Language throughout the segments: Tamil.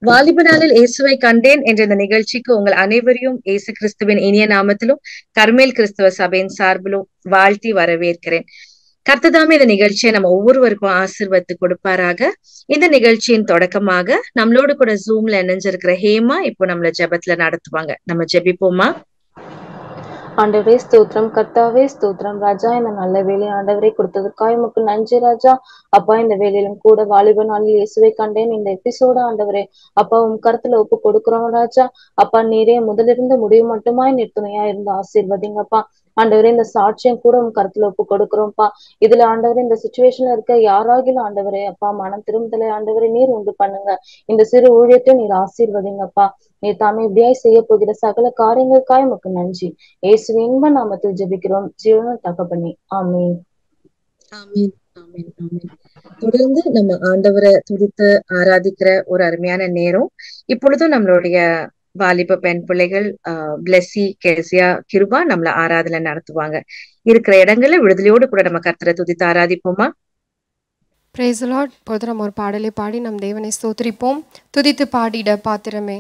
வாலிப நாளில் இயேசுவை கண்டேன் என்ற இந்த நிகழ்ச்சிக்கு உங்கள் அனைவரையும் இயேசு கிறிஸ்துவின் இனிய நாமத்திலும் கர்மேல் கிறிஸ்துவ சபையின் சார்பிலும் வாழ்த்தி வரவேற்கிறேன் கர்த்ததாமே இந்த நிகழ்ச்சியை நம்ம ஒவ்வொருவருக்கும் ஆசிர்வத்து கொடுப்பாராக இந்த நிகழ்ச்சியின் தொடக்கமாக நம்மளோடு கூட ஜூம்ல இணைஞ்சிருக்கிற ஹேமா இப்போ நம்மள ஜெபத்துல நடத்துவாங்க நம்ம ஜெபிப்போமா ஆண்டவரே ஸ்தோத்திரம் கர்த்தாவே ஸ்தோத்திரம் ராஜா இந்த நல்ல வேலை ஆண்டவரே கொடுத்ததுக்காக உமக்கு நன்றி ராஜா அப்பா இந்த வேலையிலும் கூட வாலிப நாளில் இயேசுவை கண்டேன் இந்த எபிசோட ஆண்டவரே அப்பா உன் கருத்துல ஒப்பு கொடுக்கிறோம் ராஜா அப்பா நீரே முதலிருந்து முடிவு மட்டுமாய் நிறுத்துணையா இருந்து ஆசீர்வதிங்கப்பா ஆண்டவரே இந்த சாட்சியம் கூட உன் கருத்துல ஒப்பு கொடுக்கிறோம்ப்பா இதுல ஆண்டவரே இந்த சுச்சுவேஷன்ல இருக்க யாராகிலும் ஆண்டவரே அப்பா மனம் திரும்புதலை ஆண்டவரே நீர் உண்டு பண்ணுங்க இந்த சிறு ஊழியத்தை நீர் ஆசீர்வதிங்கப்பா நீர் தாமே இப்படியாய் செய்ய போகிற சகல காரியங்களுக்காய் உமக்கு நன்றி இயேசு இன்ப நாமத்தில் ஜெபிக்கிறோம் ஜீவன தகப்பனி ஆமீன் ஆமீன் ஆமீன் ஆமீன் தொடர்ந்து நம்ம ஆண்டவரை துதித்து ஆராதிக்கிற ஒரு அருமையான நேரம் இப்பொழுதும் நம்மளுடைய வாலிப பெண் பிள்ளைகள் ஆஹ் பிளெஸி கெசியா கிருபா நம்மள ஆராதனை நடத்துவாங்க இருக்கிற இடங்கள்ல விடுதலையோடு கூட நம்ம கர்த்தரை துதித்து ஆராதிப்போமா பிரைஸ் லார்ட் இப்பொழுது நம்ம ஒரு பாடலை பாடி நம் தேவனை ஸ்தோத்திரிப்போம் துதித்து பாடிட பாத்திரமே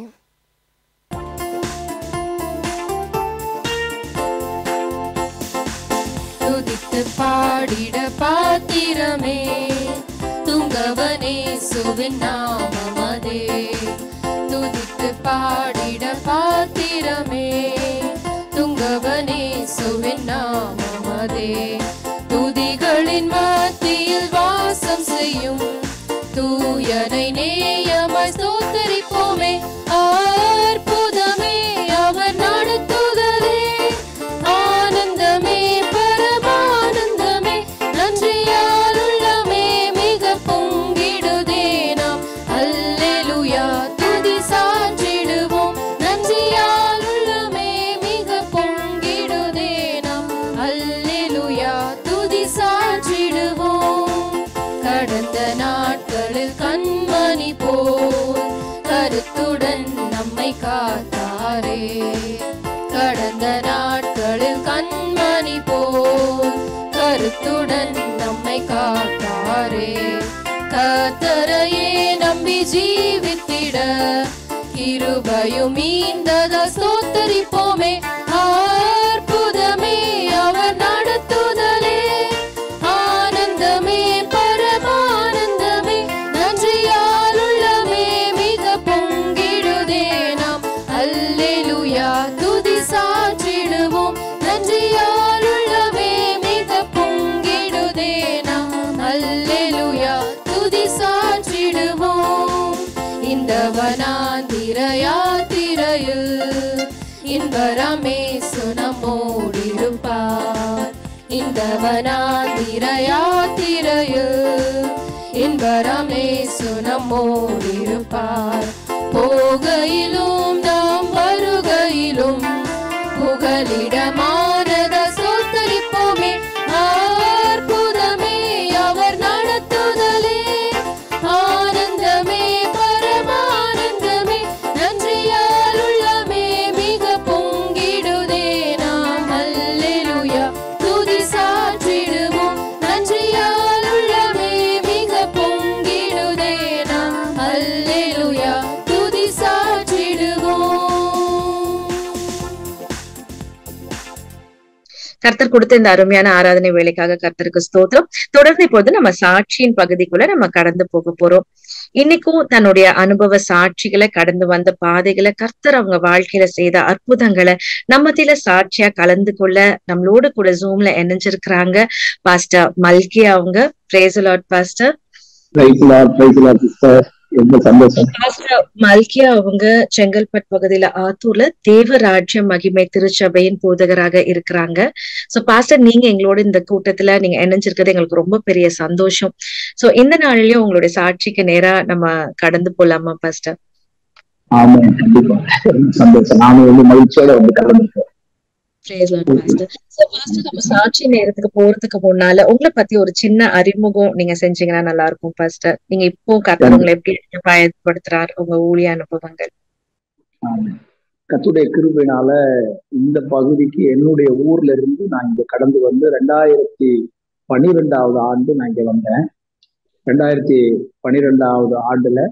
துதித்து பாடிட பாத்திரமே துங்கவனே சுவின் நாமமதே துதித்து பாடிட பாத்திரமே துங்கவனே சுவின் நாமமதே துதிகளின் மத்தியில் வாசம் செய்யும் தூயனை நேயமாய் ஸ்தோத்தரிப்போமே அற்புதமே அவர் நடத்துதலே ஆனந்தமே பரமானந்தமே நன்றியால் உள்ளமே மிக பொங்கிடுதே நாம் அல்லேலூயா துதி சாற்றிடுவோம் நன்றியால் உள்ளமே மிக பொங்கிடுதே நாம் அல்லேலூயா துதி சாற்றிடுவோம் கடந்த நாட்களில் கண்மணி போல் கருத்துடன் நம்மை காத்தாரே கடந்த நாட்களில் கண்மணி போல் கருத்துடன் நம்மை காத்தாரே கத்தரையே நம்பி ஜீவித்திட கிருபையும் மீந்தத ஸ்தோத்தரிப்போமே அற்புதமே அவர் நடத்துதலே ஆனந்தமே பரமானந்தமே நன்றியால் உள்ளமே மிக பொங்கிடுதே நாம் அல்லேலூயா துதி சாற்றிடுவோம் நன்றியால் உள்ளமே மிக பொங்கிடுதே நாம் அல்லேலூயா துதி சாற்றிடுவோம் இந்த வனாந்திர யாத்திரையில் இன்பரமே சுனமோடிருப்பார் இந்த வனாந்திர யாத்திரையில் இன்பரமே சுனமோடிருப்பார் போகையிலும் நாம் வருகையிலும் புகலிடமானத சோத்தரிப்போமே அற்புதமே அவர் நடத்துதலே ஆனந்தமே பரமானந்தமே நன்றியால் உள்ளமே மிக பொங்கிடுதே நாம் அல்லேலூயா துதி சாற்றிடுவோம் நன்றியால் உள்ளமே மிக பொங்கிடுதே நாம் அல்லேலூயா துதி சாற்றிடுவோம் கர்த்தர் கொடுத்த இந்த அருமையான ஆராதனை வேலைக்காக கர்த்தருக்கு ஸ்தோத்திரம் தொடர்ந்து இப்போது நம்ம சாட்சியின் பகுதிக்குள்ள நம்ம கடந்து போக போறோம் இன்னைக்கும் தன்னுடைய அனுபவ சாட்சிகளை கடந்து வந்த பாதைகளை கர்த்தர் அவங்க வாழ்க்கையில செய்த அற்புதங்களை நம்ம மத்தியில சாட்சியா கலந்து கொள்ள நம்மளோட கூட ஜூம்ல இணைஞ்சிருக்கிறாங்க பாஸ்டர் மல்கி அவங்க praise the Lord pastor praise Lord praise Lord sister ரொம்ப சந்தோஷம் பாஸ்டர் மல்கியா அவங்க செங்கல்பட் பகுதியில ஆத்தூர்ல தேவராஜ்ய மகிமை திருச்சபையின் போதகராக இருக்கிறாங்க சோ பாஸ்டர் நீங்க எங்களோட இந்த கூட்டத்துல நீங்க இணைஞ்சிருக்கிறது எங்களுக்கு ரொம்ப பெரிய சந்தோஷம் சோ இந்த நாளிலயும் உங்களுடைய சாட்சிக்கு நேரா நம்ம கடந்து போலாமா பாஸ்டர் ஆமா கண்டிப்பா ரொம்ப சந்தோஷம் நானும் வந்து மகிழ்ச்சியோட வந்து கலந்துருக்கேன் Praise Lord, Pastor. So, Pastor, நம்ம சாட்சி நேரத்துக்கு போறதுக்கு முன்னால உங்களை பத்தி ஒரு சின்ன அறிமுகம் நீங்க செஞ்சீங்கன்னா நல்லா இருக்கும் பாஸ்டர் நீங்க இப்போ கர்த்தர் உங்களை எப்படி பயன்படுத்துறார் உங்க ஊழிய அனுபவங்கள் கத்துடைய கிருபையினால இந்த பகுதிக்கு என்னுடைய ஊர்ல இருந்து நான் இங்க கடந்து வந்து ரெண்டாயிரத்தி பன்னிரெண்டாவது ஆண்டு நான் இங்க வந்தேன் ரெண்டாயிரத்தி பன்னிரெண்டாவது ஆண்டுல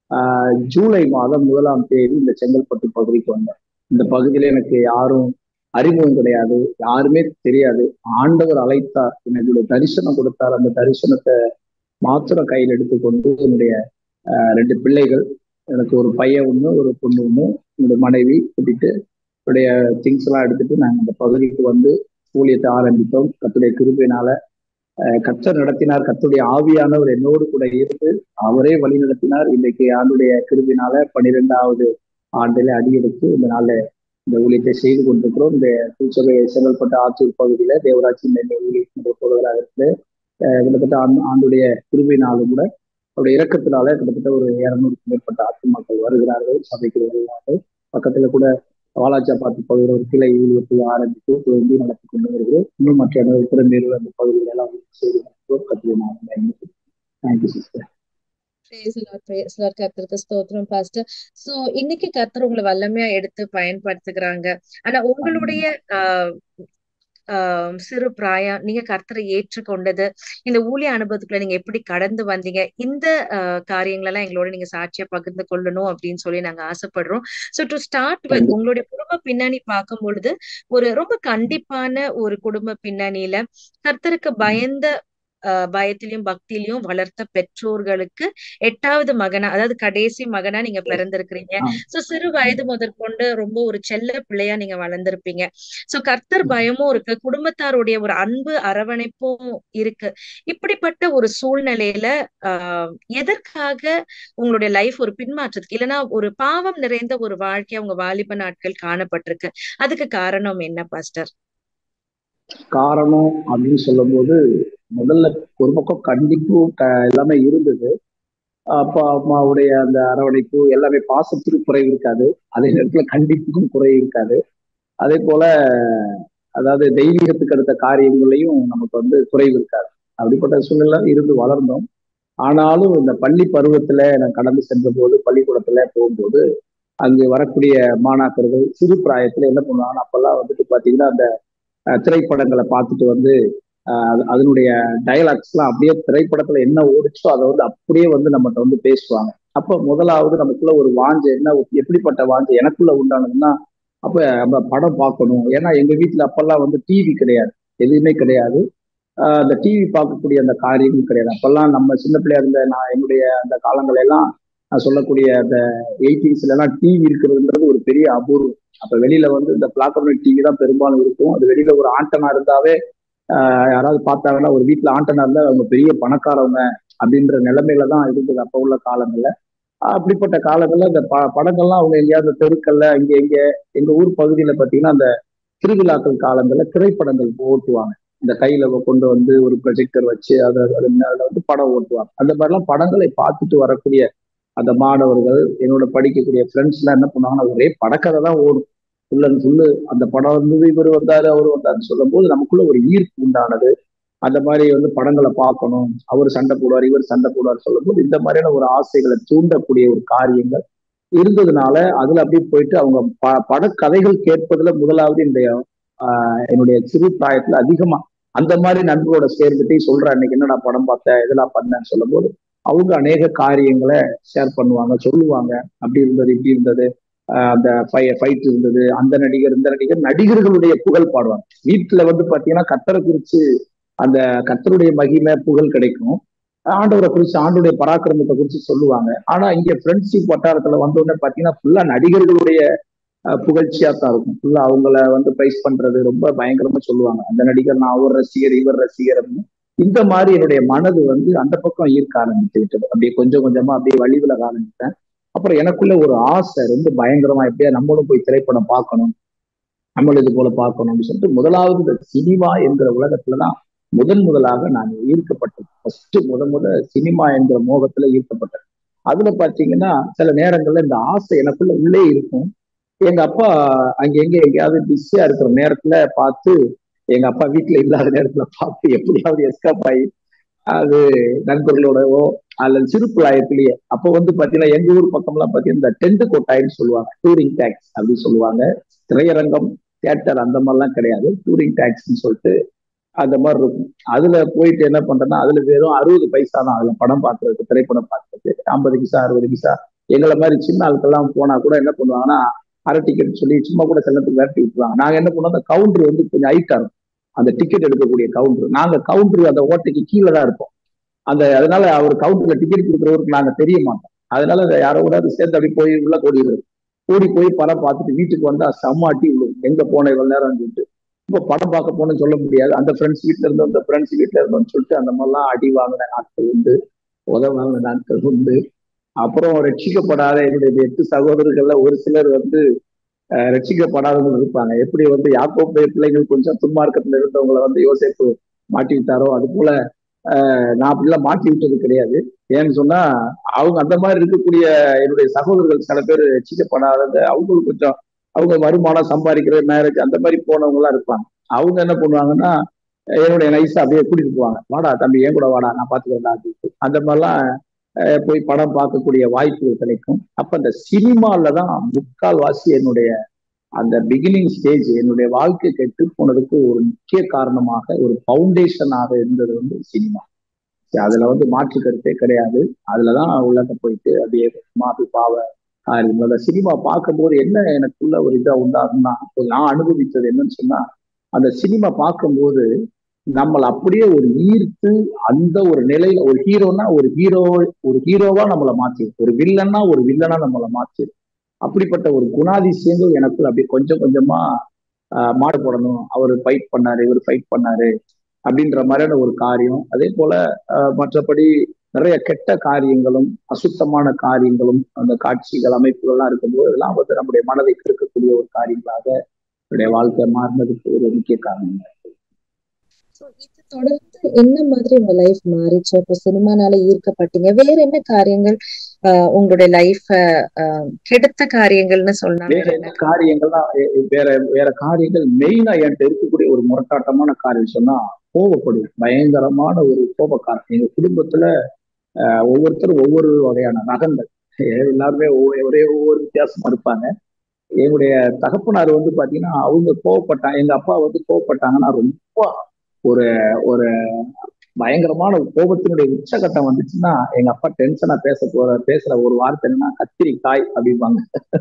ஆஹ் ஜூலை மாதம் முதலாம் தேதி இந்த செங்கல்பட்டு பகுதிக்கு வந்தேன் இந்த பகுதியில எனக்கு யாரும் அறிமுகம் கிடையாது யாருமே தெரியாது ஆண்டவர் அழைத்தார் எனக்கு தரிசனம் கொடுத்தார் அந்த தரிசனத்தை மாத்திரம் கையில் எடுத்துக்கொண்டு என்னுடைய ஆஹ் ரெண்டு பிள்ளைகள் எனக்கு ஒரு பையன் ஒண்ணு ஒரு பொண்ணு ஒண்ணு என்னுடைய மனைவி கூட்டிட்டு என்னுடைய திங்ஸ் எல்லாம் எடுத்துட்டு நாங்கள் அந்த பகுதிக்கு வந்து ஊழியத்தை ஆரம்பித்தோம் கத்துடைய கிருபையினால அஹ் கர்த்தர் நடத்தினார் கர்த்தருடைய ஆவியானவர் என்னோடு கூட இருந்து அவரே வழி நடத்தினார் இன்னைக்கு ஆண்டுடைய கிருபினால பன்னிரெண்டாவது ஆண்டில அடியெடுத்து இந்த நாள்ல இந்த ஊழியத்தை செய்து கொண்டிருக்கிறோம் இந்த திருச்சபை செங்கல்பட்டு ஆத்தூர் பகுதியில தேவராட்சி இந்த ஊழியத்தினுடைய பொருளாக இருந்து அஹ் கிட்டத்தட்ட ஆண்டு ஆண்டுடைய கிருபினாலும் கூட அவருடைய இறக்கத்தினால கிட்டத்தட்ட ஒரு இருநூறுக்கும் மேற்பட்ட ஆத்துமாக்கள் வருகிறார்கள் சபைக்கு வருகிறார்கள் பக்கத்துல கூட வாலாச்சாப்பாத்து பகுதியில் ஒரு கிளை ஊழியத்தை ஆரம்பித்து துவங்கி நடத்தி கொண்டு வருகிறோம் இன்னும் மற்ற திறமையில் அந்த பகுதிகள் எல்லாம் செய்து வருகிறோம் கத்திரி thank you sister Praise the Lord, praise the Lord. கர்த்தருக்கு ஸ்தோத்திரம் பாஸ்டர் சோ இன்னைக்கு கர்த்தர் உங்களை வல்லமையா எடுத்து பயன்படுத்துகிறாங்க ஆனா உங்களுடைய ஆஹ் ஆஹ் சிறு பிராயம் நீங்க கர்த்தரை ஏற்றுக்கொண்டது இந்த ஊழிய அனுபவத்துக்குள்ள நீங்க எப்படி கடந்து வந்தீங்க இந்த ஆஹ் காரியங்கள் எல்லாம் எங்களோட நீங்க சாட்சியா பகிர்ந்து கொள்ளணும் அப்படின்னு சொல்லி நாங்க ஆசைப்படுறோம் சோ டு ஸ்டார்ட் வித் உங்களுடைய குடும்ப பின்னணி பார்க்கும் பொழுது ஒரு ரொம்ப கண்டிப்பான ஒரு குடும்ப பின்னணியில கர்த்தருக்கு பயந்த ஆஹ் பயத்திலையும் பக்தியிலையும் வளர்த்த பெற்றோர்களுக்கு எட்டாவது மகனா அதாவது கடைசி மகனா நீங்க பிறந்திருக்கிறீங்க சோ சிறு வயது முதற்கொண்டு ரொம்ப ஒரு செல்ல பிள்ளையா நீங்க வளர்ந்திருப்பீங்க சோ கர்த்தர் பயமும் இருக்கு குடும்பத்தாருடைய ஒரு அன்பு அரவணைப்பும் இருக்கு இப்படிப்பட்ட ஒரு சூழ்நிலையில ஆஹ் எதற்காக உங்களுடைய லைஃப் ஒரு பின்மாற்றத்துக்கு இல்லைன்னா ஒரு பாவம் நிறைந்த ஒரு வாழ்க்கை உங்க வாலிப நாட்கள் காணப்பட்டிருக்கு அதுக்கு காரணம் என்ன பாஸ்டர் காரணம் அப்படின்னு சொல்லும் போது முதல்ல ஒரு பக்கம் கண்டிப்பும் எல்லாமே இருந்தது அப்பா அம்மாவுடைய அந்த அரவணைப்பு எல்லாமே பாசத்துக்கு குறை இருக்காது அதே நேரத்துல கண்டிப்புக்கும் குறை இருக்காது அதே போல அதாவது தெய்வீகத்துக்கு அடுத்த காரியங்களையும் நமக்கு வந்து குறைவு இருக்காது அப்படிப்பட்ட சூழ்நிலை இருந்து வளர்ந்தோம் ஆனாலும் இந்த பள்ளி பருவத்துல நான் கடந்து சென்ற போது பள்ளிக்கூடத்துல போகும்போது அங்கு வரக்கூடிய மாணாக்கர்கள் சிறு பிராயத்துல என்ன பண்ணுவாங்கன்னா அப்பெல்லாம் வந்துட்டு பாத்தீங்கன்னா அந்த திரைப்படங்களை பார்த்துட்டு வந்து அதனுடைய டைலாக்ஸ் எல்லாம் அப்படியே திரைப்படத்துல என்ன ஓடிச்சோ அதை வந்து அப்படியே வந்து நம்மகிட்ட வந்து பேசுவாங்க அப்ப முதலாவது நமக்குள்ள ஒரு வாஞ்சை என்ன எப்படிப்பட்ட வாஞ்சை எனக்குள்ள உண்டானதுன்னா அப்ப நம்ம படம் பார்க்கணும் ஏன்னா எங்க வீட்டுல அப்பெல்லாம் வந்து டிவி கிடையாது எதுவுமே கிடையாது அந்த டிவி பார்க்கக்கூடிய அந்த காரியமும் கிடையாது அப்பெல்லாம் நம்ம சின்ன பிள்ளையா இருந்த நான் என்னுடைய அந்த காலங்கள் எல்லாம் நான் சொல்லக்கூடிய அந்த எயிட்டீன்ஸ்ல எல்லாம் டிவி இருக்கிறதுன்றது ஒரு பெரிய அபூர்வம் அப்ப வெளியில வந்து இந்த பிளாக் அண்ட் ஒயிட் டிவி தான் பெரும்பாலும் இருக்கும் அது வெளியில ஒரு ஆண்டனா இருந்தாவே யாராவது பார்த்தாங்கன்னா ஒரு வீட்டுல ஆண்டனா இருந்தா அவங்க பெரிய பணக்காரவங்க அப்படின்ற நிலைமையில தான் இருந்தது அப்ப உள்ள காலங்கள்ல அப்படிப்பட்ட காலங்கள்ல இந்த ப படங்கள்லாம் அவங்க எங்கேயாவது தெருக்கல்ல இங்க எங்க எங்க ஊர் பகுதியில பாத்தீங்கன்னா அந்த திருவிழாக்கள் காலங்கள்ல திரைப்படங்கள் ஓட்டுவாங்க இந்த கையில கொண்டு வந்து ஒரு ப்ரொஜெக்டர் வச்சு அதை அதுல வந்து படம் ஓட்டுவாங்க அந்த மாதிரிலாம் படங்களை பார்த்துட்டு வரக்கூடிய அந்த மாணவர்கள் என்னோட படிக்கக்கூடிய ஃப்ரெண்ட்ஸ் எல்லாம் என்ன பண்ணுவாங்கன்னா ஒரே படக்கதை தான் ஓடும் ஃபுல்லன் ஃபுல்லு அந்த படம் வந்து இவர் வந்தாரு அவர் வந்தாருன்னு சொல்லும் போது நமக்குள்ள ஒரு ஈர்ப்பு உண்டானது அந்த மாதிரி வந்து படங்களை பார்க்கணும் அவர் சண்டை போடுவார் இவர் சண்டை போடுவார் சொல்லும் போது இந்த மாதிரியான ஒரு ஆசைகளை தூண்டக்கூடிய ஒரு காரியங்கள் இருந்ததுனால அதுல அப்படியே போயிட்டு அவங்க ப படக்கதைகள் கேட்பதுல முதலாவது இந்த ஆஹ் என்னுடைய சிறு பிராயத்துல அதிகமா அந்த மாதிரி நண்பரோட சேர்ந்துட்டு சொல்ற அன்னைக்கு என்னடா படம் பார்த்தேன் இதெல்லாம் பண்ணேன்னு சொல்லும் போது அவங்க அநேக காரியங்களை ஷேர் பண்ணுவாங்க சொல்லுவாங்க அப்படி இருந்தது இப்படி இருந்தது அந்த ஃபைட் இருந்தது அந்த நடிகர் இந்த நடிகர் நடிகர்களுடைய புகழ் பாடுவாங்க வீட்டுல வந்து பாத்தீங்கன்னா கத்தரை குறிச்சு அந்த கத்தருடைய மகிமை புகழ் கிடைக்கும் ஆண்டவரை குறிச்சு ஆண்டோடைய பராக்கிரமத்தை குறிச்சு சொல்லுவாங்க ஆனா இங்க ஃப்ரெண்ட்ஷிப் வட்டாரத்துல வந்தோடனே பாத்தீங்கன்னா ஃபுல்லா நடிகர்களுடைய புகழ்ச்சியா தான் இருக்கும் ஃபுல்லா அவங்கள வந்து பிரைஸ் பண்றது ரொம்ப பயங்கரமா சொல்லுவாங்க அந்த நடிகர் நான் அவர் ரசிகர் இவர் ரசிகர் அப்படின்னு இந்த மாதிரி என்னுடைய மனது வந்து அந்த பக்கம் ஈர்க்க ஆரம்பித்து விட்டது அப்படியே கொஞ்சம் கொஞ்சமா அப்படியே வழி விலக ஆரம்பித்தேன் அப்புறம் எனக்குள்ள ஒரு ஆசை ரொம்ப பயங்கரமா எப்படியா நம்மளும் போய் திரைப்படம் பார்க்கணும் நம்மளும் இது போல பார்க்கணும் அப்படின்னு சொல்லிட்டு முதலாவது இந்த சினிமா என்கிற உலகத்துலதான் முதன் முதலாக நான் ஈர்க்கப்பட்டது ஃபர்ஸ்ட் முத முத சினிமா என்கிற மோகத்துல ஈர்க்கப்பட்டது அதுல பாத்தீங்கன்னா சில நேரங்கள்ல இந்த ஆசை எனக்குள்ள உள்ளே இருக்கும் எங்க அப்பா அங்க எங்க எங்கேயாவது பிஸியா இருக்கிற நேரத்துல பார்த்து எங்க அப்பா வீட்டுல இல்லாத நேரத்துல பார்த்து எப்படியாவது எஸ்கேப் ஆகி அது நண்பர்களோடவோ அல்லது சிறு பிள்ளாயத்திலேயே அப்போ வந்து பாத்தீங்கன்னா எங்க ஊர் பக்கம்லாம் பாத்தீங்கன்னா இந்த டென்ட் கொட்டாயின்னு சொல்லுவாங்க டூரிங் டேக்ஸ் அப்படின்னு சொல்லுவாங்க திரையரங்கம் தியேட்டர் அந்த மாதிரிலாம் கிடையாது டூரிங் டேக்ஸ்ன்னு சொல்லிட்டு அந்த மாதிரி இருக்கும் அதுல போயிட்டு என்ன பண்றேன்னா அதுல வெறும் அறுபது பைசா தான் அதுல படம் பார்க்கறதுக்கு திரைப்படம் பார்க்கறதுக்கு ஐம்பது பைசா அறுபது பைசா எங்களை மாதிரி சின்ன ஆட்கள்லாம் போனா கூட என்ன பண்ணுவாங்கன்னா அரை டிக்கெட் சொல்லி சும்மா கூட செல்லத்துக்கு விரட்டி விட்டுருவாங்க நாங்க என்ன பண்ணோம் அந்த கவுண்டர் வந்து கொஞ்சம் ஹைட்டா இருக்கும் அந்த டிக்கெட் எடுக்கக்கூடிய கவுண்டர் நாங்க கவுண்டர் அந்த ஓட்டைக்கு கீழே தான் இருப்போம் அந்த அதனால அவர் கவுண்டர்ல டிக்கெட் கொடுக்குறவருக்கு நாங்க தெரிய மாட்டோம் அதனால அதை யாரோ கூட அது சேர்ந்து அப்படி போய் உள்ள ஓடிடுறது ஓடி போய் படம் பார்த்துட்டு வீட்டுக்கு வந்தா செம்மாட்டி விழும் எங்க போன இவ்வளவு நேரம் சொல்லிட்டு இப்போ படம் பார்க்க போனோம்னு சொல்ல முடியாது அந்த ஃப்ரெண்ட்ஸ் வீட்ல இருந்தோம் அந்த ஃப்ரெண்ட்ஸ் வீட்ல இருந்தோம்னு சொல்லிட்டு அந்த மாதிரிலாம் அடி வாங்கின நாட்கள் உண்டு உத வாங்கின நாட்கள் உண்டு அப்புறம் ரட்சிக்கப்படாத என்னுடைய எட்டு சகோதரர்கள்ல ஒரு சிலர் வந்து அஹ், ரட்சிக்கப்படாதவங்க இருப்பாங்க எப்படி வந்து யாக்கோப்புடைய பிள்ளைகள் கொஞ்சம் துன்மார்க்கத்துல இருந்தவங்களை வந்து யோசேப்பு மாட்டி விட்டாரோ அது போல அஹ், நான் அப்படிலாம் மாட்டி விட்டது கிடையாது ஏன்னு சொன்னா அவங்க அந்த மாதிரி இருக்கக்கூடிய என்னுடைய சகோதரர்கள் சில பேர் ரட்சிக்கப்படாதது அவங்களுக்கு கொஞ்சம் அவங்க வருமானம் சம்பாதிக்கிற மேரேஜ் அந்த மாதிரி போனவங்க எல்லாம் இருப்பாங்க அவங்க என்ன பண்ணுவாங்கன்னா என்னுடைய நைஸா அப்படியே கூட்டிட்டு போவாங்க வாடா தம்பி என் கூட வாடா நான் பாத்துக்கிறேன் அப்படின்ட்டு அந்த மாதிரிலாம் அஹ், போய் படம் பார்க்கக்கூடிய வாய்ப்புகள் கிடைக்கும் அப்ப அந்த சினிமால தான் முக்கால் வாசி என்னுடைய அந்த பிகினிங் ஸ்டேஜ் என்னுடைய வாழ்க்கை கெட்டு போனதுக்கு ஒரு முக்கிய காரணமாக ஒரு ஃபவுண்டேஷனாக இருந்தது வந்து சினிமா அதுல வந்து மாற்று கருத்தே கிடையாது அதுலதான் உள்ளக்க போயிட்டு அப்படியே மாப்பி பாவ காரியம் அந்த சினிமா பார்க்கும்போது என்ன எனக்குள்ள ஒரு இதா உண்டாகும்னா நான் அனுபவித்தது என்னன்னு சொன்னா அந்த சினிமா பார்க்கும்போது நம்மளை அப்படியே ஒரு ஈர்த்து அந்த ஒரு நிலையில ஒரு ஹீரோனா ஒரு ஹீரோ ஒரு ஹீரோவா நம்மளை மாத்திடும் ஒரு வில்லன்னா ஒரு வில்லனா நம்மளை மாத்திடும் அப்படிப்பட்ட ஒரு குணாதிசயங்கள் எனக்குள்ள அப்படியே கொஞ்சம் கொஞ்சமா ஆஹ் மாடு போடணும் அவர் ஃபைட் பண்ணாரு இவர் ஃபைட் பண்ணாரு அப்படின்ற மாதிரியான ஒரு காரியம் அதே போல ஆஹ் மற்றபடி நிறைய கெட்ட காரியங்களும் அசுத்தமான காரியங்களும் அந்த காட்சிகள் அமைப்புகள்லாம் இருக்கும்போது இதெல்லாம் வந்து நம்முடைய மனதை கெடுக்கக்கூடிய ஒரு காரியங்களாக என்னுடைய வாழ்க்கை மாறினதுக்கு ஒரு முக்கிய காரணம் So, இது தொடர்ந்து என்ன மாதிரி உங்க லைஃப் மாறிச்சு இப்போ சினிமானால ஈர்க்கப்பட்டீங்க வேற என்ன காரியங்கள் ஆஹ் உங்களுடைய லைஃப கெடுத்த காரியங்கள்னு சொன்னா வேற என்ன காரியங்கள்லாம் எ- எ- வேற வேற காரியங்கள் மெயினா என்கிட்ட இருக்கக்கூடிய ஒரு முரட்டாட்டமான காரியம் சொன்னா கோபப்படுவேன் பயங்கரமான ஒரு கோபக்காரன் எங்க குடும்பத்துல ஆஹ், ஒவ்வொருத்தரும் ஒவ்வொரு வகையான ரகங்கள் எ- எல்லாருமே ஒவ்வொரு ஒரே ஒவ்வொரு வித்தியாசமா இருப்பாங்க என்னுடைய தகப்பனார் வந்து பாத்தீங்கன்னா அவங்க கோவப்பட்டாங்க எங்க அப்பா வந்து கோவப்பட்டாங்கன்னா ரொம்ப ஒரு ஒரு பயங்கரமான கோபத்தினுடைய உச்சகட்டம் வந்துச்சுன்னா எங்க அப்பா டென்ஷனா பேச போற பேசுற ஒரு வார்த்தை என்னன்னா கத்திரிக்காய் அப்படிம்பாங்க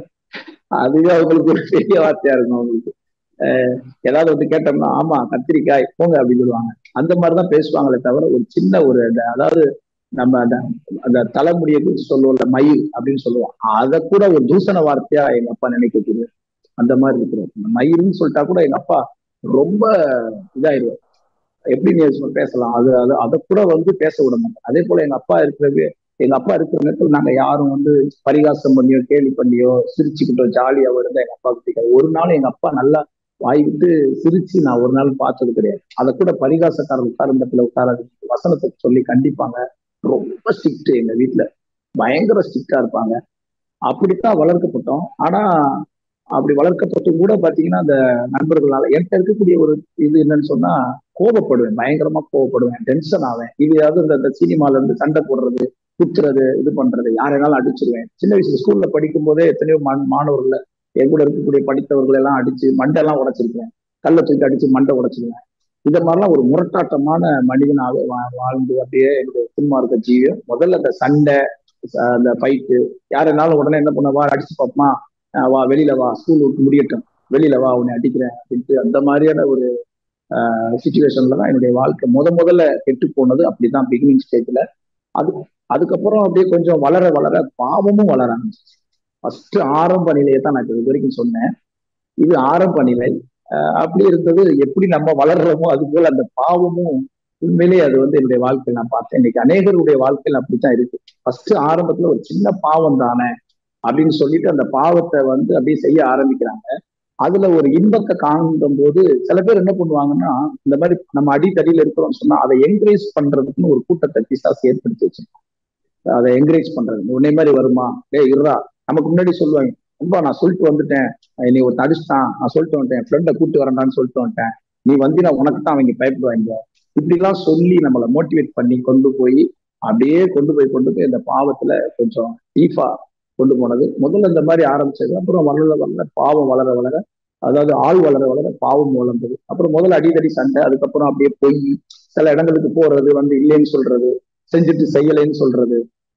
அதுவே அவங்களுக்கு ஒரு பெரிய வார்த்தையா இருக்கும் அவங்களுக்கு அஹ் ஏதாவது வந்து கேட்டோம்னா ஆமா கத்திரிக்காய் போங்க அப்படின்னு சொல்லுவாங்க அந்த மாதிரிதான் பேசுவாங்களே தவிர ஒரு சின்ன ஒரு அந்த அதாவது நம்ம அந்த அந்த தலைமுடியை குறித்து சொல்லுவோம்ல மயில் அப்படின்னு சொல்லுவோம் அதை கூட ஒரு தூசண வார்த்தையா எங்க அப்பா நினைக்கக்கூடிய அந்த மாதிரி இருக்கிறோம் இந்த மயில்னு சொல்லிட்டா கூட எங்க அப்பா ரொம்ப இதாயிருவார் எப்படி நீ சும்மா பேசலாம் அது அது அதை கூட வந்து பேச விட மாட்டோம் அதே போல எங்க அப்பா இருக்கிறது எங்க அப்பா இருக்கிற நேரத்தில் நாங்க யாரும் வந்து பரிகாசம் பண்ணியோ கேலி பண்ணியோ சிரிச்சுக்கிட்டோ ஜாலியாவோ இருந்தா எங்க அப்பாவுக்கு பிடிக்காது ஒரு நாள் எங்க அப்பா நல்லா வாய் விட்டு சிரிச்சு நான் ஒரு நாள் பார்த்தது கிடையாது அதை கூட பரிகாசக்காரர் உட்கார்ந்தத்துல உட்கார வசனத்தை சொல்லி கண்டிப்பாங்க ரொம்ப ஸ்ட்ரிக்ட் எங்க வீட்டுல பயங்கர ஸ்ட்ரிக்டா இருப்பாங்க அப்படித்தான் வளர்க்கப்பட்டோம் ஆனா அப்படி வளர்க்கப்பட்டு கூட பாத்தீங்கன்னா அந்த நண்பர்களால என்கிட்ட இருக்கக்கூடிய ஒரு இது என்னன்னு சொன்னா கோபப்படுவேன் பயங்கரமா கோபப்படுவேன் டென்ஷன் ஆவேன் இது ஏதாவது இந்த இந்த சினிமால இருந்து சண்டை போடுறது குத்துறது இது பண்றது யாரைனாலும் அடிச்சிருவேன் சின்ன வயசுல ஸ்கூல்ல படிக்கும் போதே எத்தனையோ மாண- மாணவர்களை என் கூட இருக்கக்கூடிய படித்தவர்களை எல்லாம் அடிச்சு மண்டெல்லாம் உடைச்சிருக்கேன் கல்லை தூக்கி அடிச்சு மண்டை உடைச்சிருவேன் இந்த மாதிரிலாம் ஒரு முரட்டாட்டமான மனிதனாக வா- வாழ்ந்து அப்படியே என்னுடைய துன்மார்க்க ஜீவியம் முதல்ல அந்த சண்டை அஹ் அந்த ஃபைட்டு யாருனாலும் உடனே என்ன பண்ண வா அடிச்சு பார்ப்போமா அஹ் வா வெளியில வா ஸ்கூல் விட்டு முடியட்டும் வெளியில வா உன்னை அடிக்கிறேன் அப்படின்ட்டு அந்த மாதிரியான ஒரு சுச்சுவேஷன்ல தான் என்னுடைய வாழ்க்கை முத முதல்ல கெட்டு போனது அப்படிதான் பிகினிங் ஸ்டேஜ்ல அது அதுக்கப்புறம் அப்படியே கொஞ்சம் வளர வளர பாவமும் வளர ஆரம்பிச்சிச்சு ஃபர்ஸ்ட் ஆரம்ப நிலையை தான் நான் இது வரைக்கும் சொன்னேன் இது ஆரம்ப நிலை அஹ் அப்படி இருந்தது எப்படி நம்ம வளர்றோமோ அது போல அந்த பாவமும் உண்மையிலேயே அது வந்து என்னுடைய வாழ்க்கையில் நான் பார்த்தேன் இன்னைக்கு அநேகருடைய வாழ்க்கையில் அப்படித்தான் இருக்கு ஃபர்ஸ்ட் ஆரம்பத்துல ஒரு சின்ன பாவம் தானே அப்படின்னு சொல்லிட்டு அந்த பாவத்தை வந்து அப்படியே செய்ய ஆரம்பிக்கிறாங்க அதுல ஒரு இன்பத்தை காணும் போது சில பேர் என்ன பண்ணுவாங்கன்னா இந்த மாதிரி நம்ம அடித்தடியில இருக்கிறோம்னு சொன்னா அதை என்கரேஜ் பண்றதுக்குன்னு ஒரு கூட்டத்தை பிசாசு ஏற்படுத்தி வச்சிருக்கோம் அதை என்கரேஜ் பண்றது உன்னை மாதிரி வருமா டேய் இருடா நமக்கு முன்னாடி சொல்லுவாங்க ரொம்ப நான் சொல்லிட்டு வந்துட்டேன் நீ ஒரு அடிச்சுட்டான் நான் சொல்லிட்டு வந்துட்டேன் ஃப்ரெண்டை கூட்டு வரேன்டான்னு சொல்லிட்டு வந்துட்டேன் நீ வந்தினா உனக்கு தான் அவங்க பயப்படுவாங்க இப்படிலாம் சொல்லி நம்மளை மோட்டிவேட் பண்ணி கொண்டு போய் அப்படியே கொண்டு போய் கொண்டு போய் இந்த பாவத்துல கொஞ்சம் டீஃபா கொண்டு போனது முதல்ல இந்த மாதிரி ஆரம்பிச்சது அப்புறம் வளர வளர பாவம் வளர வளர அதாவது ஆள் வளர வளர பாவம் வளர்ந்தது அப்புறம் முதல்ல அடிதடி சண்டை அதுக்கப்புறம் அப்படியே பொய் சில இடங்களுக்கு போறது வந்து இல்லைன்னு சொல்றது செஞ்சுட்டு செய்யலைன்னு சொல்றது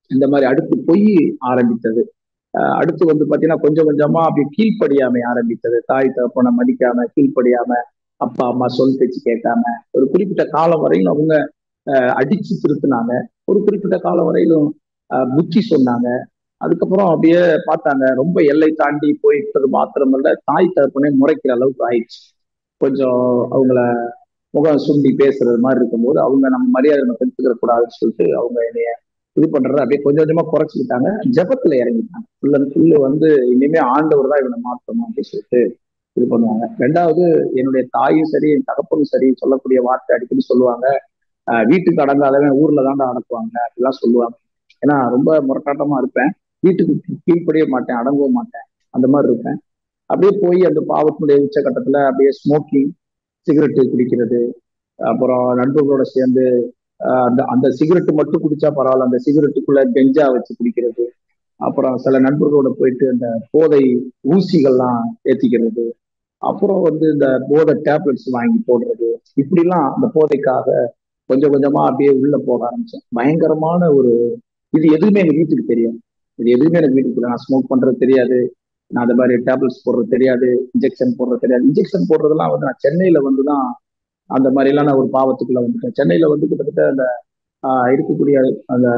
இந்த மாதிரி அடுத்து பொய் ஆரம்பித்தது அஹ் அடுத்து வந்து பாத்தீங்கன்னா கொஞ்சம் கொஞ்சமா அப்படி கீழ்ப்படியாமை ஆரம்பித்தது தாய் தகப்பனை மதிக்காம கீழ்ப்படியாம அப்பா அம்மா சொல் பேச்சு கேட்காம ஒரு குறிப்பிட்ட காலம் வரையிலும் அவங்க அஹ் அடிச்சு திருத்தினாங்க ஒரு குறிப்பிட்ட காலம் வரையிலும் அஹ் புத்தி சொன்னாங்க அதுக்கப்புறம் அப்படியே பார்த்தாங்க ரொம்ப எல்லை தாண்டி போயிட்டது மாத்திரமல்ல தாய் தகப்பனே முறைக்கிற அளவுக்கு ஆயிடுச்சு கொஞ்சம் அவங்கள முகம் சுண்டி பேசுறது மாதிரி இருக்கும்போது அவங்க நம்ம மரியாதை நம்ம எடுத்துக்கிற கூடாதுன்னு சொல்லிட்டு அவங்க என்னைய இது பண்றத அப்படியே கொஞ்சம் கொஞ்சமா குறைச்சிக்கிட்டாங்க ஜெபத்துல இறங்கிட்டாங்க ஃபுல் அண்ட் ஃபுல்லு வந்து இனிமே ஆண்டவர் தான் இவனை மாற்றணும் அப்படின்னு சொல்லிட்டு இது பண்ணுவாங்க ரெண்டாவது என்னுடைய தாயும் சரி என் தகப்பனும் சரி சொல்லக்கூடிய வார்த்தை அடிக்கடி சொல்லுவாங்க ஆஹ் வீட்டுக்கு அடங்காதவன் ஊர்ல தாண்டா அடக்குவாங்க அப்படிலாம் சொல்லுவாங்க ஏன்னா ரொம்ப முரட்டாட்டமா இருப்பேன் வீட்டுக்கு கீழ்ப்படிய மாட்டேன் அடங்கவும் மாட்டேன் அந்த மாதிரி இருப்பேன் அப்படியே போய் அந்த பாவத்தினுடைய உச்சகட்டத்துல அப்படியே ஸ்மோக்கிங் சிகரெட்டு குடிக்கிறது அப்புறம் நண்பர்களோட சேர்ந்து ஆஹ் அந்த அந்த சிகரெட் மட்டும் குடிச்சா பரவாயில்ல அந்த சிகரெட்டுக்குள்ள கெஞ்சா வச்சு குடிக்கிறது அப்புறம் சில நண்பர்களோட போயிட்டு அந்த போதை ஊசிகள்லாம் ஏத்திக்கிறது அப்புறம் வந்து இந்த போதை டேப்லெட்ஸ் வாங்கி போடுறது இப்படிலாம் அந்த போதைக்காக கொஞ்சம் கொஞ்சமா அப்படியே உள்ள போக ஆரம்பிச்சேன் பயங்கரமான ஒரு இது எதுவுமே எங்க வீட்டுக்கு தெரியாது இது எதுவுமே எனக்கு வீட்டுக்கு தெரியாது நான் ஸ்மோக் பண்றது தெரியாது நான் அந்த மாதிரி டேப்லெட்ஸ் போடுறது தெரியாது இன்ஜெக்ஷன் போடுறது தெரியாது இன்ஜெக்ஷன் போடுறதெல்லாம் வந்து நான் சென்னையில வந்து தான் அந்த மாதிரி எல்லாம் நான் ஒரு பாவத்துக்குள்ள வந்துட்டேன் சென்னையில வந்து கிட்டத்தட்ட அந்த ஆஹ் இருக்கக்கூடிய அந்த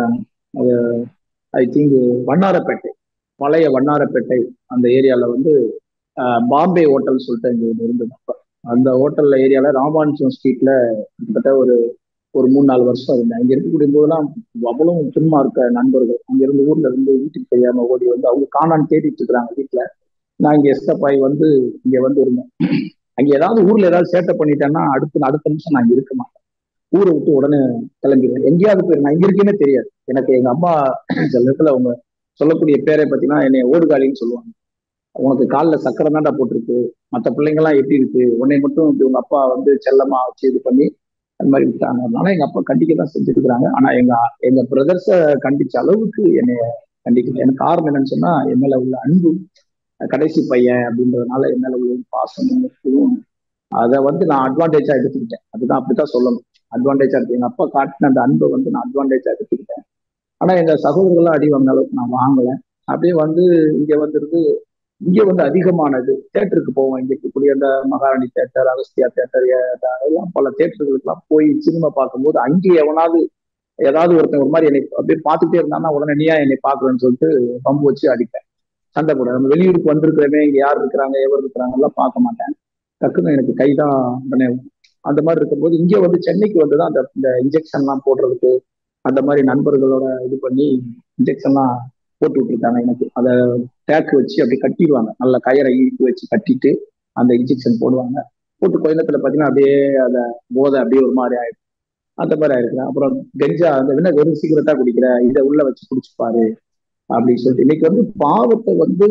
ஐ திங்க் வண்ணாரப்பேட்டை பழைய வண்ணாரப்பேட்டை அந்த ஏரியால வந்து ஆஹ் பாம்பே ஹோட்டல் சொல்லிட்டு இங்க ஒன்று இருந்தது அப்ப அந்த ஹோட்டல்ல ஏரியால ராமானுஜம் ஸ்ட்ரீட்ல கிட்டத்தட்ட ஒரு ஒரு மூணு நாலு வருஷம் இருந்தேன் அங்க இருக்கக்கூடிய போதெல்லாம் அவ்வளவு சும்மா இருக்க நண்பர்கள் அங்க இருந்து ஊர்ல இருந்து வீட்டுக்கு தெரியாம ஓடி வந்து அவங்க காணான்னு தேடிட்டு இருக்கிறாங்க வீட்டுல நான் இங்க எஸ்கப் ஆகி வந்து இங்க வந்து இருந்தேன் அங்க ஏதாவது ஊர்ல ஏதாவது சேட்டை பண்ணிட்டேன்னா அடுத்த அடுத்த நிமிஷம் நான் இங்க இருக்க மாட்டேன் ஊரை விட்டு உடனே கிளம்பிடுவேன் எங்கேயாவது போய் நான் இங்க இருக்கேனே தெரியாது எனக்கு எங்க அம்மா சில நேரத்துல அவங்க சொல்லக்கூடிய பேரை பார்த்தீங்கன்னா என்னை ஓடுகாலின்னு சொல்லுவாங்க உனக்கு காலில் சக்கரை தாண்டா போட்டிருக்கு மற்ற பிள்ளைங்கெல்லாம் எப்படி இருக்கு உன்னை மட்டும் இப்படி உங்க அப்பா வந்து செல்லமா வச்சு இது பண்ணி அந்த மாதிரி விட்டாங்க அதனால எங்க அப்பா கண்டிக்க தான் செஞ்சுருக்கிறாங்க ஆனா எங்க எங்க பிரதர்ஸை கண்டிச்ச அளவுக்கு என்னைய கண்டிக்கல எனக்கு காரணம் என்னன்னு சொன்னா என் மேல உள்ள அன்பு கடைசி பையன் அப்படின்றதுனால என் மேல உள்ள பாசமும் இதுவும் அதை வந்து நான் அட்வான்டேஜா எடுத்துக்கிட்டேன் அதுதான் அப்படித்தான் சொல்லணும் அட்வான்டேஜா இருக்கு எங்க அப்பா காட்டின அந்த அன்பை வந்து நான் அட்வான்டேஜா எடுத்துக்கிட்டேன் ஆனா எங்க சகோதரர்கள்லாம் அடி வாங்கின அளவுக்கு நான் வாங்கல அப்படியே வந்து இங்க வந்துருந்து இங்க வந்து அதிகமானது தேட்டருக்கு போவோம் இங்க இருக்கக்கூடிய அந்த மகாராணி தேட்டர் அகஸ்தியா தேட்டர் எல்லாம் பல தேட்டர்களுக்கெல்லாம் போய் சினிமா பார்க்கும்போது அங்கே எவனாவது ஏதாவது ஒருத்தன் ஒரு மாதிரி என்னை அப்படியே பார்த்துட்டே இருந்தான்னா உடனே நீயா என்னை பாக்குறேன்னு சொல்லிட்டு பம்பு வச்சு அடிப்பேன் சண்டை போட நம்ம வெளியூருக்கு வந்திருக்கிறவங்க இங்க யார் இருக்கிறாங்க எவர் இருக்கிறாங்க எல்லாம் பார்க்க மாட்டேன் டக்குன்னு எனக்கு கைதான் உடனே அந்த மாதிரி இருக்கும்போது இங்க வந்து சென்னைக்கு வந்துதான் அந்த இந்த இன்ஜெக்ஷன்லாம் போடுறதுக்கு அந்த மாதிரி நண்பர்களோட இது பண்ணி இன்ஜெக்ஷன்லாம் போட்டு விட்டுருக்காங்க எனக்கு அதை டேக் வச்சு அப்படி கட்டிடுவாங்க நல்ல கயரை இழுத்து வச்சு கட்டிட்டு அந்த இன்ஜெக்ஷன் போடுவாங்க போட்டு கொஞ்ச நேரத்துல பாத்தீங்கன்னா அப்படியே அந்த போதை அப்படியே ஒரு மாதிரி ஆயிடும் அந்த மாதிரி ஆயிருக்கு அப்புறம் கெஞ்சா அந்த என்ன வெறும் சிகரெட்டா குடிக்கிற இதை உள்ள வச்சு குடிச்சுப்பாரு அப்படின்னு சொல்லிட்டு இன்னைக்கு வந்து பாவத்தை வந்து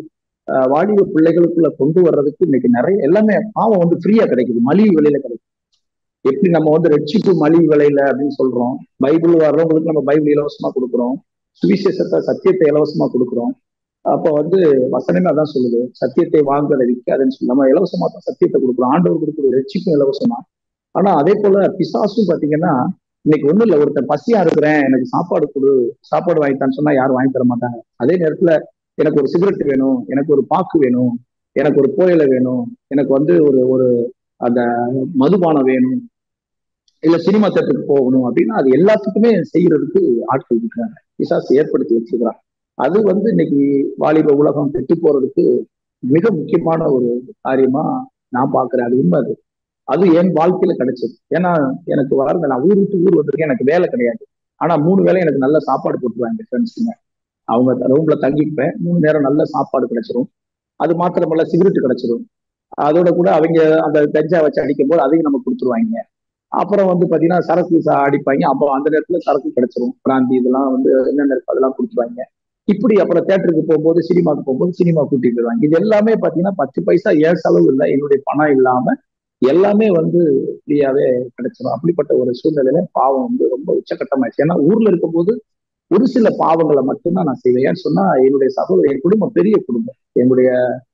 வாலிப பிள்ளைகளுக்குள்ள கொண்டு வர்றதுக்கு இன்னைக்கு நிறைய எல்லாமே பாவம் வந்து ஃப்ரீயா கிடைக்குது மலிவு விலையில கிடைக்குது எப்படி நம்ம வந்து ரட்சிப்பு மலிவு விலையில அப்படின்னு சொல்றோம் பைபிள் வர்றவங்களுக்கு நம்ம பைபிள் இலவசமா கொடுக்குறோம் சுவிசேஷத்தை சத்தியத்தை இலவசமா கொடுக்குறோம் அப்போ வந்து வசனமே அதான் சொல்லுது சத்தியத்தை வாங்குறத விற்காதுன்னு சொல்லி நம்ம இலவசமா தான் சத்தியத்தை கொடுக்குறோம் ஆண்டவர் கொடுக்குற ரட்சிப்பும் இலவசமா ஆனா அதே போல பிசாசும் பாத்தீங்கன்னா இன்னைக்கு ஒண்ணும் இல்லை ஒருத்தன் பசியா இருக்கிறேன் எனக்கு சாப்பாடு கொடு சாப்பாடு வாங்கித்தான்னு சொன்னா யாரும் வாங்கி தர மாட்டாங்க அதே நேரத்துல எனக்கு ஒரு சிகரெட் வேணும் எனக்கு ஒரு பாக்கு வேணும் எனக்கு ஒரு புயலை வேணும் எனக்கு வந்து ஒரு ஒரு அந்த மதுபானம் வேணும் இல்ல சினிமா தேட்டருக்கு போகணும் அப்படின்னா அது எல்லாத்துக்குமே செய்யறதுக்கு ஆட்கள் இருக்கிறாங்க பிசாசு ஏற்படுத்தி வச்சிருக்கிறாங்க அது வந்து இன்னைக்கு வாலிப உலகம் கெட்டு போறதுக்கு மிக முக்கியமான ஒரு காரியமா நான் பாக்குறேன் அது உண்மை அது அது என் வாழ்க்கையில கிடைச்சது ஏன்னா எனக்கு வளர்ந்த நான் ஊர் விட்டு ஊர் வந்திருக்கேன் எனக்கு வேலை கிடையாது ஆனா மூணு வேலை எனக்கு நல்ல சாப்பாடு போட்டுருவாங்க ஃப்ரெண்ட்ஸுங்க அவங்க ரூம்ல தங்கிப்பேன் மூணு நேரம் நல்ல சாப்பாடு கிடைச்சிரும் அது மாத்திரமல்ல சிகரெட் கிடைச்சிரும் அதோட கூட அவங்க அந்த கஞ்சா வச்சு அடிக்கும் போது அதையும் நம்ம கொடுத்துருவாங்க அப்புறம் வந்து பாத்தீங்கன்னா சரக்கு அடிப்பாங்க அப்போ அந்த நேரத்துல சரக்கு கிடைச்சிரும் பிராந்தி இதெல்லாம் வந்து என்னென்ன இருக்கு அதெல்லாம் கொடுத்துருவாங்க இப்படி அப்புறம் தேட்டருக்கு போகும்போது சினிமாவுக்கு போகும்போது சினிமா கூட்டிட்டு போயிடுவாங்க இது எல்லாமே பாத்தீங்கன்னா பத்து பைசா ஏன் செலவு இல்லை என்னுடைய பணம் இல்லாம எல்லாமே வந்து ஃப்ரீயாவே கிடைச்சிடும் அப்படிப்பட்ட ஒரு சூழ்நிலையில பாவம் வந்து ரொம்ப உச்சகட்டமாயிடுச்சு ஏன்னா ஊர்ல இருக்கும்போது ஒரு சில பாவங்களை மட்டும்தான் நான் செய்வேன் ஏன்னு சொன்னா என்னுடைய சகோதரர் என் குடும்பம் பெரிய குடும்பம் என்னுடைய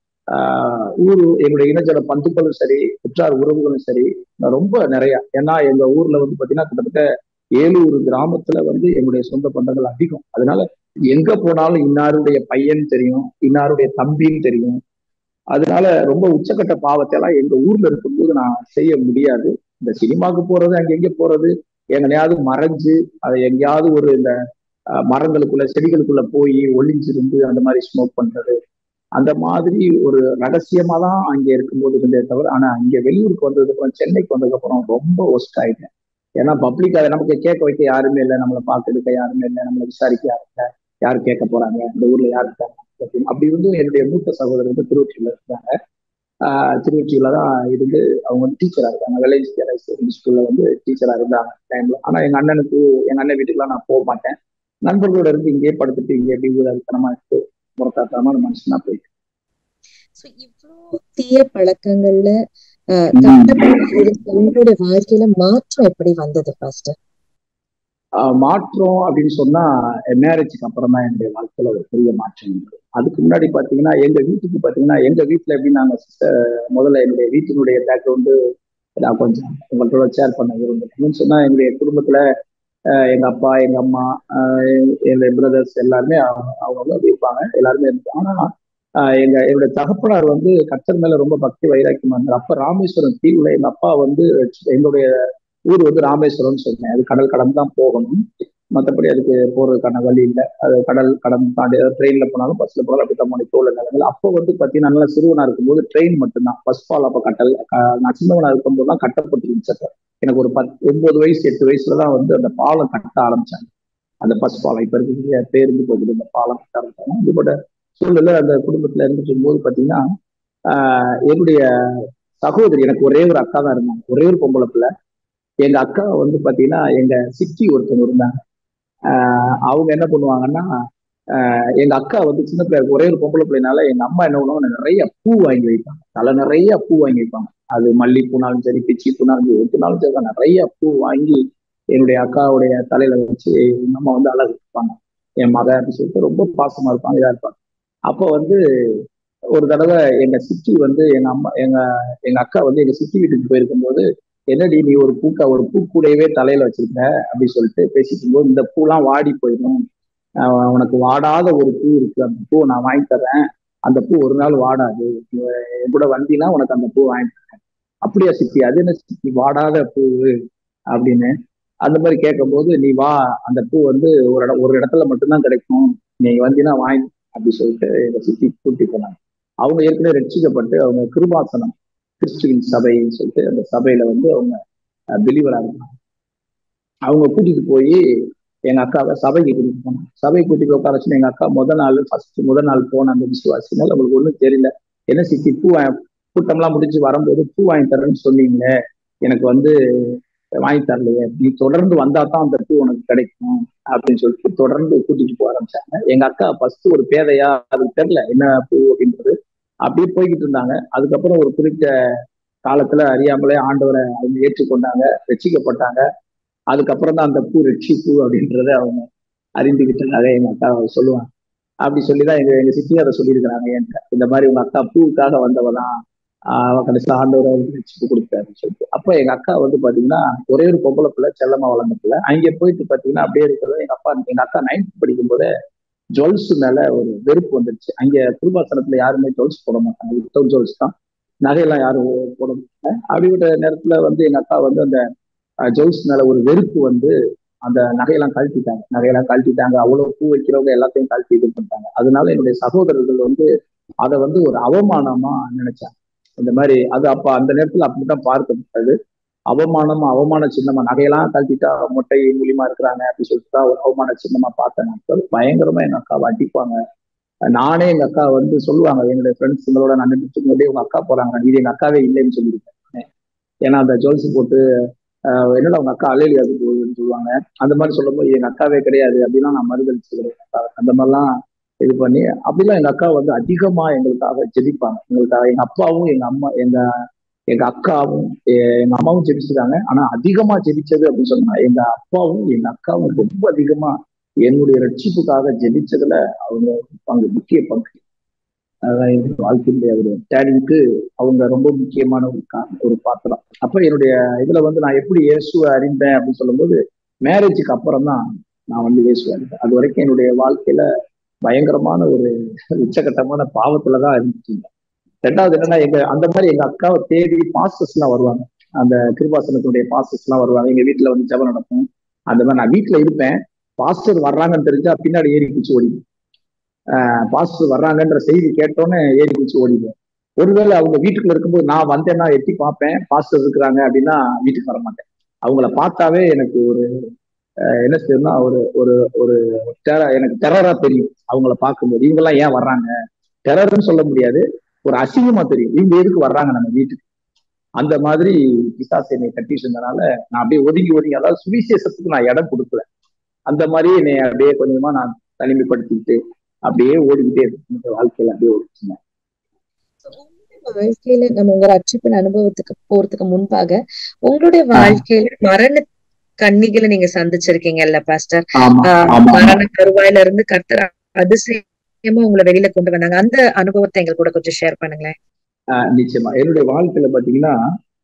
ஆஹ் ஊர் எங்களுடைய இனஜன பந்துக்களும் சரி உற்றார் உறவுகளும் சரி ரொம்ப நிறைய ஏன்னா எங்க ஊர்ல வந்து பாத்தீங்கன்னா கிட்டத்தட்ட ஏலூர் கிராமத்துல வந்து எங்களுடைய சொந்த பந்தங்கள் அதிகம் அதனால எங்க போனாலும் இன்னாருடைய பையன் தெரியும் இன்னாருடைய தம்பின்னு தெரியும் அதனால ரொம்ப உச்சக்கட்ட பாவத்தை எல்லாம் எங்க ஊர்ல இருக்கும்போது நான் செய்ய முடியாது இந்த சினிமாவுக்கு போறது அங்க எங்க போறது எங்கனையாவது மறைஞ்சு அதை எங்கேயாவது ஒரு இந்த அஹ், மரங்களுக்குள்ள செடிகளுக்குள்ள போய் ஒளிஞ்சிருந்து அந்த மாதிரி ஸ்மோக் பண்றது அந்த மாதிரி ஒரு ரகசியமா தான் அங்க இருக்கும்போது இருந்தே தவிர ஆனா இங்க வெளியூருக்கு வந்ததுக்கு அப்புறம் சென்னைக்கு வந்ததுக்கு அப்புறம் ரொம்ப ஒஸ்ட் ஆயிட்டேன் ஏன்னா பப்ளிக் அதை நமக்கு கேட்க வைக்க யாருமே இல்லை நம்மளை பார்க்கறதுக்க யாருமே இல்லை நம்மளை விசாரிக்க யாரும் இல்லை யார் கேட்க போறாங்க இந்த ஊர்ல யார் இருக்காங்க அப்படின்னு. அப்படி இருந்தும் என்னுடைய மூத்த சகோதரர் வந்து திருவொற்றியில இருக்காங்க ஆஹ் திருவொற்றியில தான் இருந்து அவங்க வந்து டீச்சரா இருக்காங்க வில்லேஜ் ஸ்கூல்ல வந்து டீச்சரா இருந்தாங்க டைம்ல ஆனா எங்க அண்ணனுக்கு எங்க அண்ணன் வீட்டுக்குலாம் நான் போக மாட்டேன் நண்பர்களோட இருந்து இங்கேயே படுத்துட்டு இங்கே எப்படி ஊதாரித்தனமா இருக்கு முறக்காத்தனமான மனுஷனா போயிட்டு So, இவ்ளோ தீய பழக்கங்கள்ல ஆஹ் கஷ்டப்பட்டு இருக்க உங்களுடைய வாழ்க்கையில மாற்றம் எப்படி வந்தது பாஸ்டர் ஆஹ் மாற்றம் அப்படின்னு சொன்னா மேரேஜுக்கு அப்புறம் தான் என்னுடைய வாழ்க்கையில ஒரு பெரிய மாற்றம் இருக்கு அதுக்கு முன்னாடி பாத்தீங்கன்னா எங்க வீட்டுக்கு பாத்தீங்கன்னா எங்க வீட்டுல எப்படி நாங்க sister, முதல்ல என்னுடைய வீட்டினுடைய பேக்ரவுண்டு நான் கொஞ்சம் உங்கள்கிட்ட ஷேர் பண்ண விரும்புறேன் சொன்னா எங்களுடைய குடும்பத்துல ஆஹ் எங்க அப்பா எங்க அம்மா ஆஹ் எங்க- என்னுடைய பிரதர்ஸ் எல்லாருமே அவங்க அவங்க அப்படி இருப்பாங்க எல்லாருமே இருப்பாங்க ஆனா ஆஹ் எங்க என்னுடைய தகப்பனார் வந்து கர்த்தர் மேல ரொம்ப பக்தி வைராக்கியமா இருந்தார் அப்ப ராமேஸ்வரம் தீவுல எங்க அப்பா வந்து எங்களுடைய ஊர் வந்து ராமேஸ்வரம்னு சொன்னேன் அது கடல் கடந்து தான் போகணும் மற்றபடி அதுக்கு போறதுக்கான வழி இல்லை அது கடல் கடந்து தாண்டி ட்ரெயின்ல போனாலும் பஸ்ல போனாலும் அப்படி தான் மணிக்கு உள்ள நிலைமையில அப்போ வந்து பார்த்தீங்கன்னா நல்லா சிறுவனா இருக்கும்போது ட்ரெயின் மட்டும்தான் பஸ் பால் அப்போ கட்டல் க- நான் சின்னவனா இருக்கும்போது தான் கட்டப்பட்டிருந்துச்சு அப்ப. எனக்கு ஒரு பத் ஒன்பது வயசு எட்டு வயசுல தான் வந்து அந்த பாலம் கட்ட ஆரம்பிச்சாங்க அந்த பஸ் பாலம் இப்ப இருக்கிற பேருந்து போகுது இந்த பாலம் கட்ட ஆரம்பிச்சாங்க இப்படிப்பட்ட சூழ்நிலை அந்த குடும்பத்துல இருந்துட்டு போது பாத்தீங்கன்னா ஆஹ் என்னுடைய சகோதரி எனக்கு ஒரே ஒரு அக்கா தான் இருந்தாங்க ஒரே ஒரு பொம்பளை பிள்ளை எங்க அக்கா வந்து பாத்தீங்கன்னா எங்க சித்தி ஒருத்தவங்க இருந்தாங்க ஆஹ் அவங்க என்ன பண்ணுவாங்கன்னா ஆஹ் எங்க அக்கா வந்து சின்ன பிள்ளை ஒரே ஒரு பொம்பளை பிள்ளைனால எங்க அம்மா என்ன பண்ணுவாங்க நிறைய பூ வாங்கி வைப்பாங்க தலை நிறைய பூ வாங்கி வைப்பாங்க அது மல்லிப்பூனாலும் சரி பிச்சி பூனாலும் சரி எதுனாலும் சரி நிறைய பூ வாங்கி என்னுடைய அக்காவுடைய தலையில வச்சு எங்க அம்மா வந்து அழகு வைப்பாங்க என் மக அப்படின்னு சொல்லிட்டு ரொம்ப பாசமா இருப்பாங்க இதா இருப்பாங்க அப்போ வந்து ஒரு தடவை எங்க சித்தி வந்து எங்க அம்மா எங்க எங்க அக்கா வந்து எங்க சித்தி வீட்டுக்கு போயிருக்கும்போது என்னடி நீ ஒரு பூக்கா ஒரு பூ கூடையவே தலையில வச்சிருக்க அப்படின்னு சொல்லிட்டு பேசிட்டு இருக்கும்போது இந்த பூலாம் வாடி போயிடும் ஆஹ் உனக்கு வாடாத ஒரு பூ இருக்கு அந்த பூ நான் வாங்கி தரேன் அந்த பூ ஒரு நாள் வாடாது நீ என் கூட வந்தீங்கன்னா உனக்கு அந்த பூ வாங்கி தரேன் அப்படியா சித்தி அது என்ன சித்தி வாடாத பூ அப்படின்னு அந்த மாதிரி கேட்கும்போது நீ வா அந்த பூ வந்து ஒரு இடம் ஒரு இடத்துல மட்டும்தான் கிடைக்கும் நீ வந்தீங்கன்னா வாங்கி அப்படி சொல்லிட்டு எங்க சித்தி கூட்டி போனாங்க அவங்க ஏற்கனவே ரட்சிக்கப்பட்டு அவங்க கிருபாசனம் கிறிஸ்துவின் சபைன்னு சொல்லிட்டு அந்த சபையில வந்து அவங்க பிலிவரா இருந்தாங்க அவங்க கூட்டிட்டு போய் எங்க அக்காவை சபைக்கு கூட்டிட்டு போனாங்க சபைக்கு கூட்டிட்டு உட்கார வச்சு எங்க அக்கா முத நாள் ஃபர்ஸ்ட் முதல் நாள் போன அந்த விசுவாசினால அவங்களுக்கு ஒண்ணும் தெரியல என்ன சித்தி பூ வா- கூட்டம்லாம் முடிஞ்சு வரும்போது பூ வாங்கி தரேன்னு சொன்னீங்களே எனக்கு வந்து வாங்கி தரலையே நீ தொடர்ந்து வந்தா தான் அந்த பூ உனக்கு கிடைக்கும் அப்படின்னு சொல்லிட்டு தொடர்ந்து கூட்டிட்டு போக ஆரம்பிச்சாங்க எங்க அக்கா ஃபர்ஸ்ட் ஒரு பேதையா அதுக்கு தெரியல என்ன பூ அப்படின்றது அப்படியே போய்கிட்டு இருந்தாங்க அதுக்கப்புறம் ஒரு குறிப்பிட்ட காலத்துல அறியாமலே ஆண்டவரை அவங்க ஏற்றுக்கொண்டாங்க ரட்சிக்கப்பட்டாங்க அதுக்கப்புறம் தான் அந்த பூ ரட்சிப்பு அப்படின்றத அவங்க அறிந்துகிட்டதாக எங்க அக்கா சொல்லுவாங்க அப்படி சொல்லிதான் எங்க எங்க சித்தி அதை சொல்லியிருக்கிறாங்க என்கிட்ட இந்த மாதிரி உங்க அக்கா பூவுக்காக வந்தவதான் அவ கடைசியில் ஆண்டவரை வந்து ரட்சிப்பு கொடுத்தாருன்னு சொல்லிட்டு அப்ப எங்க அக்கா வந்து பாத்தீங்கன்னா ஒரே ஒரு பொம்பளை பிள்ளை செல்லமா வளர்ந்த பிள்ளை அங்கே போயிட்டு பாத்தீங்கன்னா அப்படியே இருக்கிறது எங்க அப்பா எங்க அக்கா நைன்த் படிக்கும் போதே ஜுவல்ஸ் மேல ஒரு வெறுப்பு வந்துருச்சு அங்க குருபாசனத்துல யாருமே ஜுவல்ஸ் போட மாட்டாங்க வித்தவுட் ஜுவல்ஸ் தான் நகையெல்லாம் யாரும் போட மாட்டாங்க அப்படிப்பட்ட நேரத்துல வந்து எங்க அக்கா வந்து அந்த ஜுவல்ஸ் மேல ஒரு வெறுப்பு வந்து அந்த நகையெல்லாம் கழட்டிட்டாங்க நகையெல்லாம் கழட்டிட்டாங்க அவ்வளவு பூ வைக்கிறவங்க எல்லாத்தையும் கழட்டி இது பண்ணிட்டாங்க அதனால என்னுடைய சகோதரர்கள் வந்து அதை வந்து ஒரு அவமானமா நினைச்சாங்க இந்த மாதிரி அது அப்ப அந்த நேரத்துல அப்படித்தான் பார்க்கப்பட்டது அவமானமா அவமான சின்னமா நகையெல்லாம் கழட்டிட்டா மொட்டை மூலியமா இருக்கிறாங்க அப்படின்னு சொல்லிட்டு தான் ஒரு அவமான சின்னமா பார்த்த நாட்கள் பயங்கரமா எங்க அக்காவை அடிப்பாங்க நானே எங்க அக்கா வந்து சொல்லுவாங்க என்னுடைய ஃப்ரெண்ட்ஸுங்களோட நான் நின்றுட்டு போதே உங்க அக்கா போறாங்க இது எங்க அக்காவே இல்லைன்னு சொல்லியிருக்கேன் ஏன்னா அந்த ஜுவல்ஸ் போட்டு ஆஹ் என்னடா உங்க அக்கா அலையிலியாது போகுதுன்னு சொல்லுவாங்க அந்த மாதிரி சொல்லும் போது எங்க அக்காவே கிடையாது அப்படின்னா நான் மறுதளிச்சுக்கிறேன் அக்கா அந்த மாதிரிலாம் இது பண்ணி அப்படிலாம் எங்க அக்கா வந்து அதிகமா எங்களுக்காக ஜெபிப்பாங்க எங்களுக்காக எங்க அப்பாவும் எங்க அம்மா எங்க எங்க அக்காவும் எ- எங்க அம்மாவும் ஜெபிச்சிருக்காங்க ஆனா அதிகமா ஜெபிச்சது அப்படின்னு சொன்னா எங்க அப்பாவும் எங்க அக்காவும் ரொம்ப அதிகமா என்னுடைய ரட்சிப்புக்காக ஜெபிச்சதுல அவங்க பங்கு முக்கிய பங்கு அதான் என்னுடைய வாழ்க்கையினுடைய ஒரு டேடிங்க்கு அவங்க ரொம்ப முக்கியமான ஒரு கா- ஒரு பாத்திரம் அப்ப என்னுடைய இதுல வந்து நான் எப்படி இயேசுவை அறிந்தேன் அப்படின்னு சொல்லும்போது மேரேஜுக்கு அப்புறம் தான் நான் வந்து இயேசுவை அறிந்தேன் அது வரைக்கும் என்னுடைய வாழ்க்கையில பயங்கரமான ஒரு உச்சகட்டமான பாவத்துல தான் இருந்துச்சு ரெண்டாவது என்னன்னா எங்க அந்த மாதிரி எங்க அக்காவை தேடி பாஸ்டர்ஸ் எல்லாம் வருவாங்க அந்த கிருபாசனத்தினுடைய பாஸ்டர்ஸ் எல்லாம் வருவாங்க எங்க வீட்டுல வந்து ஜெபம் நடக்கும் அந்த மாதிரி நான் வீட்டுல இருப்பேன் பாஸ்டர் வர்றாங்கன்னு தெரிஞ்சா பின்னாடி ஏறி குச்சி ஓடிடும் பாஸ்டர் வர்றாங்கன்ற செய்தி கேட்டோன்னே ஏறி குச்சி ஓடிடுவேன் ஒருவேளை அவங்க வீட்டுக்குள்ள இருக்கும்போது நான் வந்தேன்னா எட்டி பார்ப்பேன் பாஸ்டர் இருக்கிறாங்க அப்படின்னா வீட்டுக்கு வர மாட்டேன் அவங்கள பார்த்தாவே எனக்கு ஒரு அஹ், என்ன செய்யணும்னா ஒரு ஒரு ஒரு terror- எனக்கு டெரரா தெரியும் அவங்கள பார்க்கும்போது இவங்கெல்லாம் ஏன் வர்றாங்க டெரர்னு சொல்ல முடியாது ஒரு அசிங்கமா தெரியும் இவங்க எதுக்கு வர்றாங்க நம்ம வீட்டுக்கு அந்த மாதிரி பிசாசு என்னை கட்டிட்டு இருந்தனால நான் அப்படியே ஒதுங்கி ஒதுங்கி அதாவது சுவிசேஷத்துக்கு நான் இடம் கொடுக்கல அந்த மாதிரி என்னை அப்படியே கொஞ்சமா நான் தனிமைப்படுத்திக்கிட்டு அப்படியே ஓடிக்கிட்டே இருக்கேன் இந்த வாழ்க்கையில அப்படியே ஓடிச்சுங்க வாழ்க்கையில நம்ம உங்க ரட்சிப்பின் அனுபவத்துக்கு போறதுக்கு முன்பாக உங்களுடைய வாழ்க்கையில மரண கண்ணிகளை நீங்க சந்திச்சிருக்கீங்கல்ல பாஸ்டர் ஆமா ஆஹ் ஆமா மரண கருவாயில இருந்து கர்த்தர் அதிசயமா உங்களை வெளியில கொண்டு வந்தாங்க அந்த அனுபவத்தை எங்க கூட கொஞ்சம் ஷேர் பண்ணுங்களேன் ஆஹ் நிச்சயமா என்னுடைய வாழ்க்கையில பாத்தீங்கன்னா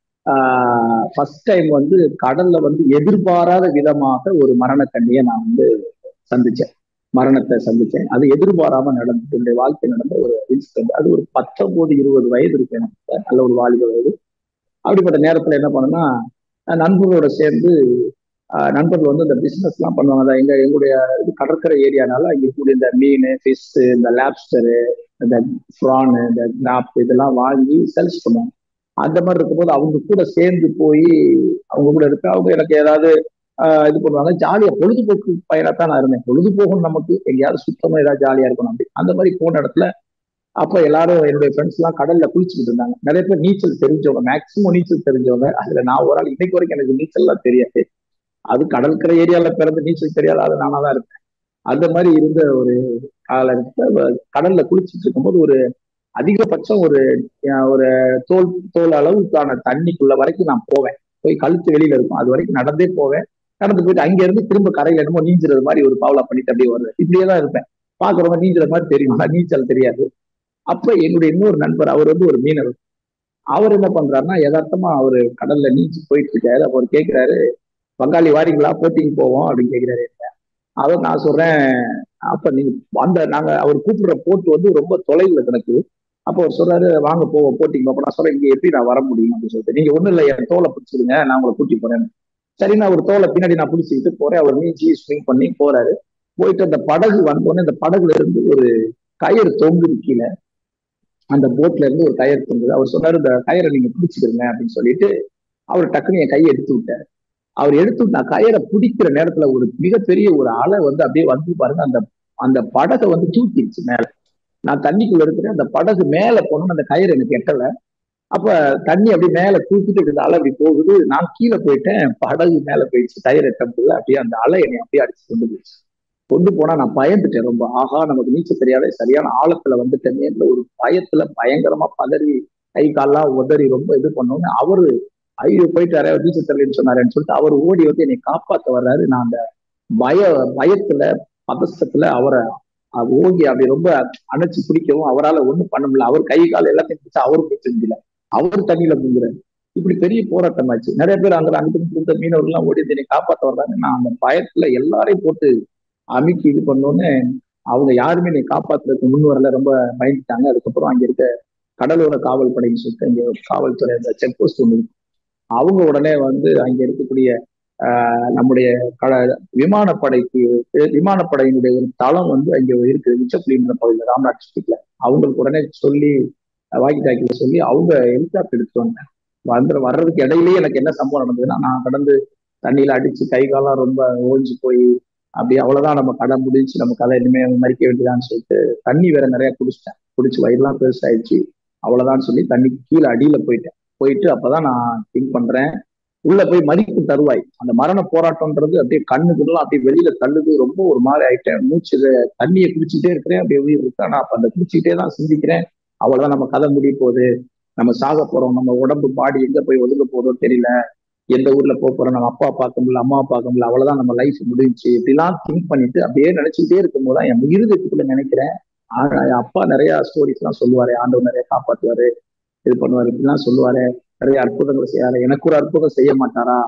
ஃபர்ஸ்ட் டைம் வந்து கடல்ல வந்து எதிர்பாராத விதமாக ஒரு மரண கண்ணியை நான் வந்து சந்திச்சேன் மரணத்தை சந்திச்சேன் அது எதிர்பாராம நடந்தது என்னுடைய வாழ்க்கை நடந்த ஒரு இன்சிடென்ட் அது ஒரு பத்தொன்பது இருபது வயது இருக்கு எனக்கு நல்ல ஒரு வாலிப வயது அப்படிப்பட்ட நேரத்துல என்ன பண்ணேன்னா அஹ் நண்பர்களோட சேர்ந்து ஆஹ் நண்பர்கள் வந்து இந்த பிசினஸ் எல்லாம் பண்ணுவாங்க அதான் எங்க எங்களுடைய இது கடற்கரை ஏரியானால இங்க இருக்கக்கூடிய இந்த மீன் ஃபிஷ் இந்த லேப்ஸ்டரு இந்த ப்ரானு இந்த கிராப் இதெல்லாம் வாங்கி சேல்ஸ் பண்ணுவாங்க அந்த மாதிரி இருக்கும்போது அவங்க கூட சேர்ந்து போய் அவங்க கூட இருக்க அவங்க எனக்கு ஏதாவது ஆஹ் இது பண்ணுவாங்க ஜாலியா பொழுதுபோக்கு பயணத்தான் நான் இருந்தேன் பொழுதுபோகும் நமக்கு எங்கேயாவது சுத்தமா ஏதாவது ஜாலியா இருக்கணும் அப்படி அந்த மாதிரி போன இடத்துல அப்ப எல்லாரும் என்னுடைய ஃப்ரெண்ட்ஸ் எல்லாம் கடல்ல குளிச்சுக்கிட்டு இருந்தாங்க நிறைய பேர் நீச்சல் தெரிஞ்சவங்க மேக்சிமம் நீச்சல் தெரிஞ்சவங்க அதுல நான் ஒரு ஆள் இன்னைக்கு வரைக்கும் எனக்கு நீச்சல் எல்லாம் தெரியாது அது கடற்கரை ஏரியால பிறந்து நீச்சல் தெரியாத அது நானா தான் இருப்பேன் அந்த மாதிரி இருந்த ஒரு காலகட்டத்துல கடல்ல குளிச்சுட்டு இருக்கும்போது ஒரு அதிகபட்சம் ஒரு அஹ் ஒரு தோல் தோல் அளவுக்கான தண்ணிக்குள்ள வரைக்கும் நான் போவேன் போய் கழுத்து வெளியில இருக்கும் அது வரைக்கும் நடந்தே போவேன் நடந்து போயிட்டு அங்க இருந்து திரும்ப கரையில என்னமோ நீஞ்சுறது மாதிரி ஒரு பாவலா பண்ணிட்டு அப்படியே வருவேன் இப்படியே தான் இருப்பேன் பாக்குறவங்க நீஞ்சுற மாதிரி தெரியும் ஆனா நீச்சல் தெரியாது அப்ப என்னுடைய இன்னொரு நண்பர் அவர் வந்து ஒரு மீனவர் அவர் என்ன பண்றாருன்னா யதார்த்தமா அவரு கடல்ல நீச்சு போயிட்டு இருக்காரு அப்ப அவர் கேட்கிறாரு பங்காளி வாரீங்களா போட்டிங் போவோம் அப்படின்னு கேட்கிறாரு என்கிட்ட. அவர் நான் சொல்றேன் அப்ப நீங்க அந்த நாங்க அவர் கூப்பிடுற போட்டு வந்து ரொம்ப தொலைவுல கிடக்கு அப்போ அவர் சொல்றாரு வாங்க போவோம் போட்டிங் அப்ப நான் சொல்றேன் இங்க எப்படி நான் வர முடியும் அப்படின்னு சொல்லிட்டு நீங்க ஒண்ணும் இல்லை என் தோலை பிடிச்சிருங்க நான் உங்களை கூட்டி போறேன் சரி நான் ஒரு தோலை பின்னாடி நான் பிடிச்சிக்கிட்டு போறேன் அவர் நீச்சி ஸ்விங் பண்ணி போறாரு போயிட்டு அந்த படகு வந்தோடனே அந்த படகுல இருந்து ஒரு கயிறு தொங்குது கீழே அந்த போட்ல இருந்து ஒரு கயிறு தொங்குது அவர் சொன்னாரு இந்த கயிறை நீங்க பிடிச்சிக்கிறங்க அப்படின்னு சொல்லிட்டு அவர் டக்குன்னு என் கையை எடுத்து விட்டாரு அவர் எடுத்து விட்டு நான் கயிறை பிடிக்கிற நேரத்துல ஒரு மிகப்பெரிய ஒரு அலை வந்து அப்படியே வந்து பாருங்க அந்த அந்த படகை வந்து தூக்கிடுச்சு மேல நான் தண்ணிக்குள்ள இருக்கிறேன் அந்த படகு மேல போனோம்னு அந்த கயிறு எனக்கு எட்டல அப்ப தண்ணி அப்படியே மேல தூக்கிட்டு இருக்குது அலை அப்படி போகுது நான் கீழே போயிட்டேன் படகு மேல போயிடுச்சு கயிறு எட்டம்போது அப்படியே அந்த அலை என்னை அப்படியே அடிச்சு கொண்டு போயிடுச்சு கொண்டு போனா நான் பயந்துட்டேன் ரொம்ப ஆஹா நமக்கு நீச்சல் தெரியாத சரியான ஆழத்துல வந்துட்டேன் ஒரு பயத்துல பயங்கரமா பதறி கை கால்லாம் உதறி ரொம்ப இது பண்ணோன்னு அவரு ஐயோ போயிட்டாரு அவர் நீச்சல் தெரியலன்னு சொன்னாருன்னு சொல்லிட்டு அவர் ஓடி வந்து என்னை காப்பாத்த வர்றாரு நான் அந்த பய பயத்துல பதஷ்டத்துல அவரை அஹ், ஓங்கி அப்படி ரொம்ப அணைச்சு பிடிக்கவும் அவரால் ஒண்ணும் பண்ண முடியல அவர் கை கால் எல்லாத்தையும் பிடிச்சு அவரும் பிடிச்ச முடியல அவர் தண்ணியில முங்குறாரு இப்படி பெரிய போராட்டம் ஆச்சு நிறைய பேர் அங்க அங்கிட்டு இருந்த மீனவர்கள் எல்லாம் ஓடி வந்து என்னை காப்பாத்த வர்றாங்க நான் அந்த பயத்துல எல்லாரையும் போட்டு அமுக்கி இது பண்ணோன்னு அவங்க யாருமே என்னை காப்பாத்துறதுக்கு முன் வரல ரொம்ப பயந்துட்டாங்க அதுக்கப்புறம் அங்க இருக்க கடலோர காவல் படைன்னு சொல்லிட்டு இங்க ஒரு காவல்துறை அந்த செக் போஸ்ட் ஒன்று இருக்கு அவங்க உடனே வந்து அங்க இருக்கக்கூடிய ஆஹ், நம்முடைய கட விமானப்படைக்கு விமானப்படையினுடைய ஒரு தளம் வந்து அங்க இருக்கு உச்சப்புலின்ற பகுதியில் ராம்நாத் டிஸ்ட்ரிக்ட்ல அவங்களுக்கு உடனே சொல்லி வாக்கி டாக்கில சொல்லி அவங்க ஹெலிகாப்டர் எடுத்துட்டு வந்தாங்க வந்து வர்றதுக்கு இடையிலேயே எனக்கு என்ன சம்பவம் நடந்ததுன்னா நான் கடந்து தண்ணியில அடிச்சு கை காலம் ரொம்ப ஓஞ்சி போய் அப்படியே அவ்வளவுதான் நம்ம கடை முடிஞ்சு நம்ம கதை இனிமே மறிக்க வேண்டியதான்னு சொல்லிட்டு தண்ணி வேற நிறைய குடிச்சிட்டேன் குடிச்சு வயிறுலாம் பெருசாயிடுச்சு அவ்வளவுதான் சொல்லி தண்ணிக்கு கீழே அடியில போயிட்டேன் போயிட்டு அப்பதான் நான் திங்க் பண்றேன் உள்ள போய் மதிப்பு தருவாய் அந்த மரண போராட்டம்ன்றது அப்படியே கண்ணுக்குலாம் அப்படியே வெளியில தள்ளுது ரொம்ப ஒரு மாதிரி ஆயிட்டேன் மூச்சு இத- தண்ணியை குடிச்சிட்டே இருக்கிறேன் அப்படியே உயிர் இருக்கு ஆனா அப்ப அந்த குடிச்சிட்டே தான் சிந்திக்கிறேன் அவ்வளவுதான் நம்ம கதை முடிய போகுது நம்ம சாக போறோம் நம்ம உடம்பு பாடி எங்க போய் ஒதுங்க போதோ தெரியல எந்த ஊர்ல போக போறோம் நம்ம அப்பா பார்க்க முடியல அம்மா பார்க்க முடியல அவ்வளவுதான் நம்ம லைஃப் முடிஞ்சுச்சு இப்படிலாம் திங்க் பண்ணிட்டு அப்படியே நினைச்சுக்கிட்டே இருக்கும்போது தான் என் இருதயத்துக்குள்ள நினைக்கிறேன் ஆனா என் அப்பா நிறைய ஸ்டோரிஸ் எல்லாம் சொல்லுவாரு ஆண்டவர் நிறைய காப்பாத்துவாரு இது பண்ணுவாரு இப்படிலாம் சொல்லுவாரு நிறைய அற்புதங்களை செய்யாரு எனக்கு ஒரு அற்புதம் செய்ய மாட்டாரா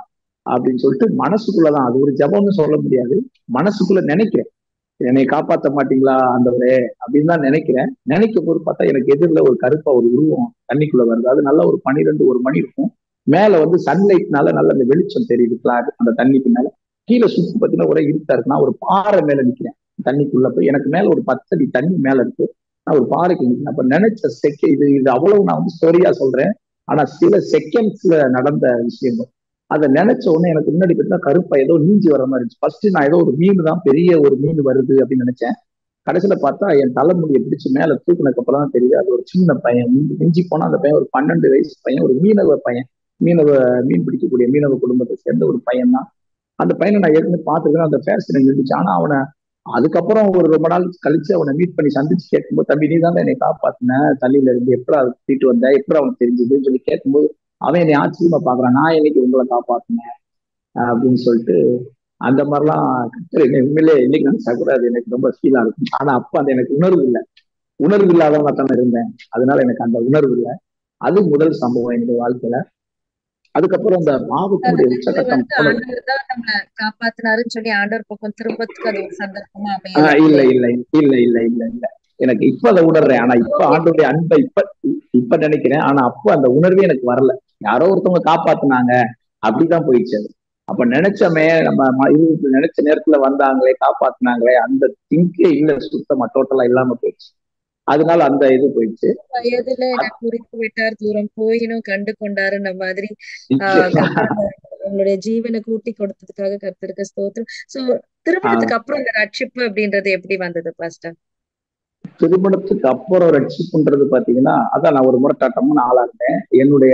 அப்படின்னு சொல்லிட்டு மனசுக்குள்ளதான் அது ஒரு ஜபம்னு சொல்ல முடியாது மனசுக்குள்ள நினைக்கிறேன் என்னை காப்பாத்த மாட்டீங்களா ஆண்டவரே அப்படின்னு தான் நினைக்கிறேன் நினைக்கும் போது பார்த்தா எனக்கு எதிரில் ஒரு கருப்பா ஒரு உருவம் தண்ணிக்குள்ள வருது அது நல்ல ஒரு பன்னிரெண்டு ஒரு மணி இருக்கும் மேல வந்து சன்லைட்னால நல்ல அந்த வெளிச்சம் தெரியுது கிளார் அந்த தண்ணிக்கு மேல கீழே சுத்தி பார்த்தீங்கன்னா ஒரே இருட்டா இருக்கு நான் ஒரு பாறை மேல நிக்கிறேன் தண்ணிக்குள்ள போய் எனக்கு மேல ஒரு பத்தடி தண்ணி மேல இருக்கு நான் ஒரு பாறைக்கு நிக்கிறேன் அப்ப நினைச்ச செக இது இது அவ்வளவு நான் வந்து ஸ்டோரியா சொல்றேன் ஆனா சில செகண்ட்ஸ்ல நடந்த விஷயங்கள் அதை நினைச்ச உடனே எனக்கு முன்னாடி பார்த்தீங்கன்னா கருப்பா ஏதோ நீஞ்சி வர மாதிரி இருந்துச்சு ஃபர்ஸ்ட் நான் ஏதோ ஒரு மீன் தான் பெரிய ஒரு மீன் வருது அப்படின்னு நினைச்சேன் கடைசியில பார்த்தா என் தலைமுடியை பிடிச்சு மேல தூக்குனதுக்கு அப்புறம் தான் தெரியுது அது ஒரு சின்ன பையன் மிஞ்சி- மிஞ்சி போனா அந்த பையன் ஒரு பன்னெண்டு வயசு பையன் ஒரு மீனவ பையன் மீனவ மீன் பிடிக்கக்கூடிய மீனவ குடும்பத்தை சேர்ந்த ஒரு பையன் தான் அந்த பையனை நான் ஏற்கனவே பார்த்துருக்கேன் அந்த ஃபேஸ் எனக்கு இருந்துச்சு ஆனா அவனை அதுக்கப்புறம் ஒரு ரொம்ப நாள் கழிச்சு அவனை மீட் பண்ணி சந்திச்சு கேட்கும்போது தம்பி நீ தான் என்னை காப்பாத்தின தண்ணியில இருந்து எப்படி அதை தூக்கிட்டு வந்த எப்படி அவனுக்கு தெரிஞ்சதுன்னு சொல்லி கேட்கும்போது அவன் என்னை ஆச்சரியமா பாக்குறான் நான் என்னைக்கு உங்களை காப்பாத்தினேன் அஹ் அப்படின்னு சொல்லிட்டு அந்த மாதிரிலாம் கர்த்தர் என்னை உண்மையிலே இன்னைக்கு நினைச்சா கூட அது எனக்கு ரொம்ப ஃபீலா இருக்கும் ஆனா அப்ப அந்த எனக்கு உணர்வு இல்லை உணர்வு இல்லாதவங்க தானே இருந்தேன் அதனால எனக்கு அந்த உணர்வு இல்லை அது முதல் சம்பவம் என்னுடைய வாழ்க்கையில அதுக்கப்புறம் அந்த பாவத்தினுடைய இது உச்சகட்டம் வந்து ஆண்டவர் தான் நம்மள காப்பாத்தினாருன்னு சொல்லி ஆண்டவர் பக்கம் திரும்பத்துக்கு அது ஒரு சந்தர்ப்பமா ஆஹ் அமையல இல்ல இல்ல இல்ல இல்ல இல்ல இல்ல எனக்கு இப்ப அதை உணர்றேன் ஆனா இப்ப ஆண்டுடைய அன்பை இப்ப இப்ப நினைக்கிறேன் ஆனா அப்ப அந்த உணர்வே எனக்கு வரல யாரோ ஒருத்தவங்க காப்பாத்துனாங்க அப்படிதான் போயிடுச்சு அது அப்ப நினைச்சமே நம்ம ம- இது நினைச்ச நேரத்துல வந்தாங்களே காப்பாத்துனாங்களே அந்த திங்கே இல்ல சுத்தமா டோட்டலா இல்லாம போயிடுச்சு அதனால அந்த இது போயிடுச்சு வயதுல என்ன குறித்து விட்டார் தூரம் போயினும் கண்டு கொண்டாருன்ற மாதிரி ஆஹ் நிச்சயமா. கர்த்தர் உங்களுடைய ஜீவனை கூட்டி கொடுத்ததுக்காக கர்த்தருக்கு ஸ்தோத்திரம் சோ திருமணத்துக்கு அப்புறம் இந்த ரட்சிப்பு அப்படின்றது எப்படி வந்தது பாஸ்டர் திருமணத்துக்கு அப்புறம் ரட்சிப்புன்றது பாத்தீங்கன்னா அதான் நான் ஒரு முறை டாட்டம்னு ஆளா இருந்தேன் என்னுடைய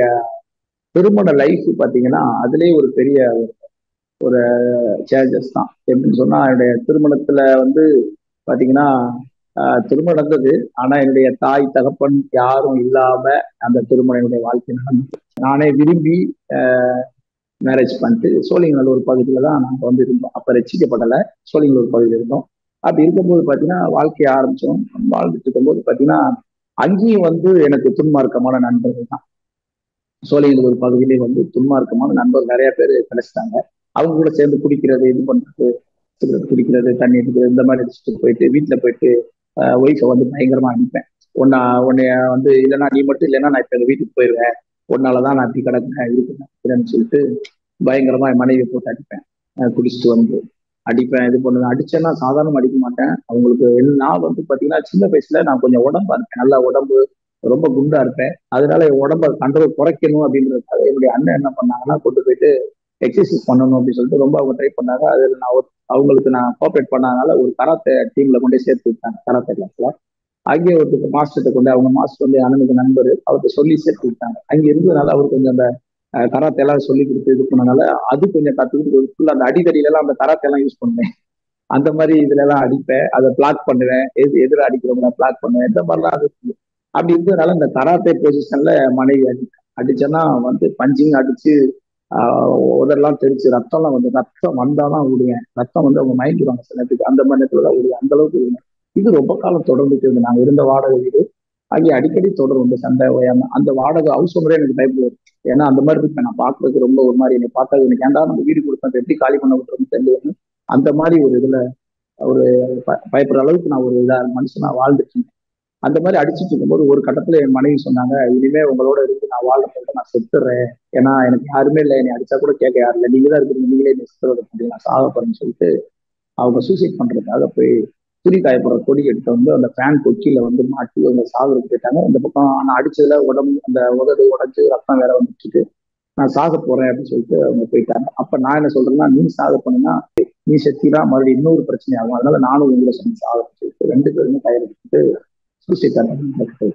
திருமண லைஃப் பாத்தீங்கன்னா அதுலயே ஒரு பெரிய ஒரு- ஒரு சேஞ்சஸ் தான் எப்படின்னு சொன்னா என்னுடைய திருமணத்துல வந்து பாத்தீங்கன்னா ஆஹ் திருமணம் நடந்தது ஆனா என்னுடைய தாய் தகப்பன் யாரும் இல்லாம அந்த திருமணம் என்னுடைய வாழ்க்கை நடந்தது நானே விரும்பி மேரேஜ் பண்ணிட்டு சோழிங்கநல்லூர் பகுதியில தான் நாங்க வந்து இருந்தோம் அப்ப ரசிக்கப்படலை சோழிங்கநல்லூர் பகுதியில் இருந்தோம் அப்படி இருக்கும்போது பாத்தீங்கன்னா வாழ்க்கைய ஆரம்பிச்சோம் வாழ்ந்துட்டு இருக்கும்போது பாத்தீங்கன்னா அங்கேயும் வந்து எனக்கு துன்மார்க்கமான நண்பர்கள் தான் சோழிங்கநல்லூர் பகுதியிலே வந்து துன்மார்க்கமான நண்பர்கள் நிறைய பேர் கிடைச்சிட்டாங்க அவங்க கூட சேர்ந்து குடிக்கிறது இது பண்றது சிகரெட் குடிக்கிறது தண்ணி அடிக்கிறது இந்த மாதிரி அடிச்சுட்டு போயிட்டு வீட்டுல போயிட்டு ஒய்ஃபை வந்து பயங்கரமா அடிப்பேன் உன்னை உன்னைய வந்து இல்லைன்னா நீ மட்டும் இல்லைன்னா நான் இப்ப எங்க வீட்டுக்கு போயிடுவேன் உன்னாலதான் நான் இப்படி கிடக்கிறேன் இருக்கிறேன்னு சொல்லிட்டு பயங்கரமா என் மனைவியை போட்டு அடிப்பேன் அஹ் குடிச்சிட்டு வந்து அடிப்பேன் இது பண்ணுவேன் அடிச்சேன்னா சாதாரணமா அடிக்க மாட்டேன் அவங்களுக்கு என்ன- நான் வந்து பாத்தீங்கன்னா சின்ன வயசுல நான் கொஞ்சம் உடம்பா இருப்பேன் நல்லா உடம்பு ரொம்ப குண்டா இருப்பேன் அதனால என் உடம்ப கண்ட்ரோல் குறைக்கணும் அப்படின்றதுக்காக என்னுடைய அண்ணன் என்ன பண்ணாங்கன்னா கொண்டு போயிட்டு எக்ஸசைஸ் பண்ணணும் அப்படின்னு சொல்லிட்டு ரொம்ப அவங்க ட்ரை பண்ணாங்க அதில் நான் ஒரு- அவங்களுக்கு நான் கோஆப்ரேட் பண்ணாதனால ஒரு கராத்தே டீம்ல கொண்டு போய் சேர்த்து விட்டாங்க கராத்தே கிளாஸ்ல அங்கே ஒருத்தருக்கு மாஸ்டர்கிட்ட கொண்டு அவங்க மாஸ்டர் வந்து என் அண்ணனுக்கு நண்பர் அவர்கிட்ட சொல்லி சேர்த்து விட்டாங்க அங்க இருந்ததுனால அவர் கொஞ்சம் அந்த அஹ், கராத்தே எல்லாம் சொல்லி கொடுத்து இது பண்ணனால அது கொஞ்சம் கத்துக்கிட்டு ஃபுல்லா அந்த அடிதடியில எல்லாம் அந்த கராத்தே எல்லாம் யூஸ் பண்ணுவேன் அந்த மாதிரி இதுல எல்லாம் அடிப்பேன் அதை பிளாக் பண்ணுவேன் எது எதிர அடிக்கிறவங்க பிளாக் பண்ணுவேன் இந்த மாதிரிலாம் அது அப்படி இருந்ததுனால இந்த கராத்தே பொசிஷன்ல மனைவி அடி அடிச்சேன்னா வந்து பஞ்சிங் அடிச்சு ஆஹ் உதரெல்லாம் தெரிச்சு ரத்தம்லாம் வந்து ரத்தம் வந்தாதான் விடுவேன் ரத்தம் வந்து அவங்க மயங்கிடுவாங்க சில நேரத்துக்கு அந்த மாதிரி நேரத்துல தான் விடுவேன் அந்த அளவுக்கு விடுவேன் இது ரொம்ப காலம் தொடர்ந்துட்டு இருந்தது நாங்க இருந்த வாடகை வீடு அங்கே அடிக்கடி தொடரும் இந்த சண்டை ஓயாம அந்த வாடகை ஹவுஸ் ஓனரே எனக்கு டைப்ல வரும் ஏன்னா அந்த மாதிரி இருப்பேன் நான் பாக்குறதுக்கு ரொம்ப ஒரு மாதிரி என்னை பார்த்தா எனக்கு ஏன்டா நம்ம வீடு கொடுத்தோம் எப்படி காலி பண்ண விட்டுறோம்னு தெரியல அந்த மாதிரி ஒரு இதுல ஒரு ப- பயப்படுற அளவுக்கு நான் ஒரு இதா மனுஷனா வாழ்ந்துட்டு இருந்தேன் அந்த மாதிரி அடிச்சிட்டு இருக்கும்போது ஒரு கட்டத்துல என் மனைவி சொன்னாங்க இனிமே உங்களோட இருந்து நான் வாழ்றத நான் செத்துறேன் ஏன்னா எனக்கு யாருமே இல்லை என்னை அடிச்சா கூட கேட்க யாரும் இல்லை நீங்க தான் இருக்கிறீங்க நீங்களே என்னை செத்துறத பண்ணி நான் சாக போறேன்னு சொல்லிட்டு அவங்க சூசைட் பண்றதுக்காக போய் துணி காயப்படுற கொடி எடுத்து வந்து அந்த ஃபேன் கொக்கியில வந்து மாட்டி அவங்க சாகுறதுக்கு போயிட்டாங்க இந்த பக்கம் நான் அடிச்சதுல உடம்பு அந்த உதடு உடஞ்சு ரத்தம் வேற வந்துட்டு நான் சாக போறேன் அப்படின்னு சொல்லிட்டு அவங்க போயிட்டாங்க அப்ப நான் என்ன சொல்றேன்னா நீ சாக போனீங்கன்னா நீ செத்தினா மறுபடியும் இன்னொரு பிரச்சனை ஆகும் அதனால நானும் உங்களை சொன்ன சாகன்னு சொல்லிட்டு ரெண்டு பேருமே கையெழுத்து சூசைட் அட்டன் பண்றது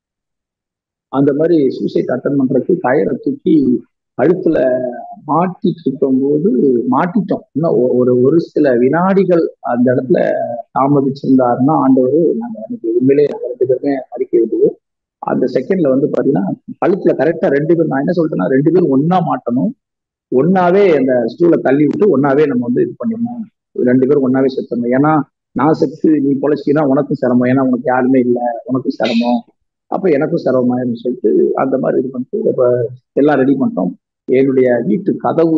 அந்த மாதிரி சூசைட் அட்டன் பண்றதுக்கு கயிறை தூக்கி கழுத்துல மாட்டிட்டு இருக்கும்போது மாட்டிட்டோம் இன்னும் ஒ- ஒரு ஒரு சில வினாடிகள் அந்த இடத்துல தாமதிச்சிருந்தாருன்னா ஆண்டவர் நாங்க எனக்கு உண்மையிலே நாங்க ரெண்டு பேருமே அறிக்கை விடுது அந்த செகண்ட்ல வந்து பாத்தீங்கன்னா கழுத்துல கரெக்டா ரெண்டு பேரும் நான் என்ன சொல்றேன்னா ரெண்டு பேரும் ஒண்ணா மாட்டணும் ஒன்னாவே அந்த ஸ்டூலை தள்ளி விட்டு ஒன்னாவே நம்ம வந்து இது பண்ணிடணும் ரெண்டு பேரும் ஒன்னாவே செத்துடணும் ஏன்னா நான் செத்து நீ பொழைச்சினா உனக்கும் சிரமம் ஏன்னா உனக்கு யாருமே இல்லை உனக்கும் சிரமம் அப்ப எனக்கும் சிரமமாயிருன்னு சொல்லிட்டு அந்த மாதிரி இது பண்ணிட்டு இப்ப எல்லாம் ரெடி பண்ணிட்டோம் என்னுடைய வீட்டு கதவு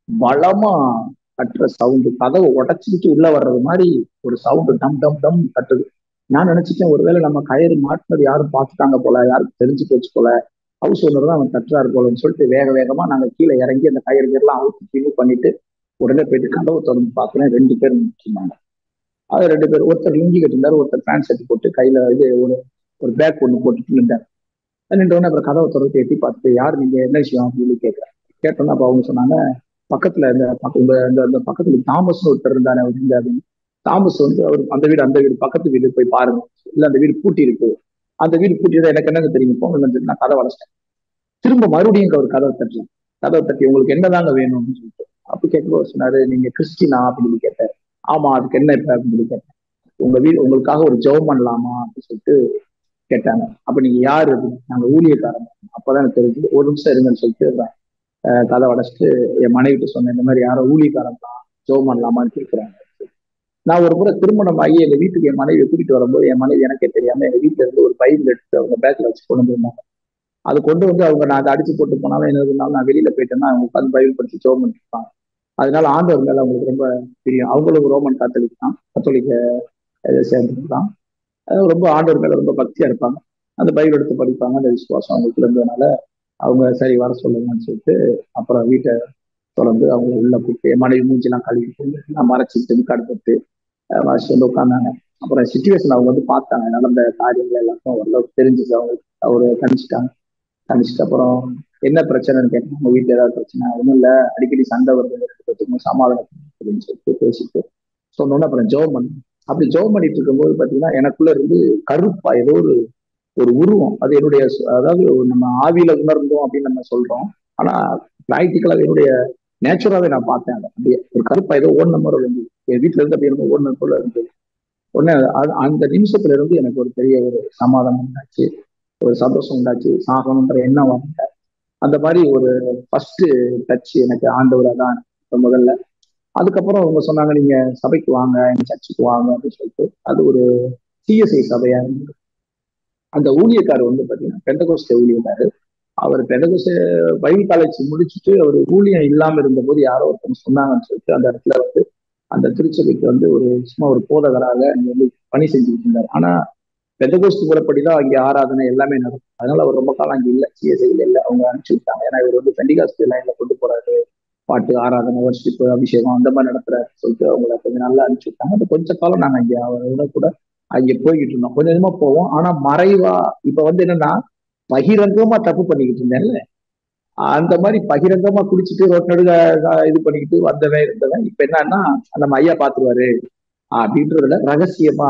பலமா கட்டுற சவுண்டு கதவை உடைச்சிக்கிட்டு உள்ள வர்றது மாதிரி ஒரு சவுண்டு டம் டம் டம் கட்டுது நான் நினைச்சிட்டேன் ஒருவேளை நம்ம கயிறு மாட்டினது யாரும் பார்த்துட்டாங்க போல யாருக்கு தெரிஞ்சு போச்சு போல ஹவுஸ் ஓனர் தான் அவன் தட்டுறாரு போலன்னு சொல்லிட்டு வேக வேகமா நாங்க கீழே இறங்கி அந்த கயிறு கீரெல்லாம் அவுத்து ரிமூவ் பண்ணிட்டு உடனே போயிட்டு கதவை திறந்து பார்க்கிறேன் ரெண்டு பேர் நிற்கிறாங்க அது ரெண்டு பேர் ஒருத்தர் லுங்கி கட்டிருந்தாரு ஒருத்தர் பேண்ட் ஷர்ட் போட்டு கையில இது ஒரு ஒரு பேக் ஒன்று போட்டுட்டு நின்றார் நின்றவொடனே அப்புறம் கதவை திறந்து எட்டி பார்த்துட்டு யார் நீங்க என்ன விஷயம் அப்படின்னு கேட்கிறேன் கேட்டோன்னா அப்ப அவங்க சொன்னாங்க பக்கத்துல இந்த பக்க- இந்த இந்த இந்த பக்கத்துல தாமஸ் ஒருத்தர் இருந்தாரு அவர் இருந்தாரு தாமஸ் வந்து அவர் அந்த வீடு அந்த வீடு பக்கத்து வீடு போய் பாருங்க இல்ல அந்த வீடு பூட்டி இருக்கு அந்த வீடு பூட்டி இருந்தா எனக்கு என்னங்க தெரியும் போங்க சொல்லி நான் கதை வளர்ச்சிட்டேன் திரும்ப மறுபடியும் அவர் கதவை தட்டுறேன் கதவை தட்டி உங்களுக்கு என்னதாங்க வேணும் அப்படின்னு சொல்லிட்டு அப்ப கேட்கும்போது சொன்னாரு நீங்க கிறிஸ்டினா அப்படின்னு சொல்லி கேட்டார் ஆமா அதுக்கு என்ன இப்ப அப்படின்னு சொல்லி கேட்டேன் உங்க வீடு உங்களுக்காக ஒரு ஜெபம் பண்ணலாமா அப்படின்னு சொல்லிட்டு கேட்டாங்க அப்ப நீங்க யாரு அப்படின்னு நாங்க ஊழியக்காரங்க அப்பதான் எனக்கு தெரிஞ்சு ஒரு நிமிஷம் இருங்கன்னு சொல்லிட்டு அஹ், கதை உடச்சிட்டு என் மனைவிட்டு சொன்னேன் இந்த மாதிரி யாரோ ஊழியக்காரங்க தான் ஜெபம் பண்ணலாமான்னு கேட்கிறாங்க நான் ஒரு முறை திருமணம் ஆகி எங்க வீட்டுக்கு என் மனைவியை கூட்டிட்டு வரும்போது என் மனைவி எனக்கே தெரியாம எங்க வீட்டுல இருந்து ஒரு பைபிள் எடுத்து அவங்க பேக்ல வச்சு கொண்டு வந்திருந்தாங்க அது கொண்டு வந்து அவங்க நான் அதை அடிச்சு போட்டு போனாலும் என்ன இருந்தாலும் நான் வெளியில போயிட்டேன்னா அவங்க உட்காந்து பைபிள் படிச்சு ஜோம் பண்ணிருப்பாங்க அதனால ஆண்டவர் மேல அவங்களுக்கு ரொம்ப பிரியம் அவங்களும் ரோமன் காத்தலிக் தான் கத்தோலிக்க இதை சேர்ந்தது தான் அஹ் ரொம்ப ஆண்டவர் மேல ரொம்ப பக்தியா இருப்பாங்க அந்த பைபிள் எடுத்து படிப்பாங்க அந்த விசுவாசம் அவங்களுக்கு இருந்ததுனால அவங்க சரி வர சொல்லுங்கன்னு சொல்லிட்டு அப்புறம் வீட்டை தொடர்ந்து அவங்க உள்ள கூப்பிட்டு என் மனைவி மூஞ்சிலாம் கழுவிட்டு நான் மறைச்சிட்டு கடுப்பட்டு வாசி வந்து உட்காந்தாங்க அப்புறம் சுச்சுவேஷன் அவங்க வந்து பார்த்தாங்க நடந்த காரியங்கள் எல்லாத்தையும் ஓரளவுக்கு தெரிஞ்சுச்சு அவங்க அவரு கணிச்சிட்டாங்க கணிச்சிட்டு அப்புறம் என்ன பிரச்சனைன்னு கேட்டாங்க உங்க வீட்டுல ஏதாவது பிரச்சனை ஒன்றும் இல்லை அடிக்கடி சண்டை வருது ரெண்டு பேத்துக்கும் சமாதானம் அப்படின்னு சொல்லிட்டு பேசிட்டு சொன்னோன்னே அப்புறம் ஜெபம் பண்ணேன் அப்படி ஜெபம் பண்ணிட்டு இருக்கும்போது பாத்தீங்கன்னா எனக்குள்ள இருந்து கருப்பா ஏதோ ஒரு ஒரு உருவம் அது என்னுடைய சு- அதாவது ஒரு நம்ம ஆவியில உணர்ந்தோம் அப்படின்னு நம்ம சொல்றோம் ஆனா பிராக்டிக்கலா என்னுடைய நேச்சுரலாவே நான் பார்த்தேன் அதை அப்படியே ஒரு கருப்பா ஏதோ ஓடின மாதிரி வந்து என் வீட்டுல இருந்து அப்படியே என்னமோ ஓடின போல இருந்தது உடனே அது- அந்த நிமிஷத்துல இருந்து எனக்கு ஒரு பெரிய ஒரு சமாதானம் உண்டாச்சு ஒரு சந்தோஷம் உண்டாச்சு சாகணுன்ற எண்ணம் வரல அந்த மாதிரி ஒரு ஃபர்ஸ்ட் டச் எனக்கு ஆண்டவரா தான் இப்ப முதல்ல அதுக்கப்புறம் அவங்க சொன்னாங்க நீங்க சபைக்கு வாங்க எங்க சர்ச்சுக்கு வாங்க அப்படின்னு சொல்லிட்டு அது ஒரு சிஎஸ்ஐ சபையா இருந்தது அந்த ஊழியக்காரர் வந்து பாத்தீங்கன்னா பெந்தகோஸ்தே ஊழியக்காரு அவர் பெந்தகோஸ்தே பைபிள் காலேஜ் முடிச்சுட்டு அவர் ஊழியம் இல்லாம இருந்தபோது யாரோ ஒருத்தவங்க சொன்னாங்கன்னு சொல்லிட்டு அந்த இடத்துல வந்து அந்த திருச்சபைக்கு வந்து ஒரு சும்மா ஒரு போதகராக அங்க வந்து பணி செஞ்சுக்கிட்டு இருந்தார் ஆனா பெந்தகோஸ்து முறைப்படிதான் அங்கே ஆராதனை எல்லாமே நடக்கும் அதனால அவர் ரொம்ப காலம் அங்கே இல்லை சிஎஸ்ஐல இல்லை அவங்க அனுப்பிச்சு விட்டாங்க ஏன்னா இவர் வந்து பெண்டிகாஸ்து லைன்ல கொண்டு போறாரு பாட்டு ஆராதனை வர்ஷிப்பு அபிஷேகம் அந்த மாதிரி நடத்துறாரு சொல்லிட்டு அவங்கள கொஞ்சம் நல்லா அனுப்பிச்சு விட்டாங்க அந்த கொஞ்ச காலம் நாங்க அங்கே அவரோட கூட அங்கே போய்கிட்டு இருந்தோம் கொஞ்சம் கொஞ்சமா போவோம் ஆனா மறைவா இப்ப வந்து என்னன்னா பகிரங்கமா தப்பு பண்ணிக்கிட்டு இருந்தேன்ல அந்த மாதிரி பகிரங்கமா குடிச்சிட்டு ரோட் நடுக இது பண்ணிக்கிட்டு வந்தவன் இருந்தவன் இப்ப என்னன்னா நம்ம ஐயா பாத்துருவாரு அப்படின்றதுல ரகசியமா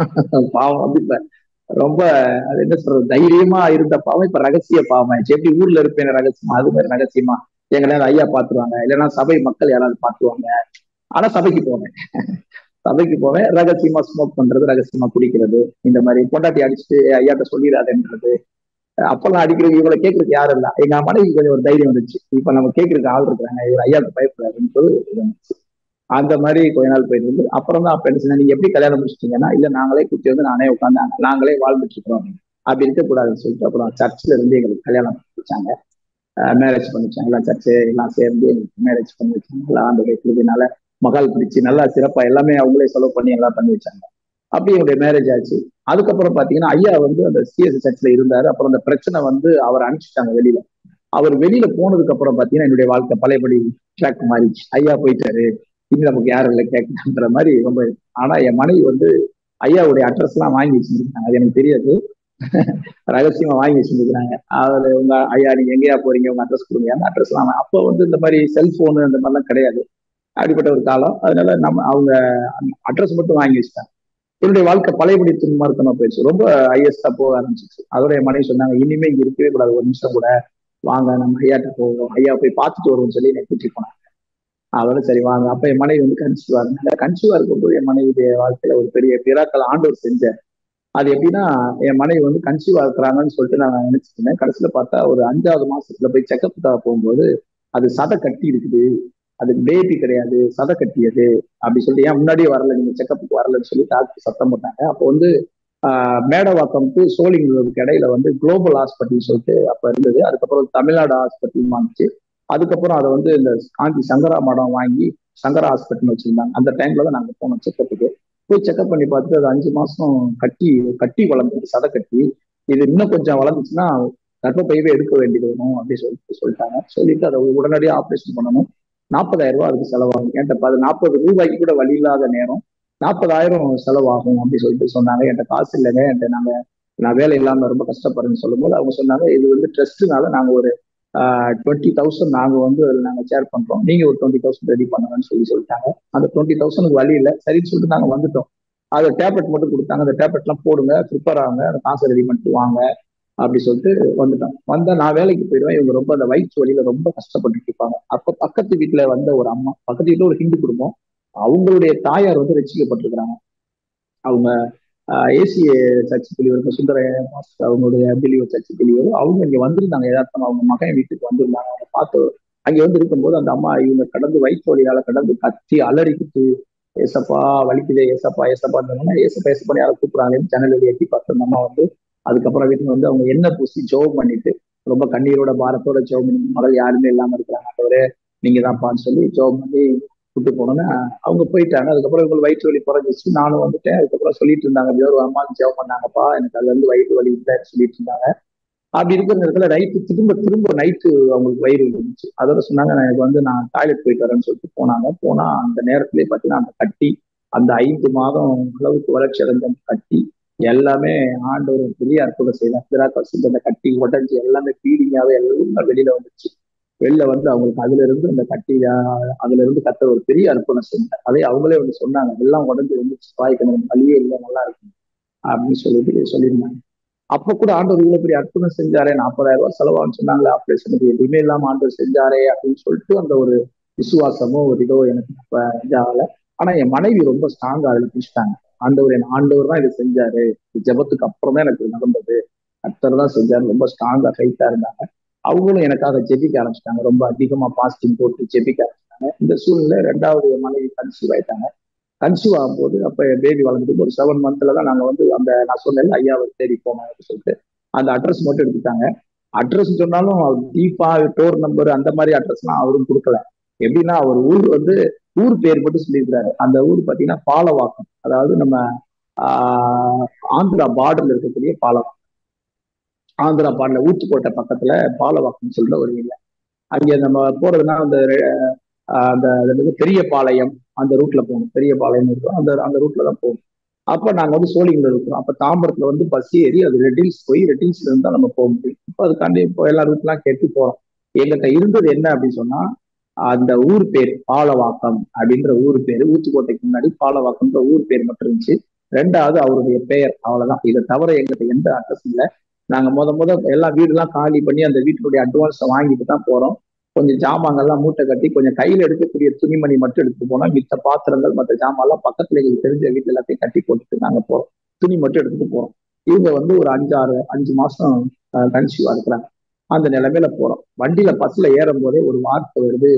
பாவம் வந்து இப்ப ரொம்ப அது என்ன சொல்றது தைரியமா இருந்த பாவம் இப்ப ரகசிய பாவம் ஆயிடுச்சு எப்படி ஊர்ல இருப்பேன் ரகசியமா அது மாதிரி ரகசியமா எங்களையாவது ஐயா பாத்துருவாங்க இல்லைன்னா சபை மக்கள் யாராவது பாத்துருவாங்க ஆனா சபைக்கு போவேன் சபைக்கு போவேன் ரகசியமா ஸ்மோக் பண்றது ரகசியமா குடிக்கிறது இந்த மாதிரி பொண்டாட்டி அடிச்சுட்டு ஐயாட்ட சொல்லிடாதுன்றது அப்பெல்லாம் அடிக்கிறது இவங்களை கேட்கறதுக்கு யாரும் இல்ல எங்க மனைவி கொஞ்சம் ஒரு தைரியம் வந்துச்சு இப்ப நம்ம கேட்கறதுக்கு ஆள் இருக்கிறாங்க இவர் ஐயாவுக்கு பயப்படாதுன்னு சொல்லி இது வந்துச்சு அந்த மாதிரி கொஞ்ச நாள் போயிட்டு இருந்து அப்புறம் தான் அப்ப என்ன சொன்னா, நீங்க எப்படி கல்யாணம் முடிச்சிட்டீங்கன்னா இல்ல நாங்களே குத்தி வந்து நானே உட்காந்து நாங்களே வாழ்ந்துட்டு இருக்கிறோம் அப்படி இருக்கக்கூடாதுன்னு சொல்லிட்டு அப்புறம் சர்ச்சில் இருந்து எங்களுக்கு கல்யாணம் பண்ணி வச்சாங்க மேரேஜ் பண்ணி வச்சாங்க எல்லாம் சர்ச்சு எல்லாம் சேர்ந்து மேரேஜ் பண்ணி வச்சாங்க எல்லாம் ஆண்டு கிருதினால மகள் பிடிச்சி நல்லா சிறப்பா எல்லாமே அவங்களே செலவு பண்ணி எல்லாம் பண்ணி வச்சாங்க அப்படி என்னுடைய மேரேஜ் ஆச்சு அதுக்கப்புறம் பாத்தீங்கன்னா ஐயா வந்து அந்த சிஎஸ் சர்ச்சில் இருந்தாரு அப்புறம் அந்த பிரச்சனை வந்து அவர் அனுப்பிச்சிட்டாங்க வெளியில அவர் வெளியில போனதுக்கு அப்புறம் பாத்தீங்கன்னா என்னுடைய வாழ்க்கை பழையபடி ட்ராக் மாறிச்சு ஐயா போயிட்டாரு இனி நமக்கு யாரும் இல்லை கேட்கணுன்ற மாதிரி ரொம்ப ஆனா என் மனைவி வந்து ஐயாவுடைய அட்ரஸ் எல்லாம் வாங்கி வச்சிருக்காங்க அது எனக்கு தெரியாது ரகசியமா வாங்கி வச்சிருக்காங்க அதுல உங்க ஐயா நீங்க எங்கேயா போறீங்க உங்க அட்ரஸ் கொடுங்க அந்த அட்ரஸ் எல்லாம் அப்போ வந்து இந்த மாதிரி செல்போனு அந்த மாதிரிலாம் கிடையாது அப்படிப்பட்ட ஒரு காலம் அதனால நம்ம அவங்க அட்ரஸ் மட்டும் வாங்கி வச்சுட்டாங்க என்னுடைய வாழ்க்கை பழையபடி துன்மார்க்கமா போயிடுச்சு ரொம்ப ஹையஸ்டா போக ஆரம்பிச்சிச்சு அதோட என் மனைவி சொன்னாங்க இனிமே இங்க இருக்கவே கூடாது ஒரு நிமிஷம் கூட வாங்க நம்ம ஐயாட்ட போவோம் ஐயா போய் பார்த்துட்டு வருவோம்னு சொல்லி என்னை கூட்டிட்டு போனாங்க அதோட சரி வாங்க அப்ப என் மனைவி வந்து கன்சீவா இருந்தாங்க கன்சீவா இருக்கும்போது என் மனைவியுடைய வாழ்க்கையில ஒரு பெரிய பிறாக்கள் ஆண்டவர் செஞ்சார் அது எப்படின்னா என் மனைவி வந்து கன்சீவா இருக்கிறாங்கன்னு சொல்லிட்டு நான் நினைச்சிட்டு இருந்தேன் கடைசியில பார்த்தா ஒரு அஞ்சாவது மாசத்துல போய் செக்கப்புக்காக போகும்போது அது சதை கட்டி இருக்குது அதுக்கு பேபி கிடையாது சதை கட்டியது அப்படி சொல்லி ஏன் முன்னாடியே வரல நீங்க செக்கப்புக்கு வரலன்னு சொல்லி டாக்டர் சத்தம் போட்டாங்க அப்போ வந்து ஆஹ் மேடவாக்கம்க்கு சோழிங்களுக்கு இடையில வந்து குளோபல் ஹாஸ்பிட்டல் சொல்லிட்டு அப்ப இருந்தது அதுக்கப்புறம் தமிழ்நாடு ஹாஸ்பிட்டல் வந்துச்சு அதுக்கப்புறம் அதை வந்து இந்த காந்தி சங்கரா மடம் வாங்கி சங்கரா ஹாஸ்பிட்டல் வச்சிருந்தாங்க அந்த டைம்ல தான் நாங்க போனோம் செக்கப்புக்கு போய் செக்அப் பண்ணி பார்த்துட்டு அது அஞ்சு மாசம் கட்டி கட்டி வளர்ந்துருக்கு சதை கட்டி இது இன்னும் கொஞ்சம் வளர்ந்துச்சுன்னா கர்ப்பப்பையவே எடுக்க வேண்டியது வரும் அப்படின்னு சொல்லிட்டு சொல்லிட்டாங்க சொல்லிட்டு அதை உடனடியாக ஆப்ரேஷன் பண்ணணும் நாற்பதாயிரம் ரூபாய் அதுக்கு செலவாகும் என்கிட்ட அது நாற்பது ரூபாய்க்கு கூட வழி இல்லாத நேரம் நாற்பதாயிரம் செலவாகும் அப்படின்னு சொல்லிட்டு சொன்னாங்க என்கிட்ட காசு இல்லைங்க என்கிட்ட நாங்க நான் வேலை இல்லாம ரொம்ப கஷ்டப்படுறேன்னு சொல்லும்போது அவங்க சொன்னாங்க இது வந்து ட்ரஸ்ட்னால நாங்க ஒரு டுவெண்ட்டி தௌசண்ட் நாங்க வந்து அதில் நாங்க ஷேர் பண்றோம் நீங்க ஒரு டுவெண்ட்டி தௌசண்ட் ரெடி பண்ணுங்கன்னு சொல்லி சொல்லிட்டாங்க அந்த டுவெண்ட்டி தௌசண்ட்க்கு வழி இல்லை சரின்னு சொல்லிட்டு நாங்க வந்துட்டோம் அது டேப்லெட் மட்டும் கொடுத்தாங்க அந்த டேப்லெட்லாம் போடுங்க ப்ரிப்பேர் ஆகுங்க அந்த காசை ரெடி பண்ணிட்டு வாங்க அப்படி சொல்லிட்டு வந்துட்டோம் வந்தா நான் வேலைக்கு போயிடுவேன் இவங்க ரொம்ப அந்த வயிற்று வழியில ரொம்ப கஷ்டப்பட்டு இருப்பாங்க அப்ப பக்கத்து வீட்டுல வந்த ஒரு அம்மா பக்கத்து வீட்டுல ஒரு ஹிந்து குடும்பம் அவங்களுடைய தாயார் வந்து ரசிக்கப்பட்டிருக்கிறாங்க அவங்க AC church believer Sundara master அவங்களுடைய பிலிவர் சர்ச் பிலிவர் அவங்க இங்க வந்திருந்தாங்க யதார்த்தமா அவங்க மகன் வீட்டுக்கு வந்திருந்தாங்க அவங்க பார்த்து அங்க வந்து இருக்கும்போது அந்த அம்மா இவங்க கடந்து வயிற்று வழியால கடந்து கத்தி அலறிக்கிட்டு ஏசப்பா வலிக்குதே ஏசப்பா ஏசப்பா இருந்தோம்னா ஏசப்பா ஏசப்பா யாரை கூப்பிடுறாங்கன்னு ஜன்னல் வெளியே எட்டி பார்த்து அந்த அம்மா வந்து அதுக்கப்புறம் வீட்டுக்கு வந்து அவங்க எண்ணெய் பூசி ஜோம் பண்ணிட்டு ரொம்ப கண்ணீரோட பாரத்தோட ஜோம் பண்ணி மகள் யாருமே இல்லாம இருக்கிறாங்க அவரே நீங்க தான்ப்பான்னு சொல்லி ஜோம் பண்ணி கூட்டு போனோன்னு அவங்க போயிட்டாங்க அதுக்கப்புறம் இவங்க வயிற்று வலி குறைஞ்சிச்சு நானும் வந்துட்டேன் அதுக்கப்புறம் சொல்லிட்டு இருந்தாங்க அப்படி ஒரு அம்மா ஜெபம் பண்ணாங்கப்பா எனக்கு அதுல இருந்து வயிற்று வலி இல்லை சொல்லிட்டு இருந்தாங்க அப்படி இருக்கிற நேரத்துல நைட்டு திரும்ப திரும்ப நைட்டு அவங்களுக்கு வயிறு இருந்துச்சு அதோட சொன்னாங்க எனக்கு வந்து நான் டாய்லெட் போயிட்டு வரேன்னு சொல்லிட்டு போனாங்க போனா அந்த நேரத்திலேயே பார்த்தீங்கன்னா அந்த கட்டி அந்த ஐந்து மாதம் அளவுக்கு வளர்ச்சி அடைஞ்ச அந்த கட்டி எல்லாமே ஆண்டவர் பெரிய அற்புதம் செய்தார் பிராக்காசி அந்த கட்டி உடஞ்சி எல்லாமே பீடிங்காவே எல்லாம் வெளியில வந்துச்சு வெளில வந்து அவங்களுக்கு அதுல இருந்து அந்த கட்டி அதுல இருந்து கத்த ஒரு பெரிய அற்புதம் செஞ்சார் அதே அவங்களே வந்து சொன்னாங்க எல்லாம் உடஞ்சி வந்துச்சு வாய்க்கணும் வழியே இல்லை நல்லா இருக்கும் அப்படின்னு சொல்லிட்டு சொல்லியிருந்தாங்க அப்ப கூட ஆண்டவர் இவ்வளவு பெரிய அற்புதம் செஞ்சாரே நாற்பதாயிரம் ரூபாய் செலவான்னு சொன்னாங்களே ஆப்ரேஷனுக்கு எதுவுமே இல்லாம ஆண்டவர் செஞ்சாரே அப்படின்னு சொல்லிட்டு அந்த ஒரு விசுவாசமோ ஒரு இதோ எனக்கு இப்ப இதாகல ஆனா என் மனைவி ரொம்ப ஸ்ட்ராங்கா அதுல பிடிச்சிட்டாங்க ஆண்டவர் என் ஆண்டவர் தான் இதை செஞ்சாரு ஜபத்துக்கு அப்புறம் தான் எனக்கு நடந்தது கர்த்தர் தான் செஞ்சாரு ரொம்ப ஸ்ட்ராங்கா கைட்டா இருந்தாங்க அவங்களும் எனக்காக ஜெபிக்க ஆரம்பிச்சிட்டாங்க ரொம்ப அதிகமா பாஸ்டிங் போட்டு ஜெபிக்க ஆரம்பிச்சிட்டாங்க இந்த சூழ்நிலை ரெண்டாவது மனைவி கன்சீவ் ஆயிட்டாங்க கன்சீவ் ஆகும்போது அப்ப பேபி வளர்ந்துட்டு ஒரு செவன் மந்த்ல தான் நாங்க வந்து அந்த நான் சொன்னேன் ஐயாவை தேடி போனோம் அப்படின்னு சொல்லிட்டு அந்த அட்ரஸ் மட்டும் எடுத்துட்டாங்க அட்ரஸ் சொன்னாலும் தீபா டோர் நம்பர் அந்த மாதிரி அட்ரஸ்லாம் அவரும் கொடுக்கல எப்படின்னா அவர் ஊர் வந்து ஊர் பேர் மட்டும் சொல்லியிருக்கிறாரு அந்த ஊர் பாத்தீங்கன்னா பாலவாக்கம் அதாவது நம்ம ஆஹ் ஆந்திரா பார்டர்ல இருக்கக்கூடிய பாலவாக்கம் ஆந்திரா பார்டர்ல ஊத்துக்கோட்டை பக்கத்துல பாலவாக்கம் சொல்ற ஒரு இல்லை அங்க நம்ம போறதுன்னா அந்த அந்த பெரிய பாளையம் அந்த ரூட்ல போகணும் பெரிய பாளையம் இருக்கும் அந்த அந்த ரூட்ல தான் போகணும் அப்ப நாங்க வந்து சோழிங்கல இருக்கிறோம் அப்ப தாம்பரத்துல வந்து பஸ் ஏறி அது ரெட்டில்ஸ் போய் ரெட்டில்ஸ்ல இருந்தா நம்ம போக முடியும் இப்போ அதுக்காண்டி இப்போ எல்லா ரூட்லாம் கேட்டு போறோம் எங்கிட்ட இருந்தது என்ன அப்படின்னு சொன்னா அந்த ஊர் பேர் பாலவாக்கம் அப்படின்ற ஊர் பேர் ஊத்துக்கோட்டைக்கு முன்னாடி பாலவாக்கம்ன்ற ஊர் பேர் மட்டும் இருந்துச்சு ரெண்டாவது அவருடைய பெயர் அவ்வளவுதான் இதை தவிர எங்கிட்ட எந்த அட்ரஸ் இல்லை நாங்க முத முத எல்லா வீடுலாம் காலி பண்ணி அந்த வீட்டினுடைய அட்வான்ஸை வாங்கிட்டு தான் போறோம் கொஞ்சம் ஜாமான்கள்லாம் மூட்டை கட்டி கொஞ்சம் கையில எடுக்கக்கூடிய துணிமணி மட்டும் எடுத்துட்டு போனோம் மித்த பாத்திரங்கள் மற்ற ஜாமான்லாம் பக்கத்துல எங்களுக்கு தெரிஞ்ச வீட்டுல எல்லாத்தையும் கட்டி போட்டுட்டு நாங்க போறோம் துணி மட்டும் எடுத்துட்டு போறோம் இவங்க வந்து ஒரு அஞ்சாறு அஞ்சு மாசம் கன்சியூவா இருக்கிறாங்க அந்த நிலைமையில போறோம் வண்டியில பஸ்ல ஏறும் போதே ஒரு வார்த்தை வருது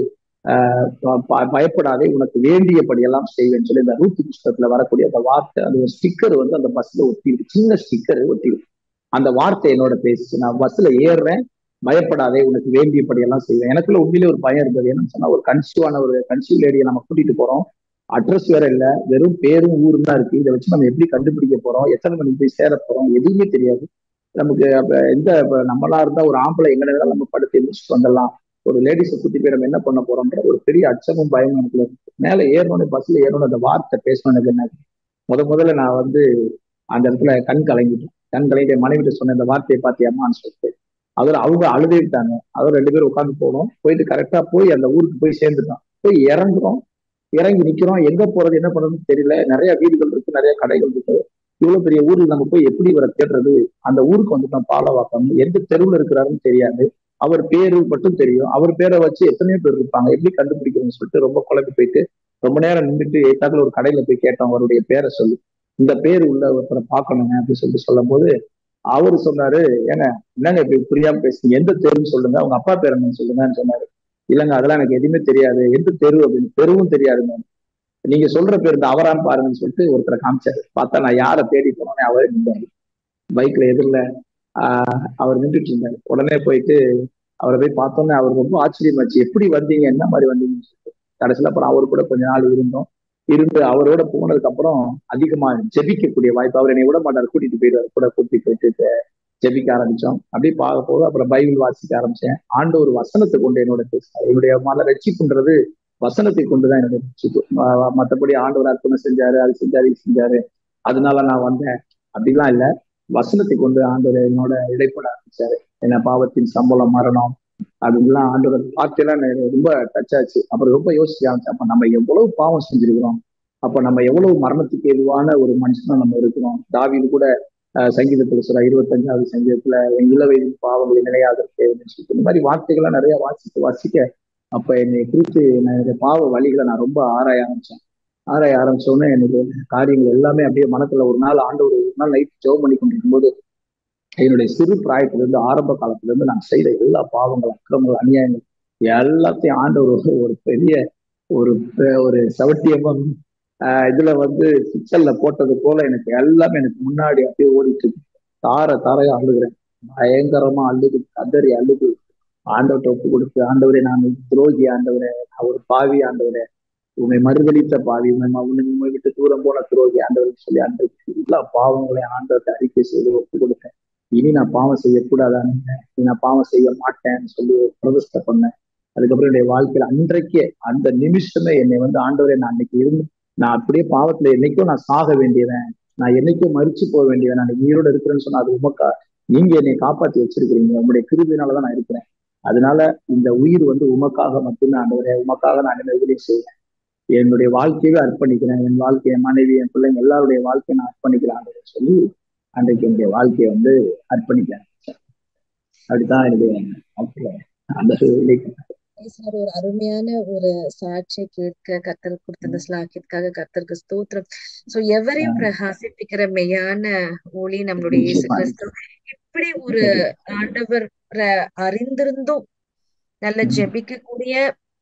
பயப்படாதே உனக்கு வேண்டியபடி எல்லாம் செய்வேன்னு சொல்லி இந்த ரூத்து புஸ்தகத்துல வரக்கூடிய அந்த வார்த்தை அந்த ஒரு ஸ்டிக்கர் வந்து அந்த பஸ்ல ஒட்டி சின்ன ஸ்டிக்கர் ஒட்டி அந்த வார்த்தை என்னோட பேசிச்சு நான் பஸ்ல ஏறுறேன் பயப்படாதே உனக்கு வேண்டியபடி எல்லாம் செய்வேன் எனக்குள்ள உண்மையிலே ஒரு பயம் இருந்தது என்னன்னு சொன்னா ஒரு கன்சியூவான ஒரு கன்சியூ லேடியை நம்ம கூட்டிட்டு போறோம் அட்ரஸ் வேற இல்ல வெறும் பேரும் ஊரும் தான் இருக்கு இதை வச்சு நம்ம எப்படி கண்டுபிடிக்க போறோம் எத்தனை மணிக்கு போய் சேர போறோம் எதுவுமே தெரியாது நமக்கு அப்ப எந்த நம்மளா இருந்தா ஒரு ஆம்பளை எங்க நேரம் நம்ம படுத்து எந்திரிச்சு வந்துடலாம் ஒரு லேடிஸை கூட்டி போய் நம்ம என்ன பண்ண போறோம்ன்ற ஒரு பெரிய அச்சமும் பயமும் எனக்கு மேல ஏறணும்னு பஸ்ல ஏறணும் அந்த வார்த்தை பேசணும் எனக்கு என்ன முத முதல்ல நான் வந்து அந்த இடத்துல கண் கலங்கிட்டேன் கண் கலங்கிட்ட மனைவிட்டு சொன்ன இந்த வார்த்தையை பார்த்தியாமான்னு சொல்லிட்டு அதுல அவங்க அழுதே விட்டாங்க அதுவும் ரெண்டு பேரும் உட்காந்து போனோம் போயிட்டு கரெக்டா போய் அந்த ஊருக்கு போய் சேர்ந்துட்டோம் போய் இறங்குறோம் இறங்கி நிக்கிறோம் எங்க போறது என்ன பண்றதுன்னு தெரியல நிறைய வீடுகள் இருக்கு நிறைய கடைகள் இருக்கு இவ்வளவு பெரிய ஊர்ல நம்ம போய் எப்படி இவரை தேடுறது அந்த ஊருக்கு வந்துட்டோம் பாலவாக்கம் எந்த தெருவில் இருக்கிறாருன்னு தெரியாது அவர் பேரு மட்டும் தெரியும் அவர் பேரை வச்சு எத்தனையோ பேர் இருப்பாங்க எப்படி கண்டுபிடிக்கிறதுன்னு சொல்லிட்டு ரொம்ப குழம்பி போயிட்டு ரொம்ப நேரம் நின்றுட்டு எட்டாத்துல ஒரு கடையில போய் கேட்டோம் அவருடைய பேரை சொல்லி இந்த பேர் உள்ள ஒருத்தரை பார்க்கணுங்க அப்படின்னு சொல்லிட்டு சொல்லும் போது அவரு சொன்னாரு ஏங்க என்னங்க இப்படி புரியாம பேசுங்க எந்த தெருன்னு சொல்லுங்க அவங்க அப்பா பேர் என்னன்னு சொல்லுங்கன்னு சொன்னாரு இல்லைங்க அதெல்லாம் எனக்கு எதுவுமே தெரியாது எந்த தெரு அப்படின்னு தெருவும் தெரியாதுங்க நீங்க சொல்ற பேர் இந்த அவரான்னு பாருங்கன்னு சொல்லிட்டு ஒருத்தரை காமிச்சாரு பார்த்தா நான் யாரை தேடி போனோன்னே அவரே நின்றாரு பைக்ல எதிரில் ஆஹ் அவர் நின்றுட்டு இருந்தாரு உடனே போயிட்டு அவரை போய் பார்த்தோன்னே அவர் ரொம்ப ஆச்சரியமாச்சு எப்படி வந்தீங்க என்ன மாதிரி வந்தீங்கன்னு சொல்லிட்டு கடைசியில் அப்புறம் அவர் கூட கொஞ்ச நாள் இருந்தோம் இருந்து அவரோட போனதுக்கு அப்புறம் அதிகமா ஜெபிக்கக்கூடிய வாய்ப்பு அவர் என்னை விட மாட்டார் கூட்டிட்டு போயிடுவார் கூட கூட்டிட்டு போயிட்டு ஜெபிக்க ஆரம்பிச்சோம் அப்படியே பார்க்க போக அப்புறம் பைபிள் வாசிக்க ஆரம்பிச்சேன் ஆண்டு ஒரு வசனத்தை கொண்டு என்னோட பேசினார் என்னுடைய மன ரட்சிப்புன்றது வசனத்தை கொண்டுதான் என்னுடைய ரட்சிப்பு ம- மத்தபடி ஆண்டவர் அர்ப்பணம் செஞ்சாரு அது செஞ்சாரு இது செஞ்சாரு அதனால நான் வந்தேன் அப்படிலாம் இல்ல வசனத்தை கொண்டு ஆண்டவர் என்னோட இடைப்பட ஆரம்பிச்சாரு என்ன பாவத்தின் சம்பளம் மரணம் அப்படின்லாம் ஆண்டவர் வார்த்தையெல்லாம் எனக்கு ரொம்ப டச் ஆச்சு அப்புறம் ரொம்ப யோசிக்க ஆரம்பிச்சேன் அப்ப நம்ம எவ்வளவு பாவம் செஞ்சிருக்கிறோம் அப்ப நம்ம எவ்வளவு மரணத்துக்கு எதுவான ஒரு மனுஷனா நம்ம இருக்கிறோம் தாவீது கூட அஹ், சங்கீதத்துல சொல்ற இருபத்தஞ்சாவது சங்கீதத்துல என் இளவயதின் பாவங்களை நிலையாக தேவைன்னு சொல்லிட்டு இந்த மாதிரி வார்த்தைகள்லாம் நிறைய வாசிக்க வாசிக்க அப்ப என்னை குறித்து நான் என்னுடைய பாவ வழிகளை நான் ரொம்ப ஆராய ஆரம்பிச்சேன் ஆராய ஆரம்பிச்ச உடனே எனக்கு காரியங்கள் எல்லாமே அப்படியே மனத்துல ஒரு நாள் ஆண்டு ஒரு நாள் நைட் ஜெபம் பண்ணி கொண்டிருக்கும் போது என்னுடைய சிறு பிராயத்துல இருந்து ஆரம்ப காலத்துல இருந்து நான் செய்த எல்லா பாவங்கள் அக்கிரமங்கள் அநியாயங்கள் எல்லாத்தையும் ஆண்டு ஒரு ஒரு பெரிய ஒரு பெ- ஒரு சவட்டியமும் ஆஹ் இதுல வந்து சிக்கல்ல போட்டது போல எனக்கு எல்லாமே எனக்கு முன்னாடி அப்படியே ஓடிட்டு இருக்கு தார தாரையா அழுகிறேன் பயங்கரமா அழுது கதறி அழுது ஆண்டவர்கிட்ட ஒப்பு கொடுத்து ஆண்டவரே நான் துரோகி ஆண்டவரே நான் ஒரு பாவி ஆண்டவரே உண்மை மறுதளித்த பாவி உண்மை ம- உன்னை உண்மை விட்டு தூரம் போன துரோகி ஆண்டவர் சொல்லி அந்த எல்லா பாவங்களையும் ஆண்டவர்கிட்ட அறிக்கை செய்து ஒப்பு கொடுத்தேன் இனி நான் பாவம் செய்யக்கூடாதான்னு இனி நான் பாவம் செய்ய மாட்டேன்னு சொல்லி பிரதிஷ்டை பண்ணேன் அதுக்கப்புறம் என்னுடைய வாழ்க்கையில அன்றைக்கே அந்த நிமிஷமே என்னை வந்து ஆண்டவரே நான் அன்னைக்கு இருந்து நான் அப்படியே பாவத்துல என்னைக்கும் நான் சாக வேண்டியவன் நான் என்னைக்கும் மறிச்சு போக வேண்டியவன் நான் இன்னைக்கு உயிரோட இருக்கிறேன்னு சொன்னா அது உமக்கா நீங்க என்னை காப்பாத்தி வச்சிருக்கிறீங்க உங்களுடைய கிருபினாலதான் நான் இருக்கிறேன் அதனால இந்த உயிர் வந்து உமக்காக மட்டுமே ஆண்டவரே உமக்காக நான் என்ன உதவி செய்வேன் என்னுடைய வாழ்க்கையவே அர்ப்பணிக்கிறேன் என் வாழ்க்கை என் மனைவி என் பிள்ளைங்க எல்லாருடைய வாழ்க்கையை நான் அர்ப்பணிக்கிறேன் ஆண்டவரே சொல்லி அன்றைக்கு என்னுடைய வாழ்க்கையை வந்து அர்ப்பணிக்கிறேன் அப்படிதான் என்னுடைய வாழ்க்கையில அந்த சூழ்நிலை சார் ஒரு அருமையான ஒரு சாட்சியை கேட்க கத்தர் கொடுத்த அந்த ஸ்லாக்கியத்துக்காக கத்தருக்கு ஸ்தோத்திரம் சோ எவரையும் பிரகாசிப்பிக்கிற மெய்யான ஒளி நம்மளுடைய இயேசு நிச்சயமா. கிறிஸ்து இப்படி ஒரு ஆண்டவரை அறிந்திருந்தும் நல்ல ம். ஜெபிக்கக்கூடிய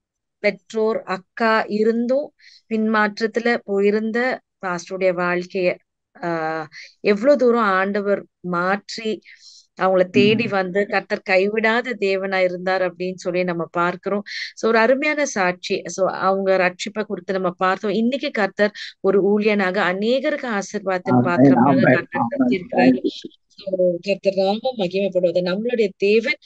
பெற்றோர் அக்கா இருந்தும் பின்மாற்றத்துல போயிருந்த பாஸ்டருடைய வாழ்க்கைய ஆஹ் எவ்வளவு தூரம் ஆண்டவர் மாற்றி அவங்கள தேடி வந்து கர்த்தர் கைவிடாத தேவனா இருந்தார் அப்படின்னு சொல்லி நம்ம பார்க்கிறோம் சோ ஒரு அருமையான சாட்சி சோ அவங்க ரட்சிப்பை குறித்து நம்ம பார்த்தோம் இன்னைக்கு கர்த்தர் ஒரு ஊழியனாக அநேகருக்கு ஆசீர்வாதத்தின் ஆமென், பாத்திரமாக ஆமென், கர்த்தர் ஆமென். செஞ்சிருக்கிறாரு Thank you. So, கர்த்தர் நாமம் மகிமைப்படுவது நம்மளுடைய தேவன்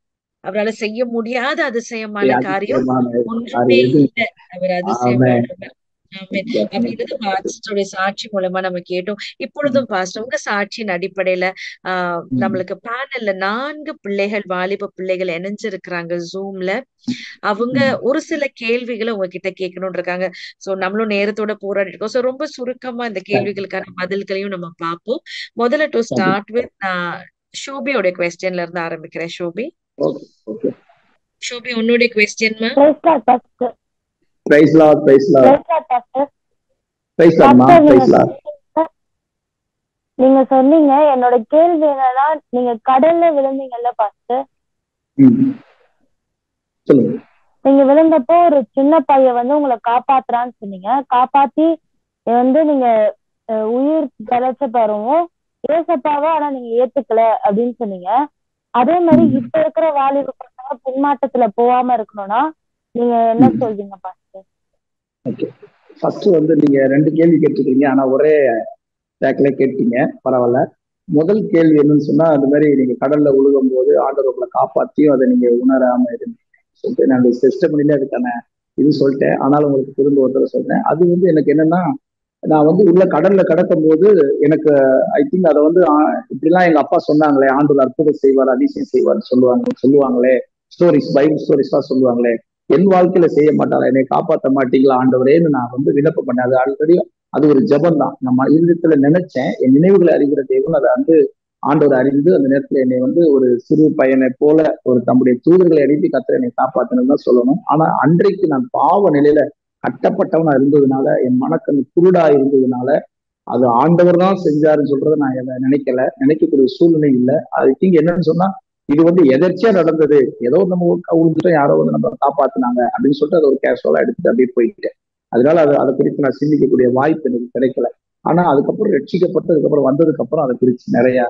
அவரால செய்ய முடியாத அதிசயமான காரியம் அதிசயமான ஒன்றுமே காரியம் எது? இல்லை அவர் ஆமென். அதிசயமானவர் ஆமென் Definitely. அப்படின்றது பாஸ்டருடைய சாட்சி மூலமா நம்ம கேட்டோம் இப்பொழுதும் பாஸ்டர் உங்க சாட்சியின் அடிப்படையில ஆஹ் ம். நம்மளுக்கு பேனல்ல நான்கு பிள்ளைகள் வாலிப பிள்ளைகள் இணைஞ்சிருக்கிறாங்க ஜூம்ல அவங்க ம். ஒரு சில கேள்விகளை உங்ககிட்ட கேட்கணும்னு இருக்காங்க சோ நம்மளும் நேரத்தோட போராடி இருக்கோம் சோ ரொம்ப சுருக்கமா இந்த கேள்விகளுக்கான பதில்களையும் நம்ம பார்ப்போம் முதல்ல டு ஸ்டார்ட் வித் நான் ஷோபியோட கொஸ்டின்ல இருந்து ஆரம்பிக்கிறேன் ஷோபி Okay, okay. ஷோபி உன்னுடைய கொஸ்டின்மா Praise God, Pastor. Praise Lord, praise Lord. Praise God, Pastor. Praise Lord, ma, Pastor, praise நீங்க Lord. சொன்னீங்க- நீங்க சொன்னீங்க என்னோட கேள்வி என்னன்னா நீங்க கடல்ல விழுந்தீங்கல்ல பாஸ்டர் ம். சொல்லுங்க நீங்க விழுந்தப்போ ஒரு சின்ன பையன் வந்து உங்களை காப்பாத்துறான்னு சொன்னீங்க காப்பாத்தி வந்து நீங்க அஹ், உயிர் பிழைச்ச பெறவும் ஏசப்பாவை ஆனா நீங்க ஏத்துக்கல அப்படின்னு சொன்னீங்க அதே மாதிரி ம். இப்ப இருக்கிற வாலிப பசங்க பின்மாற்றத்துல போகாம இருக்கணும்னா நீங்க என்ன ம். சொல்றீங்க பாஸ்டர் ஓகே ஃபர்ஸ்ட் வந்து நீங்க ரெண்டு கேள்வி கேட்டிருக்கீங்க ஆனா ஒரே பேக்ல கேட்டீங்க பரவாயில்ல முதல் கேள்வி என்னன்னு சொன்னா அந்த மாதிரி நீங்க கடல்ல உழுகும் போது ஆண்டவர் உங்களை காப்பாத்தியும் அதை நீங்க உணராம இருந்தீங்க சொல்லிட்டு நான் சிஸ்டம்ல அதுக்கான இது சொல்லிட்டேன் ஆனாலும் உங்களுக்கு திரும்ப ஒரு தடவை சொல்றேன் அது வந்து எனக்கு என்னன்னா நான் வந்து உள்ள கடல்ல கடக்கும் போது எனக்கு ஐ திங்க் அதை வந்து ஆ, இப்படிலாம் எங்க அப்பா சொன்னாங்களே ஆண்டவர் அற்புதம் செய்வார் அதிசயம் செய்வார் சொல்லுவாங்க சொல்லுவாங்களே ஸ்டோரிஸ் பைபிள் ஸ்டோரிஸ் தான் சொல்லுவாங்களே என் வாழ்க்கையில செய்ய மாட்டாரா என்னை காப்பாற்ற மாட்டீங்களா ஆண்டவரேன்னு நான் வந்து விண்ணப்பம் பண்ணேன் அது ஆல்ரெடி அது ஒரு ஜெபம் தான் நம்ம இருதயத்துல நினைச்சேன் என் நினைவுகளை அறிகிற தேவன் அதை வந்து ஆண்டவர் அறிந்து அந்த நேரத்துல என்னை வந்து ஒரு சிறு பையனை போல ஒரு தம்முடைய தூதர்களை அனுப்பி கத்திர என்னை காப்பாத்தணும் தான் சொல்லணும் ஆனா அன்றைக்கு நான் பாவ நிலையில கட்டப்பட்டவனா இருந்ததுனால என் மனக்கண் குருடா இருந்ததுனால அது ஆண்டவர் தான் செஞ்சாருன்னு சொல்றதை நான் எதை நினைக்கல நினைக்கக்கூடிய சூழ்நிலை இல்லை அது திங்க் என்னன்னு சொன்னா இது வந்து எதர்ச்சியா நடந்தது ஏதோ நம்ம விழுந்துட்டோம் யாரோ வந்து நம்ம காப்பாத்துனாங்க அப்படின்னு சொல்லிட்டு அதை ஒரு கேஷுவலா எடுத்துட்டு அப்படியே போயிட்டேன் அதனால அது அதை குறித்து நான் சிந்திக்கக்கூடிய வாய்ப்பு எனக்கு கிடைக்கல ஆனா அதுக்கப்புறம் ரட்சிக்கப்பட்டு அதுக்கப்புறம் வந்ததுக்கு அப்புறம் அதை குறித்து நிறைய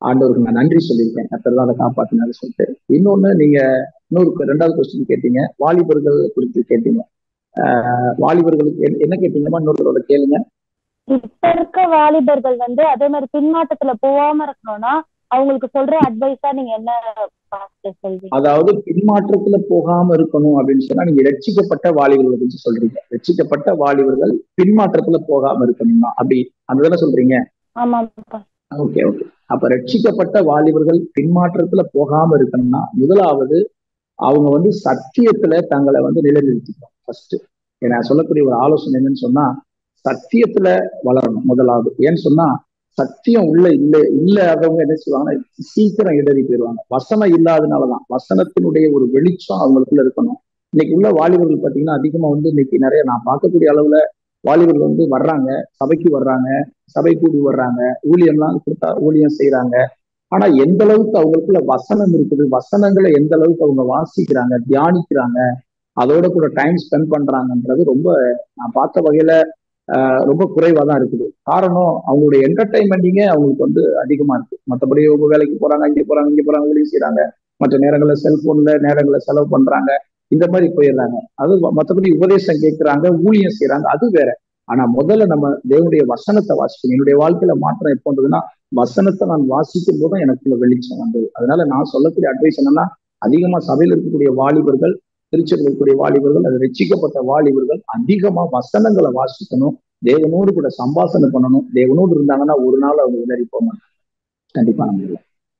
ஆண்டவருக்கு நான் நன்றி சொல்லியிருக்கேன் கத்தர் தான் அதை காப்பாத்தினாரு சொல்லிட்டு இன்னொன்னு நீங்க இன்னொரு ரெண்டாவது கொஸ்டின் கேட்டீங்க வாலிபர்கள் குறித்து கேட்டீங்க ஆஹ் வாலிபர்களுக்கு என்ன- என்ன கேட்டீங்கம்மா இன்னொருத்தரோட கேளுங்க இப்ப இருக்க வாலிபர்கள் வந்து அதே மாதிரி பின்மாற்றத்துல போகாம இருக்கணும்னா அவங்களுக்கு சொல்ற அட்வைஸா நீங்க என்ன பாஸ்டர் சொல்றீங்க அதாவது பின்மாற்றத்துல போகாம இருக்கணும் அப்படின்னு சொன்னா நீங்க ரட்சிக்கப்பட்ட வாலிபர்களை பத்தி சொல்றீங்க ரட்சிக்கப்பட்ட வாலிபர்கள் பின்மாற்றத்துல போகாம இருக்கணும்னா அப்படி அதுதானே சொல்றீங்க ஆமாப்பா ஓகே ஓகே அப்ப ரட்சிக்கப்பட்ட வாலிபர்கள் பின்மாற்றத்துல போகாம இருக்கணும்னா முதலாவது அவங்க வந்து சத்தியத்துல தங்களை வந்து நிலைநிறுத்திக்கணும் ஃபர்ஸ்ட் நான் சொல்லக்கூடிய ஒரு ஆலோசனை என்னன்னு சொன்னா சத்தியத்துல வளரணும் முதலாவது ஏன்னு சொன்னா சத்தியம் உள்ள இல்ல இல்லாதவங்க என்ன செய்வாங்கன்னா சீக்கிரம் இடறி போயிடுவாங்க வசனம் இல்லாதனாலதான் வசனத்தினுடைய ஒரு வெளிச்சம் அவங்களுக்குள்ள இருக்கணும் இன்னைக்கு உள்ள வாலிபர்கள் பாத்தீங்கன்னா அதிகமா வந்து இன்னைக்கு நிறைய நான் பார்க்கக்கூடிய அளவுல வாலிபர்கள் வந்து வர்றாங்க சபைக்கு வர்றாங்க சபை கூடி வர்றாங்க ஊழியம்லாம் கொடுத்தா ஊழியம் செய்யறாங்க ஆனா எந்த அளவுக்கு அவங்களுக்குள்ள வசனம் இருக்குது வசனங்களை எந்த அளவுக்கு அவங்க வாசிக்கிறாங்க தியானிக்கிறாங்க அதோட கூட டைம் ஸ்பெண்ட் பண்றாங்கன்றது ரொம்ப நான் பார்த்த வகையில ஆஹ் ரொம்ப குறைவா தான் இருக்குது காரணம் அவங்களுடைய என்டர்டைன்மெண்டிங்கே அவங்களுக்கு வந்து அதிகமா இருக்கு மற்றபடி உங்க வேலைக்கு போறாங்க இங்க போறாங்க இங்க போறாங்க ஊழியம் செய்யறாங்க மற்ற நேரங்களில் செல்போன்ல நேரங்களை செலவு பண்றாங்க இந்த மாதிரி போயிடுறாங்க அது மற்றபடி உபதேசம் கேட்கிறாங்க ஊழியம் செய்யறாங்க அது வேற ஆனா முதல்ல நம்ம தேவனுடைய வசனத்தை வாசிக்கணும் என்னுடைய வாழ்க்கையில மாற்றம் எப்போ வந்ததுன்னா வசனத்தை நான் வாசிக்கும் போதும் எனக்குள்ள வெளிச்சம் வந்தது அதனால நான் சொல்லக்கூடிய அட்வைஸ் என்னன்னா அதிகமா சபையில் இருக்கக்கூடிய வாலிபர்கள் திருச்சியில் இருக்கக்கூடிய வாலிபர்கள் அது ரட்சிக்கப்பட்ட வாலிபர்கள் அதிகமா வசனங்களை வாசிக்கணும் தேவனோடு கூட சம்பாசனை பண்ணணும் தேவனோடு இருந்தாங்கன்னா ஒரு நாள் அவங்க விலறி போக மாட்டாங்க கண்டிப்பா நம்ம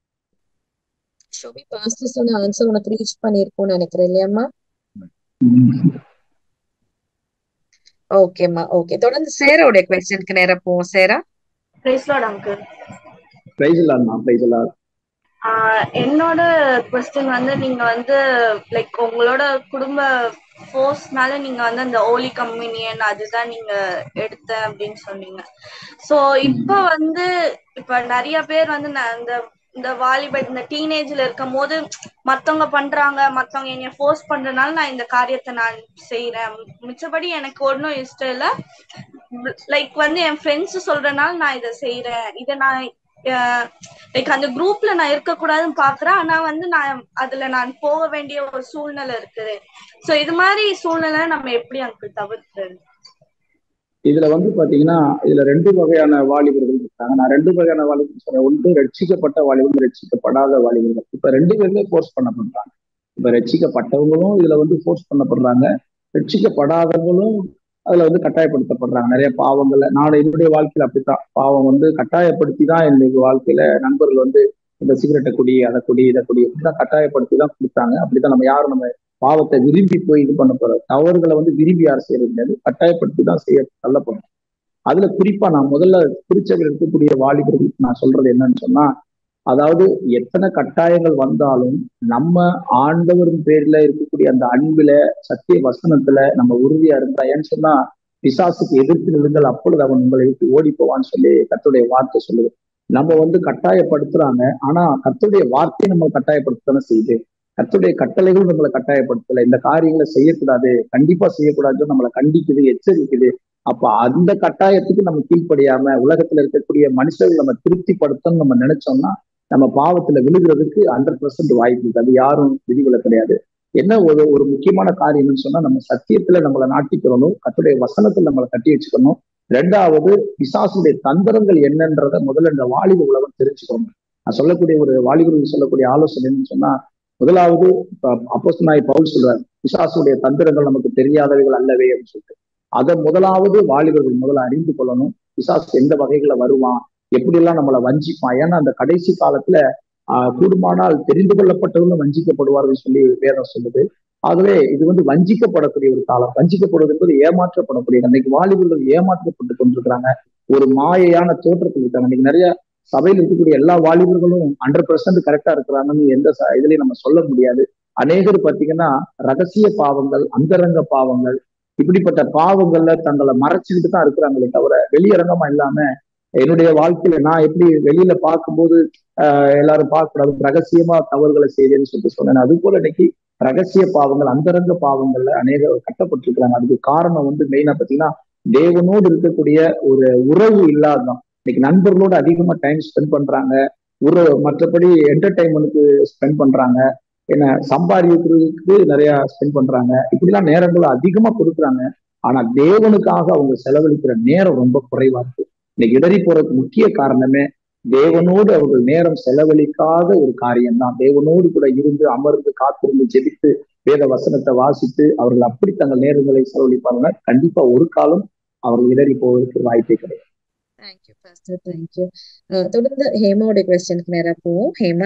ஷோபி பாஸ்டர் சொன்ன ஆன்சர் உனக்கு ரீச் பண்ணிருக்கும்னு நினைக்கிறேன் இல்லையாம்மா ஓகேம்மா ஓகே தொடர்ந்து சேராவுடைய கொஸ்டினுக்கு நேரா போவோம் Sarah praise Lord uncle praise இல்லாமா பிரைஸ் இல்லா என்னோட கொஸ்டின் வந்து நீங்க வந்து லைக் உங்களோட குடும்ப ஃபோர்ஸ்னால நீங்க வந்து அந்த ஓலி கம்யூனியன் அதுதான் நீங்க எடுத்த அப்படின்னு சொன்னீங்க சோ இப்ப வந்து இப்ப நிறைய பேர் வந்து நான் இந்த இந்த வாலிபர் இந்த டீனேஜ்ல இருக்கும் போது மத்தவங்க பண்றாங்க மத்தவங்க என்னைய ஃபோர்ஸ் பண்றதுனால நான் இந்த காரியத்தை நான் செய்யறேன் மிச்சபடி எனக்கு ஒன்றும் இஷ்டம் இல்ல லைக் வந்து என் ஃப்ரெண்ட்ஸ் சொல்றதுனால நான் இதை செய்யறேன் இதை நான் லைக் அந்த குரூப்ல நான் இருக்கக்கூடாதுன்னு பாக்குறேன் ஆனா வந்து நான் அதுல நான் போக வேண்டிய ஒரு சூழ்நிலை இருக்குது சோ இது மாதிரி சூழ்நிலை நம்ம எப்படி அங்கிள் தவிர்க்கிறது இதுல வந்து பாத்தீங்கன்னா இதுல ரெண்டு வகையான வாலிபர்கள் இருக்காங்க நான் ரெண்டு வகையான வாலிபர்கள் சொல்றேன் ஒன்று ரட்சிக்கப்பட்ட வாலிபர்கள் ரட்சிக்கப்படாத வாலிபர்கள் இப்ப ரெண்டு பேருமே ஃபோர்ஸ் பண்ணப்படுறாங்க இப்ப ரட்சிக்கப்பட்டவங்களும் இதுல வந்து ஃபோர்ஸ் பண்ணப்படுறாங்க ரட்சிக்கப்படாதவங்களும் அதுல வந்து கட்டாயப்படுத்தப்படுறாங்க நிறைய பாவங்கள்ல நான் என்னுடைய வாழ்க்கையில அப்படித்தான் பாவம் வந்து கட்டாயப்படுத்தி தான் இன்னைக்கு வாழ்க்கையில நண்பர்கள் வந்து இந்த சிகரெட்டை குடி அதை குடி இதை குடி இப்படிதான் கட்டாயப்படுத்தி தான் கொடுத்தாங்க அப்படித்தான் நம்ம யாரும் நம்ம பாவத்தை விரும்பி போய் இது பண்ண போறோம் தவறுகளை வந்து விரும்பி யாரும் செய்யறது கிடையாது கட்டாயப்படுத்தி தான் செய்ய தள்ளப்படும் அதுல குறிப்பா நான் முதல்ல திருச்சபையில் இருக்கக்கூடிய வாலிபர்களுக்கு நான் சொல்றது என்னன்னு சொன்னா அதாவது எத்தனை கட்டாயங்கள் வந்தாலும் நம்ம ஆண்டவரின் பேர்ல இருக்கக்கூடிய அந்த அன்புல சத்திய வசனத்துல நம்ம உறுதியா இருந்தா ஏன்னு சொன்னா பிசாசுக்கு எதிர்த்து நிறுங்கள் அப்பொழுது அவன் உங்களை விட்டு ஓடி போவான்னு சொல்லி கத்துடைய வார்த்தை சொல்லுது நம்ம வந்து கட்டாயப்படுத்துறாங்க ஆனா கத்துடைய வார்த்தையை நம்ம கட்டாயப்படுத்தணும் செய்யுது கத்துடைய கட்டளைகள் நம்மளை கட்டாயப்படுத்தல இந்த காரியங்களை செய்யக்கூடாது கண்டிப்பா செய்யக்கூடாதுன்னு நம்மளை கண்டிக்குது எச்சரிக்குது அப்ப அந்த கட்டாயத்துக்கு நம்ம கீழ்ப்படியாம உலகத்துல இருக்கக்கூடிய மனுஷர்கள் நம்ம திருப்திப்படுத்தணும்னு நம்ம நினைச்சோம்னா நம்ம பாவத்துல விழுகிறதுக்கு ஹண்ட்ரட் பர்சன்ட் வாய்ப்பு இருக்கு அது யாரும் விதிவில கிடையாது என்ன ஒரு ஒரு முக்கியமான காரியம்னு சொன்னா நம்ம சத்தியத்துல நம்மளை நாட்டிக்கிறணும் கத்துடைய வசனத்துல நம்மளை கட்டி வச்சுக்கணும் ரெண்டாவது பிசாசுடைய தந்திரங்கள் என்னன்றத முதல்ல இந்த வாலிப உலகம் தெரிஞ்சுக்கணும் நான் சொல்லக்கூடிய ஒரு வாலிபர்கள் சொல்லக்கூடிய ஆலோசனை என்னன்னு சொன்னா முதலாவது அப்போஸ் நாய் பவுல் சொல்றாரு பிசாசுடைய தந்திரங்கள் நமக்கு தெரியாதவைகள் அல்லவே அப்படின்னு சொல்லிட்டு அதை முதலாவது வாலிபர்கள் முதல்ல அறிந்து கொள்ளணும் பிசாசு எந்த வகைகளை வருவான் எப்படியெல்லாம் நம்மளை வஞ்சிப்பான் ஏன்னா அந்த கடைசி காலத்துல ஆஹ் கூடுமானால் தெரிந்து கொள்ளப்பட்டவங்களும் வஞ்சிக்கப்படுவார்கள் சொல்லி வேதம் சொல்லுது ஆகவே இது வந்து வஞ்சிக்கப்படக்கூடிய ஒரு காலம் வஞ்சிக்கப்படுவது என்பது ஏமாற்றப்படக்கூடிய அன்னைக்கு வாலிபர்கள் ஏமாற்றப்பட்டு கொண்டிருக்கிறாங்க ஒரு மாயையான தோற்றத்தில் இருக்காங்க இன்னைக்கு நிறைய சபையில் இருக்கக்கூடிய எல்லா வாலிபர்களும் ஹண்ட்ரட் பெர்சன்ட் கரெக்டா இருக்கிறாங்கன்னு எந்த இதுலயும் நம்ம சொல்ல முடியாது அநேகர் பாத்தீங்கன்னா ரகசிய பாவங்கள் அந்தரங்க பாவங்கள் இப்படிப்பட்ட பாவங்கள்ல தங்களை மறைச்சுக்கிட்டு தான் இருக்கிறாங்களே தவிர வெளியரங்கமா இல்லாம என்னுடைய வாழ்க்கையில நான் எப்படி வெளியில பார்க்கும்போது ஆஹ் எல்லாரும் பார்க்கக்கூடாது ரகசியமா தவறுகளை செய்தேன்னு சொல்லிட்டு சொன்னேன் அது போல இன்னைக்கு ரகசிய பாவங்கள் அந்தரங்க பாவங்கள்ல அநேக கட்டப்பட்டிருக்கிறாங்க அதுக்கு காரணம் வந்து மெயினா பாத்தீங்கன்னா தேவனோடு இருக்கக்கூடிய ஒரு உறவு இல்லாததான் இன்னைக்கு நண்பர்களோட அதிகமா டைம் ஸ்பெண்ட் பண்றாங்க ஒரு மற்றபடி என்டர்டைன்மெண்ட்டுக்கு ஸ்பெண்ட் பண்றாங்க என்ன சம்பாதிக்கிறதுக்கு நிறைய ஸ்பெண்ட் பண்றாங்க இப்படிலாம் நேரங்கள் அதிகமா கொடுக்குறாங்க ஆனா தேவனுக்காக அவங்க செலவழிக்கிற நேரம் ரொம்ப குறைவா இருக்கு இன்னைக்கு இடறி போறதுக்கு முக்கிய காரணமே தேவனோடு அவர்கள் நேரம் செலவழிக்காத ஒரு காரியம் தான் தேவனோடு கூட இருந்து அமர்ந்து காத்திருந்து ஜெபித்து வேத வசனத்தை வாசித்து அவர்கள் அப்படி தங்கள் நேரங்களை செலவழிப்பாங்கன்னா கண்டிப்பா ஒரு காலம் அவர்கள் இடறி போவதற்கு வாய்ப்பே கிடையாது தேங்க்யூ பாஸ்டர் தேங்க்யூ தொடர்ந்து ஹேமாவோட கொஸ்டினுக்கு நேரா போவோம் ஹேமா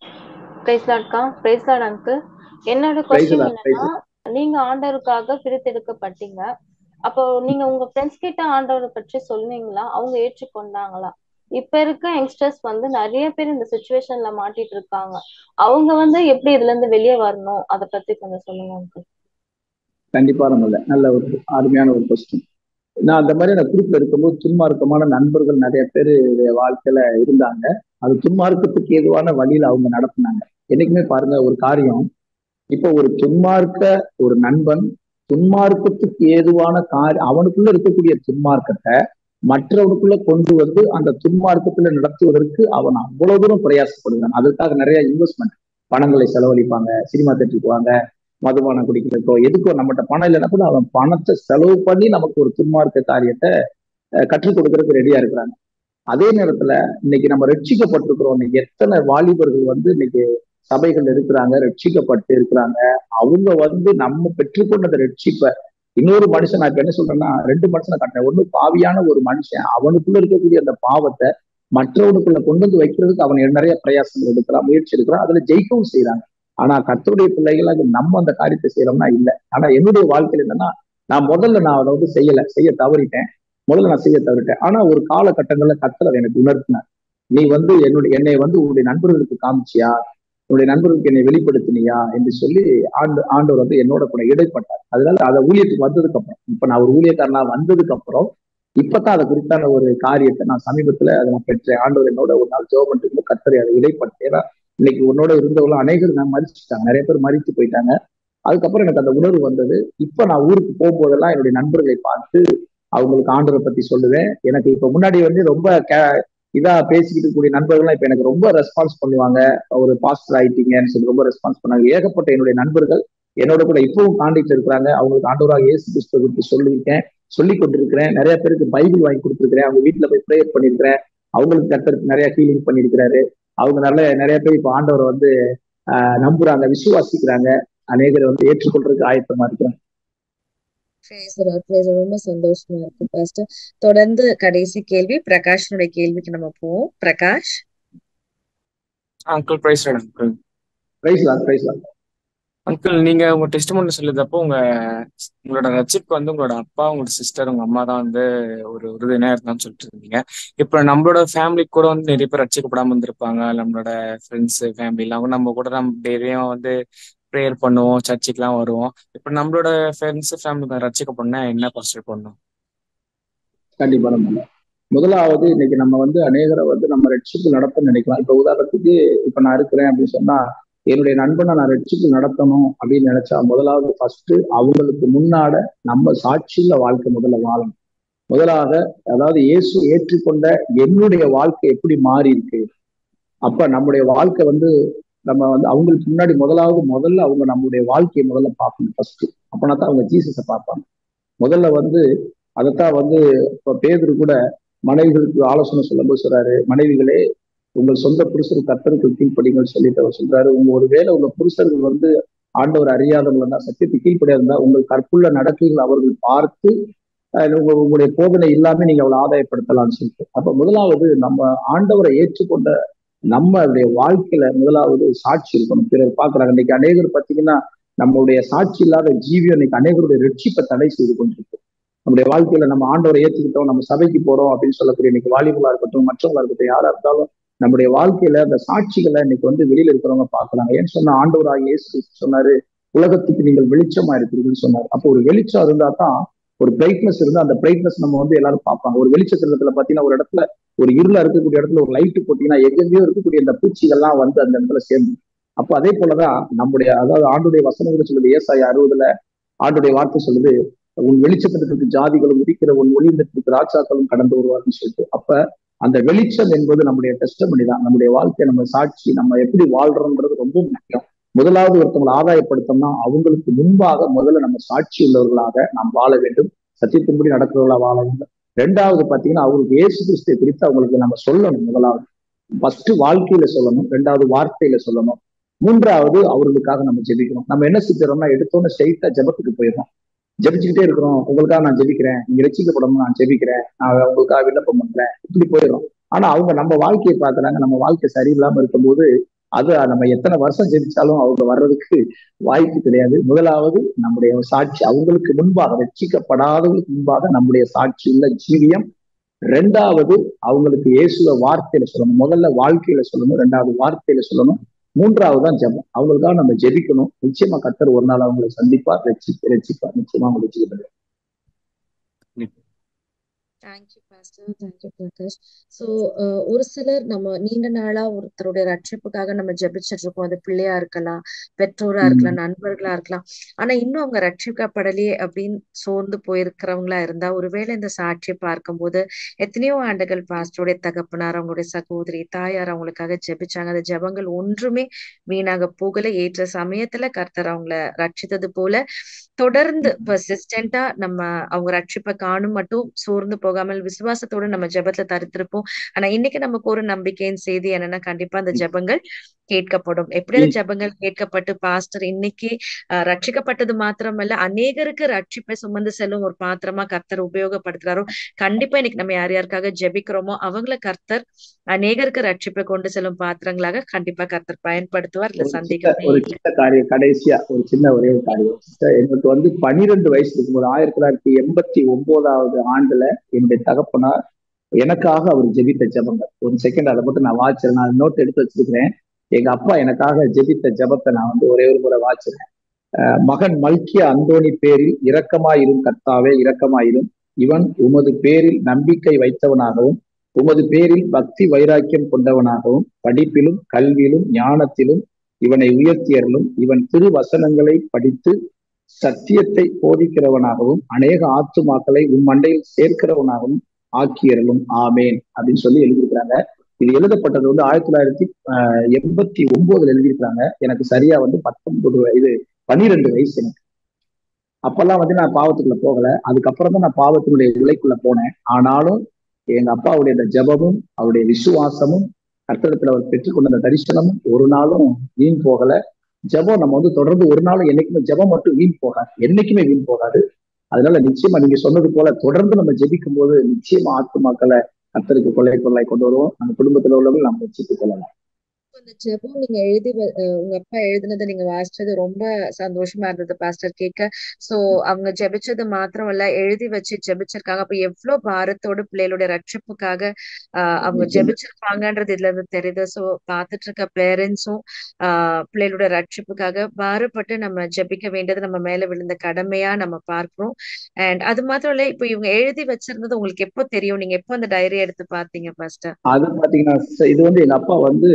பிரைஸ் லாட்கா பிரைஸ் லாட் அங்கிள் என்னோட Praise கொஸ்டின் the Lord, praise என்னன்னா நீங்க ஆண்டவருக்காக பிரித்தெடுக்கப்பட்டீங்க அப்போ நீங்க உங்க ஃப்ரெண்ட்ஸ் கிட்ட ஆண்டவரை பற்றி சொன்னீங்களா அவங்க ஏற்றுக்கொண்டாங்களா இப்ப இருக்க யங்ஸ்டர்ஸ் வந்து நிறைய பேர் இந்த சுச்சுவேஷன்ல மாட்டிட்டு இருக்காங்க அவங்க வந்து எப்படி இதுல இருந்து வெளியே வரணும் அத பத்தி கொஞ்சம் சொல்லுங்க அங்கிள் கண்டிப்பா நம்மள நல்ல ஒரு அருமையான ஒரு கொஸ்டின் நான் அந்த மாதிரி நான் குரூப்ல இருக்கும்போது துன்மார்க்கமான நண்பர்கள் நிறைய பேர் வாழ்க்கையில இருந்தாங்க அது துன்மார்க்கத்துக்கு ஏதுவான வழியில அவங்க நடத்தினாங்க என்னைக்குமே பாருங்க ஒரு காரியம் இப்போ ஒரு துன்மார்க்க ஒரு நண்பன் துன்மார்க்கத்துக்கு ஏதுவான காரி அவனுக்குள்ள இருக்கக்கூடிய துன்மார்க்கத்தை மற்றவனுக்குள்ள கொண்டு வந்து அந்த துன்மார்க்கத்துல நடத்துவதற்கு அவன் அவ்வளவு தூரம் பிரயாசப்படுவான் அதுக்காக நிறைய இன்வெஸ்ட்மெண்ட் பணங்களை செலவழிப்பாங்க சினிமா தேட்டருக்கு வாங்க மதுபானம் குடிக்கிறதுக்கோ எதுக்கோ நம்மகிட்ட பணம் இல்லைன்னா கூட அவன் பணத்தை செலவு பண்ணி நமக்கு ஒரு துன்மார்க்க காரியத்தை அஹ், கற்றுக் கொடுக்கறதுக்கு ரெடியா இருக்கிறாங்க அதே நேரத்துல இன்னைக்கு நம்ம ரட்சிக்கப்பட்டிருக்கிறோம் இன்னைக்கு எத்தனை வாலிபர்கள் வந்து இன்னைக்கு சபைகள் இருக்கிறாங்க ரட்சிக்கப்பட்டு இருக்கிறாங்க அவங்க வந்து நம்ம பெற்றுக்கொண்ட அந்த ரட்சிப்பை இன்னொரு மனுஷன் நான் இப்ப என்ன சொல்றேன்னா ரெண்டு மனுஷனை காட்டுறேன் ஒண்ணு பாவியான ஒரு மனுஷன் அவனுக்குள்ள இருக்கக்கூடிய அந்த பாவத்தை மற்றவனுக்குள்ள கொண்டு வந்து வைக்கிறதுக்கு அவன் நிறைய பிரயாசங்கள் எடுக்கிறான் முயற்சி எடுக்கிறான் அதுல ஜெயிக்கவும் செய்யறாங்க ஆனா கர்த்தருடைய பிள்ளைகளாக நம்ம அந்த காரியத்தை செய்யறோம்னா இல்லை ஆனா என்னுடைய வாழ்க்கையில என்னன்னா நான் முதல்ல நான் அதை வந்து செய்யல செய்ய தவறிட்டேன் முதல்ல நான் செய்ய தவறிட்டேன் ஆனா ஒரு காலகட்டங்கள்ல கர்த்தர் அதை எனக்கு உணர்த்தினார் நீ வந்து என்னுடைய என்னை வந்து உன்னுடைய நண்பர்களுக்கு காமிச்சியா உன்னுடைய நண்பர்களுக்கு என்னை வெளிப்படுத்தினியா என்று சொல்லி ஆண்டு ஆண்டவர் வந்து என்னோட கூட இடைப்பட்டார் அதனால அதை ஊழியத்துக்கு வந்ததுக்கு அப்புறம் இப்ப நான் ஒரு ஊழியக்காரனா வந்ததுக்கு அப்புறம் இப்பதான் அதை குறித்தான ஒரு காரியத்தை நான் சமீபத்துல அதை நான் பெற்றேன் ஆண்டவர் என்னோட ஒரு நாள் ஜோபன்ட்டு கத்தரை அதை இடைப்பட்டேன் ஏன்னா இன்னைக்கு உன்னோட இருந்தவங்க அநேகர் நான் மறிச்சுட்டாங்க நிறைய பேர் மறித்து போயிட்டாங்க அதுக்கப்புறம் எனக்கு அந்த உணர்வு வந்தது இப்ப நான் ஊருக்கு போகும்போதெல்லாம் என்னுடைய நண்பர்களை பார்த்து அவங்களுக்கு ஆண்டவரை பத்தி சொல்லுவேன் எனக்கு இப்ப முன்னாடி வந்து ரொம்ப கே- இதா பேசிக்கிட்டு கூடிய நண்பர்கள்லாம் இப்ப எனக்கு ரொம்ப ரெஸ்பான்ஸ் பண்ணுவாங்க ஒரு பாஸ்டர் ஆயிட்டீங்கன்னு சொல்லி ரொம்ப ரெஸ்பான்ஸ் பண்ணாங்க ஏகப்பட்ட என்னுடைய நண்பர்கள் என்னோட கூட இப்பவும் காண்டிக்ட் இருக்கிறாங்க அவங்களுக்கு ஆண்டவராக இயேசு கிறிஸ்துவ குறித்து சொல்லியிருக்கேன் சொல்லி கொண்டிருக்கிறேன் நிறைய பேருக்கு பைபிள் வாங்கி கொடுத்துருக்கிறேன் அவங்க வீட்டுல போய் ப்ரேயர் பண்ணியிருக்கிறேன் அவங்களுக்கு கத்தருக்கு நிறைய ஃபீலிங் பண்ணியிருக்கிறாரு அவங்க நல்ல நிறைய பேர் இப்ப ஆண்டவரை வந்து ஆஹ் நம்புறாங்க விசுவாசிக்கிறாங்க அநேகரை வந்து ஏற்றுக்கொள்றதுக்கு ஆயத்தமா இருக்கிறாங்க Praise the Lord, praise the Lord. ரொம்ப சந்தோஷமா இருக்கு பாஸ்டர் தொடர்ந்து கடைசி கேள்வி பிரகாஷனுடைய கேள்விக்கு நம்ம போவோம் பிரகாஷ் அங்கிள் பிரைஸ் அங்கிள் பிரைஸ்லாம் பிரைஸ்லாம் அங்கிள் நீங்க உங்க டெஸ்ட் சொல்லுறப்போ உங்க உங்களோட ரட்சிப்புக்கு வந்து உங்களோட அப்பா உங்களோட சிஸ்டர் உங்க அம்மா தான் வந்து ஒரு உறுதுணையா இருந்தான்னு சொல்லிட்டு இருந்தீங்க இப்ப நம்மளோட ஃபேமிலி கூட வந்து நிறைய பேர் ரட்சிக்கப்படாம இருந்திருப்பாங்க நம்மளோட ஃப்ரெண்ட்ஸ் ஃபேமிலி எல்லாம் நம்ம கூட நம்ம டெய்லியும் வந்து ப்ரேயர் பண்ணுவோம் சர்ச்சுக்கெல்லாம் வருவோம் இப்ப நம்மளோட ஃப்ரெண்ட்ஸ் ஃபேமிலி ரட்சிக்கப்படனா என்ன பாஸ்டர் பண்ணும் கண்டிப்பா நம்ம முதலாவது இன்னைக்கு நம்ம வந்து அநேகரை வந்து நம்ம ரட்சிப்பு நடத்த நினைக்கலாம் இப்ப உதாரணத்துக்கு இப்ப நான் இருக்கிறேன் அப்படின்னு சொன்னா என்னுடைய நண்பனை நான் ரட்சிப்பு நடத்தணும் அப்படின்னு நினைச்சா முதலாவது ஃபர்ஸ்ட் அவங்களுக்கு முன்னாட நம்ம சாட்சியுள்ள வாழ்க்கை முதல்ல வாழணும் முதலாக அதாவது இயேசு ஏற்றுக்கொண்ட என்னுடைய வாழ்க்கை எப்படி மாறி இருக்கு அப்ப நம்முடைய வாழ்க்கை வந்து நம்ம வந்து அவங்களுக்கு முன்னாடி முதலாவது முதல்ல அவங்க நம்மளுடைய வாழ்க்கையை முதல்ல பார்க்கணும் ஃபர்ஸ்ட் அப்பனா தான் அவங்க ஜீசஸை பார்ப்பாங்க முதல்ல வந்து அதைத்தான் வந்து இப்ப பேதர் கூட மனைவிகளுக்கு ஆலோசனை சொல்லும்போது சொல்றாரு மனைவிகளே உங்கள் சொந்த புருஷர் கத்தருக்கு கீழ்ப்படிங்கன்னு சொல்லிட்டு அவர் சொல்றாரு உங்க ஒருவேளை உங்க புருஷர்கள் வந்து ஆண்டவர் அறியாதவங்க இருந்தா சத்தியத்தை கீழ்ப்படியா இருந்தா உங்கள் கற்புள்ள நடக்கைகள் அவர்கள் பார்த்து அஹ் உங்க உங்களுடைய போதனை இல்லாம நீங்க அவளை ஆதாயப்படுத்தலாம்னு சொல்லிட்டு அப்ப முதலாவது நம்ம ஆண்டவரை ஏற்றுக்கொண்ட நம்மளுடைய வாழ்க்கையில முதலாவது சாட்சி இருக்கணும் பிறர் பார்க்கறாங்க இன்னைக்கு அநேகர் பார்த்தீங்கன்னா நம்மளுடைய சாட்சி இல்லாத ஜீவியம் இன்னைக்கு அநேகருடைய ரட்சிப்பை தடை செய்து கொண்டிருக்கு நம்முடைய வாழ்க்கையில நம்ம ஆண்டவரை ஏற்றுக்கிட்டோம் நம்ம சபைக்கு போறோம் அப்படின்னு சொல்லக்கூடிய இன்னைக்கு வாலிபலா இருக்கட்டும் மற்றவங்களா இருக்கட்டும் யாரா இருந்தாலும் நம்முடைய வாழ்க்கையில அந்த சாட்சிகளை இன்னைக்கு வந்து வெளியில இருக்கிறவங்க பார்க்கறாங்க ஏன்னு சொன்னா ஆண்டவராக இயேசு கிறிஸ்து சொன்னாரு உலகத்துக்கு நீங்கள் வெளிச்சமா இருக்கிறீங்கன்னு சொன்னார் அப்போ ஒரு வெளிச்சம் இருந்தா தான் ஒரு பிரைட்னஸ் இருந்தா அந்த பிரைட்னஸ் நம்ம வந்து எல்லாரும் பார்ப்பாங்க ஒரு வெளிச்சத்துல பாத்தீங்கன்னா ஒரு இடத்துல ஒரு இருளா இருக்கக்கூடிய இடத்துல ஒரு லைட்டு போட்டீங்கன்னா எங்கெங்கேயோ இருக்கக்கூடிய அந்த பூச்சிகள்லாம் வந்து அந்த இடத்துல சேர்ந்து அப்போ அதே போலதான் நம்முடைய அதாவது ஆண்டுடைய வசனங்களை சொல்லுது ஏசாய அறுபதுல ஆண்டுடைய வார்த்தை சொல்லுது உன் வெளிச்சத்திற்கு ஜாதிகளும் உதிக்கிற உன் ஒளிந்தத்திற்கு ராஜாக்களும் கடந்து வருவார்னு சொல்லிட்டு அப்ப அந்த வெளிச்சம் என்பது நம்முடைய டெஸ்டமணி தான் நம்முடைய வாழ்க்கை நம்ம சாட்சி நம்ம எப்படி வாழ்றோம்ன்றது ரொம்ப முக்கியம் முதலாவது ஒருத்தவங்களை ஆதாயப்படுத்தோம்னா அவங்களுக்கு முன்பாக முதல்ல நம்ம சாட்சி உள்ளவர்களாக நாம் வாழ வேண்டும் சத்தியத்தின்படி நடக்கிறவர்களா வாழ வேண்டும் ரெண்டாவது பாத்தீங்கன்னா அவங்களுக்கு இயேசு கிறிஸ்துவை குறித்து அவங்களுக்கு நம்ம சொல்லணும் முதலாவது ஃபர்ஸ்ட் வாழ்க்கையில சொல்லணும் ரெண்டாவது வார்த்தையில சொல்லணும் மூன்றாவது அவர்களுக்காக நம்ம ஜெபிக்கணும் நம்ம என்ன செஞ்சிடறோம்னா எடுத்தோன்னு ஸ்ட்ரைட்டா ஜெபத்துக்கு போயிடுறோம் ஜெபிச்சுக்கிட்டே இருக்கிறோம் உங்களுக்காக நான் ஜெபிக்கிறேன் நீங்க ரசிக்கப்படணும் நான் ஜெபிக்கிறேன் நான் உங்களுக்காக விண்ணப்பம் பண்றேன் இப்படி போயிடுறோம் ஆனா அவங்க நம்ம வாழ்க்கையை பார்க்கறாங்க நம்ம வாழ்க்கை சரியில்லாம இருக்கும்போது அது நம்ம எத்தனை வருஷம் ஜெபிச்சாலும் அவங்க வர்றதுக்கு வாய்ப்பு கிடையாது முதலாவது நம்முடைய சாட்சி அவங்களுக்கு முன்பாக ரட்சிக்கப்படாதவங்களுக்கு முன்பாக நம்முடைய சாட்சி உள்ள ஜீவியம் ரெண்டாவது அவங்களுக்கு இயேசுவ வார்த்தையில சொல்லணும் முதல்ல வாழ்க்கையில சொல்லணும் ரெண்டாவது வார்த்தையில சொல்லணும் மூன்றாவது தான் ஜெபம் அவங்களுக்காக நம்ம ஜெபிக்கணும் நிச்சயமா கத்தர் ஒரு நாள் அவங்களை சந்திப்பார் ரட்சி ரட்சிப்பார் நிச்சயமா அவங்க ரட்சிக்கப்படும் thank you pastor thank you Prakash so ஒரு சிலர் நம்ம நீண்ட நாளா ஒருத்தருடைய ரட்சிப்புக்காக நம்ம ஜெபிச்சுட்டு இருக்கோம் அது பிள்ளையா இருக்கலாம் பெற்றோரா இருக்கலாம் நண்பர்களா இருக்கலாம் ஆனா இன்னும் அவங்க ரட்சிக்கப்படலையே அப்படின்னு சோர்ந்து போயிருக்கிறவங்களா இருந்தா ஒருவேளை இந்த சாட்சியை பார்க்கும்போது எத்தனையோ ஆண்டுகள் பாஸ்டருடைய தகப்பனார் அவங்களுடைய சகோதரி தாயார் அவங்களுக்காக ஜெபிச்சாங்க அந்த ஜெபங்கள் ஒன்றுமே வீணாக போகல ஏற்ற சமயத்துல கர்த்தர் அவங்கள ரட்சித்தது போல தொடர்ந்து பர்சிஸ்டண்டா நம்ம அவங்க ரட்சிப்பை காணும் மட்டும் சோர்ந்து போகாமல் விசுவாசத்தோட நம்ம ஜெபத்துல தரித்திருப்போம் ஆனா இன்னைக்கு நமக்கு ஒரு நம்பிக்கையின் செய்தி என்னன்னா கண்டிப்பா அந்த ஜெபங்கள் கேட்கப்படும் எப்படி அந்த ஜெபங்கள் கேட்கப்பட்டு பாஸ்டர் இன்னைக்கு அஹ் ரட்சிக்கப்பட்டது மாத்திரமல்ல அநேகருக்கு ரட்சிப்பை சுமந்து செல்லும் ஒரு பாத்திரமா கர்த்தர் உபயோகப்படுத்துறாரோ கண்டிப்பா இன்னைக்கு நம்ம யார் யாருக்காக ஜெபிக்கிறோமோ அவங்கள கர்த்தர் அநேகருக்கு ரட்சிப்பை கொண்டு செல்லும் பாத்திரங்களாக கண்டிப்பா கர்த்தர் பயன்படுத்துவார் இல்ல ஒரு சின்ன சந்தேகமே ஒரு இல்லை சின்ன காரியம் கடைசியா ஒரு சின்ன ஒரே ஒரு காரியம் சிஸ்டர் எனக்கு வந்து பனிரெண்டு வயசு இருக்கும்போது ஆயிரத்தி தொள்ளாயிரத்தி எண்பத்தி ஒன்பதாவது ஆண்டுல என்னுடைய தகப்பனார் எனக்காக அவர் ஜெபித்த ஜெபங்கள் ஒரு செகண்ட் அதை மட்டும் நான் வாட்சிறேன் நான் நோட் எடுத்து வச்சிருக்கிறேன் எங்க அப்பா எனக்காக ஜெபித்த ஜெபத்தை நான் வந்து ஒரே ஒரு முறை வாட்சிறேன் அஹ் மகன் மல்கிய அந்தோணி பேரில் இரக்கமாயிரும் கர்த்தாவே இரக்கமாயிரும் இவன் உமது பேரில் நம்பிக்கை வைத்தவனாகவும் உமது பேரில் பக்தி வைராக்கியம் கொண்டவனாகவும் படிப்பிலும் கல்வியிலும் ஞானத்திலும் இவனை உயர்த்தியர்களும் இவன் திரு வசனங்களை படித்து சத்தியத்தை போதிக்கிறவனாகவும் அநேக ஆத்துமாக்களை உன் மண்டையில் சேர்க்கிறவனாகவும் ஆக்கியர்களும் ஆமேன் அப்படின்னு சொல்லி எழுதியிருக்கிறாங்க இது எழுதப்பட்டது வந்து ஆயிரத்தி தொள்ளாயிரத்தி ஆஹ் எண்பத்தி ஒன்பதுல எழுதியிருக்கிறாங்க எனக்கு சரியா வந்து பத்தொன்பது இது பன்னிரெண்டு வயசு எனக்கு அப்பெல்லாம் வந்து நான் பாவத்துக்குள்ள போகல அதுக்கப்புறம் தான் நான் பாவத்தினுடைய உலைக்குள்ள போனேன் ஆனாலும் எங்க அப்பாவுடைய அந்த ஜெபமும் அவருடைய விசுவாசமும் கர்த்தரத்துல அவர் பெற்றுக்கொண்ட அந்த தரிசனமும் ஒரு நாளும் வீண் போகல ஜெபம் நம்ம வந்து தொடர்ந்து ஒரு நாளும் என்னைக்குமே ஜெபம் மட்டும் வீண் போகாது என்னைக்குமே வீண் போகாது அதனால நிச்சயமா நீங்க சொன்னது போல தொடர்ந்து நம்ம ஜெபிக்கும் போது நிச்சயமா ஆத்துமாக்களை கர்த்தருக்கு கொள்ளை கொள்ளாய் கொண்டு வருவோம் நம்ம குடும்பத்துல உள்ளவர்கள் நம்ம வச்சுட்டு கொள்ளலாம் இந்த ஜெபம் நீங்க எழுதி வ- அஹ் உங்க அப்பா எழுதினதை நீங்க வாசிச்சது ரொம்ப சந்தோஷமா இருந்தது பாஸ்டர் கேட்க சோ அவங்க ஜெபிச்சது மாத்திரமல்ல எழுதி வச்சு ஜெபிச்சிருக்காங்க அப்ப எவ்வளவு பாரத்தோட பிள்ளைகளுடைய ரட்சிப்புக்காக ஆஹ் அவங்க நிச்சயமா ஜெபிச்சிருப்பாங்கன்றது இதுல இருந்து தெரியுது சோ பாத்துட்டு இருக்க பேரண்ட்ஸும் ஆஹ் பிள்ளைகளுடைய ரட்சிப்புக்காக பாரப்பட்டு நம்ம ஜெபிக்க வேண்டியது நம்ம மேல விழுந்த கடமையா நம்ம பார்க்கிறோம் அண்ட் அது மாத்திரம் இல்ல இப்ப இவங்க எழுதி வச்சிருந்தது உங்களுக்கு எப்போ தெரியும் நீங்க எப்போ அந்த டைரி எடுத்து பாத்தீங்க பாஸ்டர் அது பாத்தீங்கன்னா ச- இது வந்து எங்க அப்பா வந்து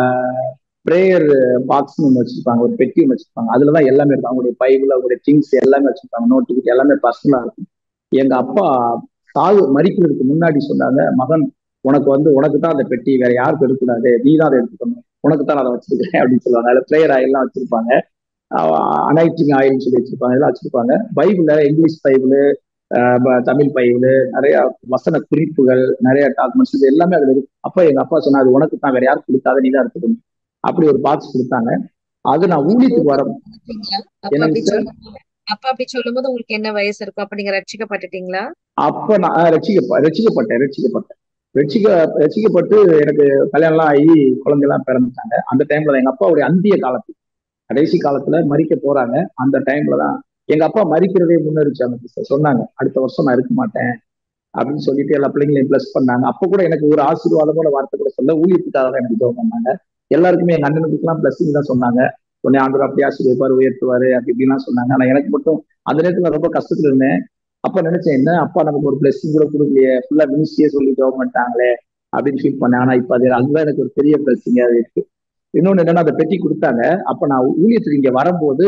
ப்ரேயர் பாக்ஸ்னு ஒன்று வச்சிருப்பாங்க ஒரு பெட்டி ஒன்று வச்சிருப்பாங்க அதுலதான் எல்லாமே இருக்கும் அவங்களுடைய பைபிள் அவங்களுடைய திங்ஸ் எல்லாமே வச்சிருப்பாங்க நோட்டு புக் எல்லாமே பர்சனலா இருக்கும் எங்க அப்பா சாகு மறிக்கிறதுக்கு முன்னாடி சொன்னாங்க மகன் உனக்கு வந்து உனக்கு தான் அந்த பெட்டி வேற யாருக்கும் எடுக்கக்கூடாது நீ தான் அதை எடுத்துக்கணும் உனக்கு தான் நான் அதை வச்சிருக்கிறேன் அப்படின்னு சொல்லுவாங்க அதுல ப்ரேயர் ஆயில்லாம் வச்சிருப்பாங்க அனைட்டிங் ஆயில்னு சொல்லி வச்சிருப்பாங்க இதெல்லாம் வச்சிருப்பாங்க பைபிள்ல இங்கிலீஷ் பைபிள் தமிழ் பைபிள் நிறைய வசன குறிப்புகள் நிறைய டாக்குமெண்ட்ஸ் இது எல்லாமே அதுல இருக்கு அப்ப எங்க அப்பா சொன்னா அது உனக்கு தான் வேற யாரும் கொடுக்காத நீ தான் எடுத்துக்கணும் அப்படி ஒரு பாக்ஸ் கொடுத்தாங்க அது நான் ஊழியத்துக்கு வர பாத்தீங்களா அப்ப என்னங்க அப்படி சார் சொல்லும் அப்பா அப்படி சொல்லும்போது உங்களுக்கு என்ன வயசு இருக்கும் அப்ப நீங்க ரட்சிக்கப்பட்டுட்டீங்களா அப்ப நான் ரசிக்க ரசிக்கப்பட்டேன் ரசிக்கப்பட்டேன் ரசிக்க ரசிக்கப்பட்டு எனக்கு கல்யாணம்லாம் ஆகி குழந்தைலாம் பிறந்துட்டாங்க அந்த டைம்ல எங்க அப்பாவுடைய அந்திய காலத்து கடைசி காலத்துல மறிக்க போறாங்க அந்த டைம்ல தான் எங்க அப்பா மறிக்கிறதே முன்னறிச்சாங்க sister. சொன்னாங்க அடுத்த வருஷம் நான் இருக்க மாட்டேன் அப்படின்னு சொல்லிட்டு எல்லா பிள்ளைங்களையும் பிளஸ் பண்ணாங்க அப்ப கூட எனக்கு ஒரு ஆசீர்வாதமோட வார்த்தை கூட சொல்ல ஊழியத்துக்காக தான் எனக்கு ஜெபம் பண்ணாங்க எல்லாருக்குமே எங்க அண்ணனுக்குலாம் பிளஸிங் தான் சொன்னாங்க உடனே ஆண்டவர் அப்படி ஆசீர்வாரு உயர்த்துவாரு அப்படி இப்படிலாம் சொன்னாங்க ஆனா எனக்கு மட்டும் அந்த நேரத்துல நான் ரொம்ப கஷ்டத்துல இருந்தேன் அப்ப நினைச்சேன் என்ன அப்பா நமக்கு ஒரு பிளஸிங் கூட கொடுக்கலையே ஃபுல்லா மினிஸ்ட்ரியே சொல்லி ஜெபம் பண்ணிட்டாங்களே அப்படின்னு ஃபீல் பண்ணேன் ஆனா இப்ப அது அதுதான் எனக்கு ஒரு பெரிய பிளஸிங்கா இருக்கு இன்னொன்னு என்னன்னா அந்த பெட்டி கொடுத்தாங்க அப்ப நான் ஊழியத்துக்கு இங்க வரும்போது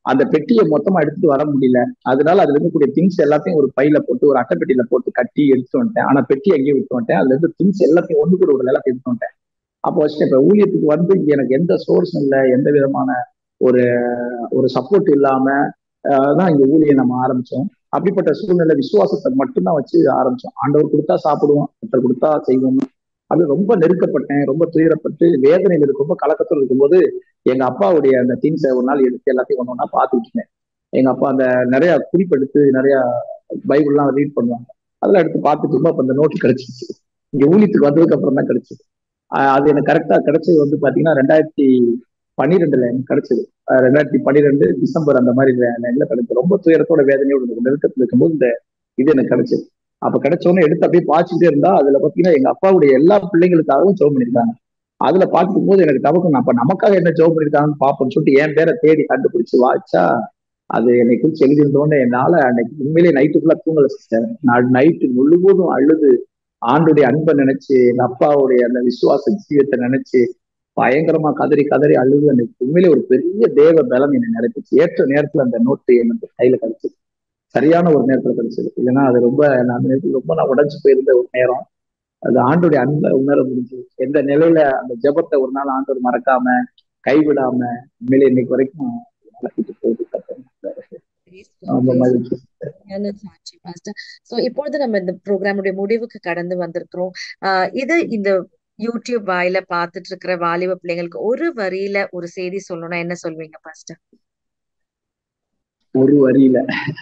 அந்த பெட்டியை மொத்தமா எடுத்துட்டு வர முடியல அதனால அதுல இருக்கக்கூடிய திங்ஸ் எல்லாத்தையும் ஒரு பையில போட்டு ஒரு அட்டை பெட்டியில போட்டு கட்டி எடுத்து வந்துட்டேன் ஆனா பெட்டி அங்கேயே விட்டு வந்துட்டேன் அதுல இருந்து திங்ஸ் எல்லாத்தையும் ஒண்ணு கூட ஒரு எல்லாத்தையும் எடுத்து வந்துட்டேன் அப்போ வச்சுட்டு இப்ப ஊழியத்துக்கு வந்து இங்க எனக்கு எந்த சோர்ஸும் இல்லை எந்த விதமான ஒரு ஒரு சப்போர்ட் இல்லாம ஆஹ் தான் இங்க ஊழியை நம்ம ஆரம்பிச்சோம் அப்படிப்பட்ட சூழ்நிலை விசுவாசத்தை மட்டும்தான் வச்சு ஆரம்பிச்சோம் ஆண்டவர் கொடுத்தா சாப்பிடுவோம் ஒருத்தர் கொடுத்தா செய்வோம் அப்படி ரொம்ப நெருக்கப்பட்டேன் ரொம்ப துயரப்பட்டு வேதனையில் இருக்கும் ரொம்ப கலக்கத்தில் இருக்கும்போது எங்க அப்பாவுடைய அந்த திங்ஸை ஒரு நாள் எடுத்து எல்லாத்தையும் ஒன்று ஒன்றா பார்த்துட்டு இருந்தேன் எங்க அப்பா அந்த நிறைய குறிப்பெடுத்து நிறைய பைபிள்லாம் ரீட் பண்ணுவாங்க அதெல்லாம் எடுத்து பார்த்துட்டு இருக்கும் அப்ப அந்த நோட்டு கிடைச்சிச்சு இங்க ஊழியத்துக்கு வந்ததுக்கு அப்புறம் தான் கிடைச்சது ஆஹ் அது எனக்கு கரெக்டா கிடைச்சது வந்து பாத்தீங்கன்னா ரெண்டாயிரத்தி பன்னிரெண்டுல எனக்கு கிடைச்சது ஆஹ் ரெண்டாயிரத்தி பன்னிரெண்டு டிசம்பர் அந்த மாதிரி லைன்ல கிடைச்சது ரொம்ப துயரத்தோட வேதனையோட இருந்தது. நெருக்கத்துல இருக்கும்போது இந்த இது எனக்கு கிடைச்சது அப்ப கிடைச்ச உடனே எடுத்து அப்படியே பாய்ச்சிட்டே இருந்தா அதுல பாத்தீங்கன்னா எங்க அப்பாவுடைய எல்லா பிள்ளைங்களுக்காகவும் ஜெபம் பண்ணிருக்காங்க அதுல பார்க்கும் போது எனக்கு தவக்கம் அப்ப நமக்காக என்ன ஜெபம் பண்ணிருக்காங்கன்னு பார்ப்போம்னு சொல்லிட்டு என் பேரை தேடி கண்டுபிடிச்சு வாச்சா அது என்னை குறிச்சு எழுதியிருந்தோடனே என்னால அன்னைக்கு உண்மையிலேயே நைட்டு ஃபுல்லா தூங்கல சிஸ்டர் நான் நைட்டு முழுவதும் அழுது ஆண்டுடைய அன்பை நினைச்சு எங்க அப்பாவுடைய அந்த விசுவாச ஜீவத்தை நினைச்சு பயங்கரமா கதறி கதறி அழுது அன்னைக்கு உண்மையிலே ஒரு பெரிய தேவ பலம் என்னை நினைப்பிச்சு ஏற்ற நேரத்துல அந்த நோட்டு எனக்கு கையில கிடைச்சது சரியான ஒரு நேரத்துல கிடைச்சது இல்லைன்னா அது ரொம்ப நான் அந்த நேரத்துல ரொம்ப நான் உடைஞ்சு போயிருந்த ஒரு நேரம் அது ஆண்டுடைய அன்பை உணர முடிஞ்சு எந்த நிலையில அந்த ஜெபத்தை ஒரு நாள் ஆண்டவர் மறக்காம கைவிடாம உண்மையிலே இன்னைக்கு வரைக்கும் நடத்திட்டு போகுது கர்த்தர். அந்த மாதிரி சரியான சாட்சி பாஸ்டர் சோ இப்பொழுது நம்ம இந்த ப்ரோக்ராமுடைய முடிவுக்கு கடந்து வந்திருக்கிறோம் ஆஹ் இது இந்த யூடியூப் வாயில பார்த்துட்டு இருக்கிற வாலிப பிள்ளைங்களுக்கு ஒரு வரியில ஒரு செய்தி சொல்லணும்னா என்ன சொல்வீங்க பாஸ்டர் ஒரு வரியில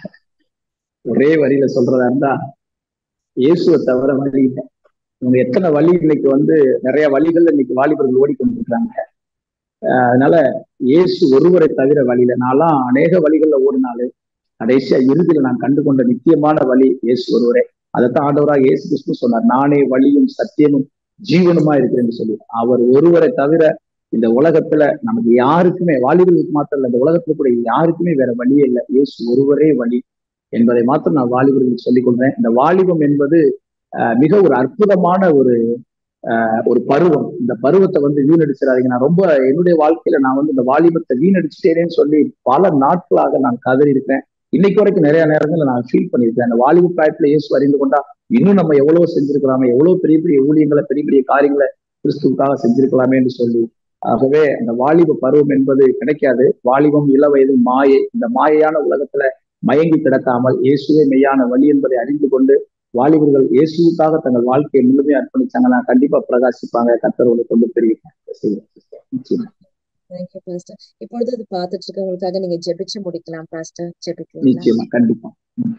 ஒரே வரியில சொல்றதா இருந்தா இயேசுவை தவிர வழி இல்லை இவங்க எத்தனை வழி இன்னைக்கு வந்து நிறைய வழிகள்ல இன்னைக்கு வாலிபர்கள் ஓடிக்கொண்டிருக்கிறாங்க ஆஹ் அதனால இயேசு ஒருவரை தவிர வழியில நான்லாம் அநேக வழிகள்ல ஓடினாலு கடைசியா இறுதியில நான் கண்டு கொண்ட நித்தியமான வழி இயேசு ஒருவரே அதைத்தான் ஆண்டவராக இயேசு கிறிஸ்து சொன்னார் நானே வழியும் சத்தியமும் ஜீவனுமா இருக்கிறேன்னு சொல்லி அவர் ஒருவரை தவிர இந்த உலகத்துல நமக்கு யாருக்குமே வாலிபர்களுக்கு மாத்திரம் இல்ல இந்த உலகத்துல கூட யாருக்குமே வேற வழியே இல்லை இயேசு ஒருவரே வழி என்பதை மாத்திரம் நான் வாலிபர்களுக்கு சொல்லிக் கொள்றேன் இந்த வாலிபம் என்பது ஆஹ் மிக ஒரு அற்புதமான ஒரு ஆஹ் ஒரு பருவம் இந்த பருவத்தை வந்து வீணடிச்சிடாதீங்க நான் ரொம்ப என்னுடைய வாழ்க்கையில நான் வந்து இந்த வாலிபத்தை வீணடிச்சிட்டேனேன்னு சொல்லி பல நாட்களாக நான் கதறி இருக்கேன் இன்னைக்கு வரைக்கும் நிறைய நேரங்கள்ல நான் ஃபீல் பண்ணியிருக்கேன் அந்த வாலிப பிராயத்துல இயேசு அறிந்து கொண்டா இன்னும் நம்ம எவ்வளவு செஞ்சிருக்கலாமே எவ்வளவு பெரிய பெரிய ஊழியங்களை பெரிய பெரிய காரியங்களை கிறிஸ்துவுக்காக செஞ்சிருக்கலாமேன்னு சொல்லி ஆகவே அந்த வாலிப பருவம் என்பது கிடைக்காது வாலிபம் இள வயது மாயை இந்த மாயையான உலகத்துல மயங்கி கிடக்காமல் இயேசுவே மெய்யான வழி என்பதை அறிந்து கொண்டு வாலிபர்கள் இயேசுவுக்காக தங்கள் வாழ்க்கையை முழுமையாக அர்ப்பணிச்சாங்கன்னா கண்டிப்பா பிரகாசிப்பாங்க கத்தரோட கொண்டு பெரிய நிச்சயமா தேங்க்யூ பாஸ்டர் இப்பொழுது இது பார்த்துட்டு இருக்கவங்களுக்காக நீங்க ஜெபிச்சு முடிக்கலாம் பாஸ்டர் ஜெபிக்கலாம் நிச்சயமா கண்டிப்பா ம்.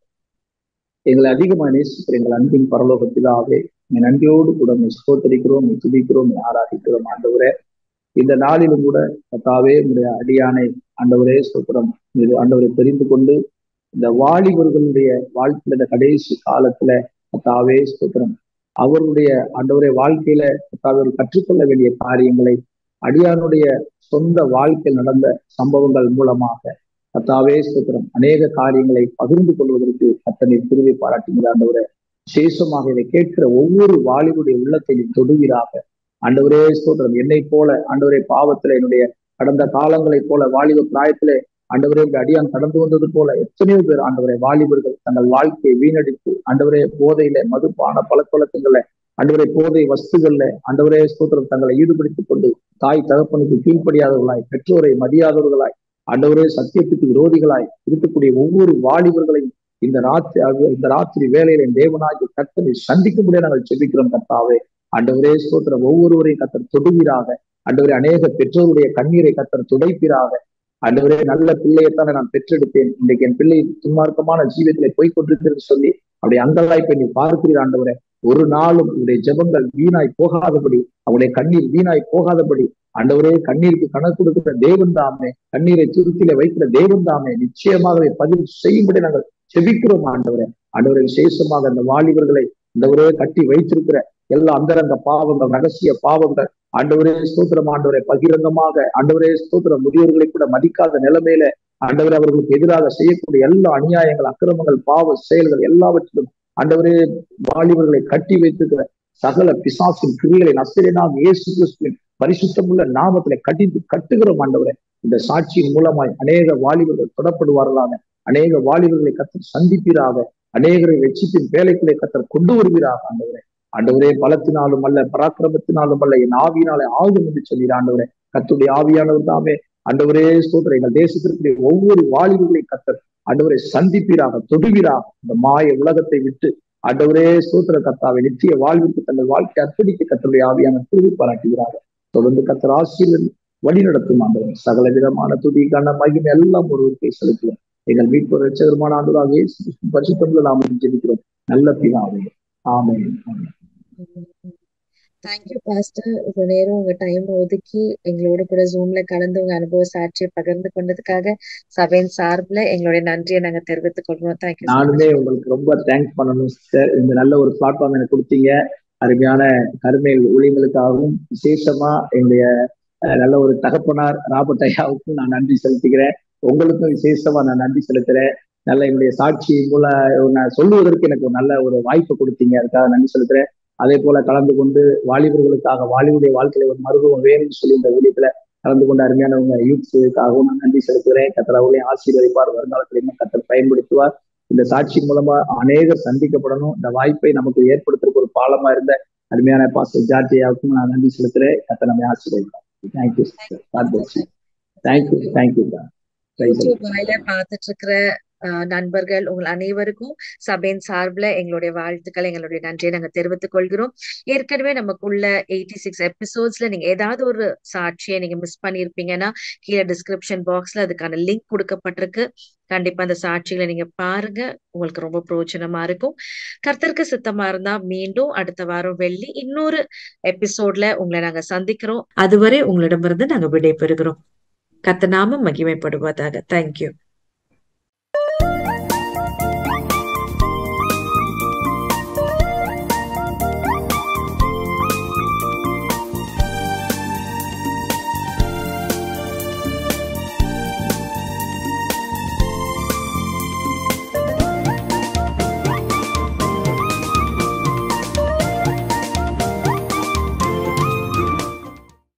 எங்களை அதிகமா நேசிக்கிற எங்கள் அன்பின் பரலோக பிதாவே என் நன்றியோடு கூட உம்மை ஸ்தோத்தரிக்கிறோம் உம்மை துதிக்கிறோம் உம்மை ஆராதிக்கிறோம் ஆண்டவரே இந்த நாளிலும் கூட கத்தாவே உங்களுடைய அடியானை ஆண்டவரே ஸ்தோத்திரம் இது ஆண்டவரை தெரிந்து கொண்டு இந்த வாலிபர்களுடைய வாழ்க்கையில இந்த கடைசி காலத்துல கத்தாவே ஸ்தோத்திரம் அவருடைய ஆண்டவரே வாழ்க்கையில கத்தாவே அவர் கற்றுக்கொள்ள வேண்டிய காரியங்களை அடியானுடைய சொந்த வாழ்க்கையில் நடந்த சம்பவங்கள் மூலமாக கத்தாவே ஸ்தோத்திரம் அநேக காரியங்களை பகிர்ந்து கொள்வதற்கு கத்தனை திருவி பாராட்டுகிற ஆண்டவரே விசேஷமாக இதை கேட்கிற ஒவ்வொரு வாலிபுடைய உள்ளத்தை நீ தொடுவீராக ஆண்டவரே ஸ்தோத்திரம் என்னை போல ஆண்டவரே பாவத்துல என்னுடைய கடந்த காலங்களைப் போல வாலிப பிராயத்திலே ஆண்டவரே இந்த அடியான் கடந்து வந்தது போல எத்தனையோ பேர் ஆண்டவரே வாலிபர்கள் தங்கள் வாழ்க்கையை வீணடித்து ஆண்டவரே போதையில மதுப்பான பழக்கவழக்கங்கள்ல ஆண்டவரே போதை வஸ்துகள்ல ஆண்டவரே ஸ்தோத்திரம் தங்களை ஈடுபடுத்திக் கொண்டு தாய் தகப்பனுக்கு கீழ்ப்படியாதவர்களாய் பெற்றோரை மதியாதவர்களாய் ஆண்டவரே சத்தியத்துக்கு விரோதிகளாய் இருக்கக்கூடிய ஒவ்வொரு வாலிபர்களையும் இந்த ராத்திரி இந்த ராத்திரி வேலையில என் தேவனாகிய கர்த்தனை சந்திக்கும்படியா நாங்கள் செபிக்கிறோம் கர்த்தாவே ஆண்டவரே ஸ்தோத்திரம் ஒவ்வொருவரையும் கத்தர் தொடுவீராக ஆண்டவரே அநேக பெற்றோருடைய கண்ணீரை கத்தர் துடைப்பீராக ஆண்டவரே நல்ல பிள்ளையைத்தானே நான் பெற்றெடுத்தேன் இன்றைக்கு என் பிள்ளை துன்மார்க்கமான ஜீவியத்திலே போய் கொண்டிருக்கிறது சொல்லி அப்படி அங்கலாய்ப்பை நீ பார்க்கிறீர் ஆண்டவரே ஒரு நாளும் உடைய ஜெபங்கள் வீணாய் போகாதபடி அவருடைய கண்ணீர் வீணாய் போகாதபடி ஆண்டவரே கண்ணீருக்கு கணக்கு கொடுக்கிற தேவன் தாமே கண்ணீரை துருத்தில வைக்கிற தேவன் தாமே நிச்சயமாகவே பதில் செய்யும்படி நாங்கள் செபிக்கிறோம் ஆண்டவரே ஆண்டவரை விசேஷமாக அந்த வாலிபர்களை ஆண்டவரே கட்டி வைத்திருக்கிற எல்லா அந்தரங்க பாவங்கள் ரகசிய பாவங்கள் ஆண்டவரே ஸ்தோத்திரம் ஆண்டவரே பகிரங்கமாக ஆண்டவரே ஸ்தோத்திரம் முதியோர்களை கூட மதிக்காத நிலைமையில ஆண்டவரே அவர்களுக்கு எதிராக செய்யக்கூடிய எல்லா அநியாயங்கள் அக்கிரமங்கள் பாவ செயல்கள் எல்லாவற்றிலும் ஆண்டவரே வாலிபர்களை கட்டி வைத்திருக்கிற சகல பிசாசின் கிரிகளை நசிரியனாக இயேசு கிறிஸ்துவின் பரிசுத்தமுள்ள நாமத்திலே கட்டித்து கட்டுகிறோம் ஆண்டவரே இந்த சாட்சியின் மூலமாய் அநேக வாலிபர்கள் தொடப்படுவார்களாக அநேக வாலிபர்களை கத்தர் சந்திப்பீராக அநேகரை வெச்சிப்பின் வேலைக்குள்ளே கத்தர் கொண்டு வருவீராக ஆண்டவரே ஆண்டவரே பலத்தினாலும் அல்ல பராக்கிரமத்தினாலும் அல்ல என் ஆவியினாலே ஆகும் என்று சொல்லீர் ஆண்டவரே கத்துடைய ஆவியானவர் தாமே ஆண்டவரே ஸ்தோத்திரம் எங்கள் தேசத்திற்கு ஒவ்வொரு வாலிபர்களை கத்தர் ஆண்டவரை சந்திப்பீராக தொடுவீராக இந்த மாய உலகத்தை விட்டு ஆண்டவரே ஸ்தோத்திர கத்தாவை நித்திய வாழ்விற்கு தங்கள் வாழ்க்கை அர்ப்பணிக்க கத்தருடைய ஆவியான திருவி பாராட்டுகிறாங்க தொடர்ந்து கத்தர் ஆசிரியர் வழி நடத்தும் ஆண்டவர் சகல விதமான துதி கண்ண மகிமை எல்லாம் ஒருவருக்கை செலுத்துவோம் எங்கள் மீட்பு ரட்சகரமான ஆண்டுகளாக இயேசு கிறிஸ்துவின் பரிசுத்தமுள்ள நாம ஜெபிக்கிறோம் நல்ல பிதாவே ஆமென் ஆமென் தேங்க்யூ பாஸ்டர் இவ்வளவு நேரம் உங்க டைம் ஒதுக்கி எங்களோட கூட ஜூம்ல கலந்து உங்க அனுபவ சாட்சியை பகிர்ந்து கொண்டதுக்காக சபையின் சார்பில் எங்களுடைய நன்றியை நாங்க தெரிவித்துக் கொள்றோம் தேங்க்யூ நானுமே உங்களுக்கு ரொம்ப தேங்க்ஸ் பண்ணணும் சிஸ்டர் இந்த நல்ல ஒரு பிளாட்ஃபார்ம் எனக்கு கொடுத்தீங்க அருமையான கருமையில் ஊழியர்களுக்காகவும் விசேஷமா என்னுடைய அஹ், நல்ல ஒரு தகப்பனார் ராபர்ட் ஐயாவுக்கும் நான் நன்றி செலுத்துகிறேன் உங்களுக்கும் விசேஷமா நான் நன்றி செலுத்துறேன் நல்ல என்னுடைய சாட்சி மூல நான் சொல்லுவதற்கு எனக்கு ஒரு நல்ல ஒரு வாய்ப்பு கொடுத்தீங்க அதுக்காக நன்றி செலுத்துறேன் அதே போல கலந்து கொண்டு வாலிபர்களுக்காக வாலிபுடைய வாழ்க்கையில ஒரு மருத்துவம் வேணும்னு சொல்லி இந்த ஊழியத்துல கலந்து கொண்ட அருமையானவங்க யூத்ஸுக்காகவும் நான் நன்றி செலுத்துகிறேன் கத்தர் அவர்களையும் ஆசீர்வதிப்பார் வருங்காலத்திலையும் கத்தர் பயன்படுத்துவார் இந்த சாட்சி மூலமா அநேகர் சந்திக்கப்படணும் இந்த வாய்ப்பை நமக்கு ஏற்படுத்துறதுக்கு ஒரு பாலமா இருந்த அருமையான பாஸ்டர் ஜார்ஜியாவுக்கும் நான் நன்றி செலுத்துறேன் கத்தர் நம்மை ஆசீர்வதிப்பார் தேங்க்யூ தேங்க்யூ தேங்க்யூ யூடியூப் வாயில பார்த்துட்டு இருக்கிற அஹ், நண்பர்கள் உங்கள் அனைவருக்கும் சபையின் சார்பில் எங்களுடைய வாழ்த்துக்கள் எங்களுடைய நன்றியை நாங்க தெரிவித்துக் கொள்கிறோம் ஏற்கனவே நமக்குள்ள எயிட்டி சிக்ஸ் எபிசோட்ஸ்ல நீங்க ஏதாவது ஒரு சாட்சியை நீங்க மிஸ் பண்ணியிருப்பீங்கன்னா கீழே டிஸ்கிரிப்ஷன் பாக்ஸ்ல அதுக்கான லிங்க் கொடுக்கப்பட்டிருக்கு கண்டிப்பா அந்த சாட்சிகளை நீங்க பாருங்க உங்களுக்கு ரொம்ப பிரயோஜனமா இருக்கும் கர்த்தருக்கு சித்தமா இருந்தா மீண்டும் அடுத்த வாரம் வெள்ளி இன்னொரு எபிசோட்ல உங்களை நாங்க சந்திக்கிறோம் அதுவரை உங்களிடமிருந்து நாங்க விடை பெறுகிறோம் கர்த்தர் நாமம் மகிமைப்படுவதாக தேங்க்யூ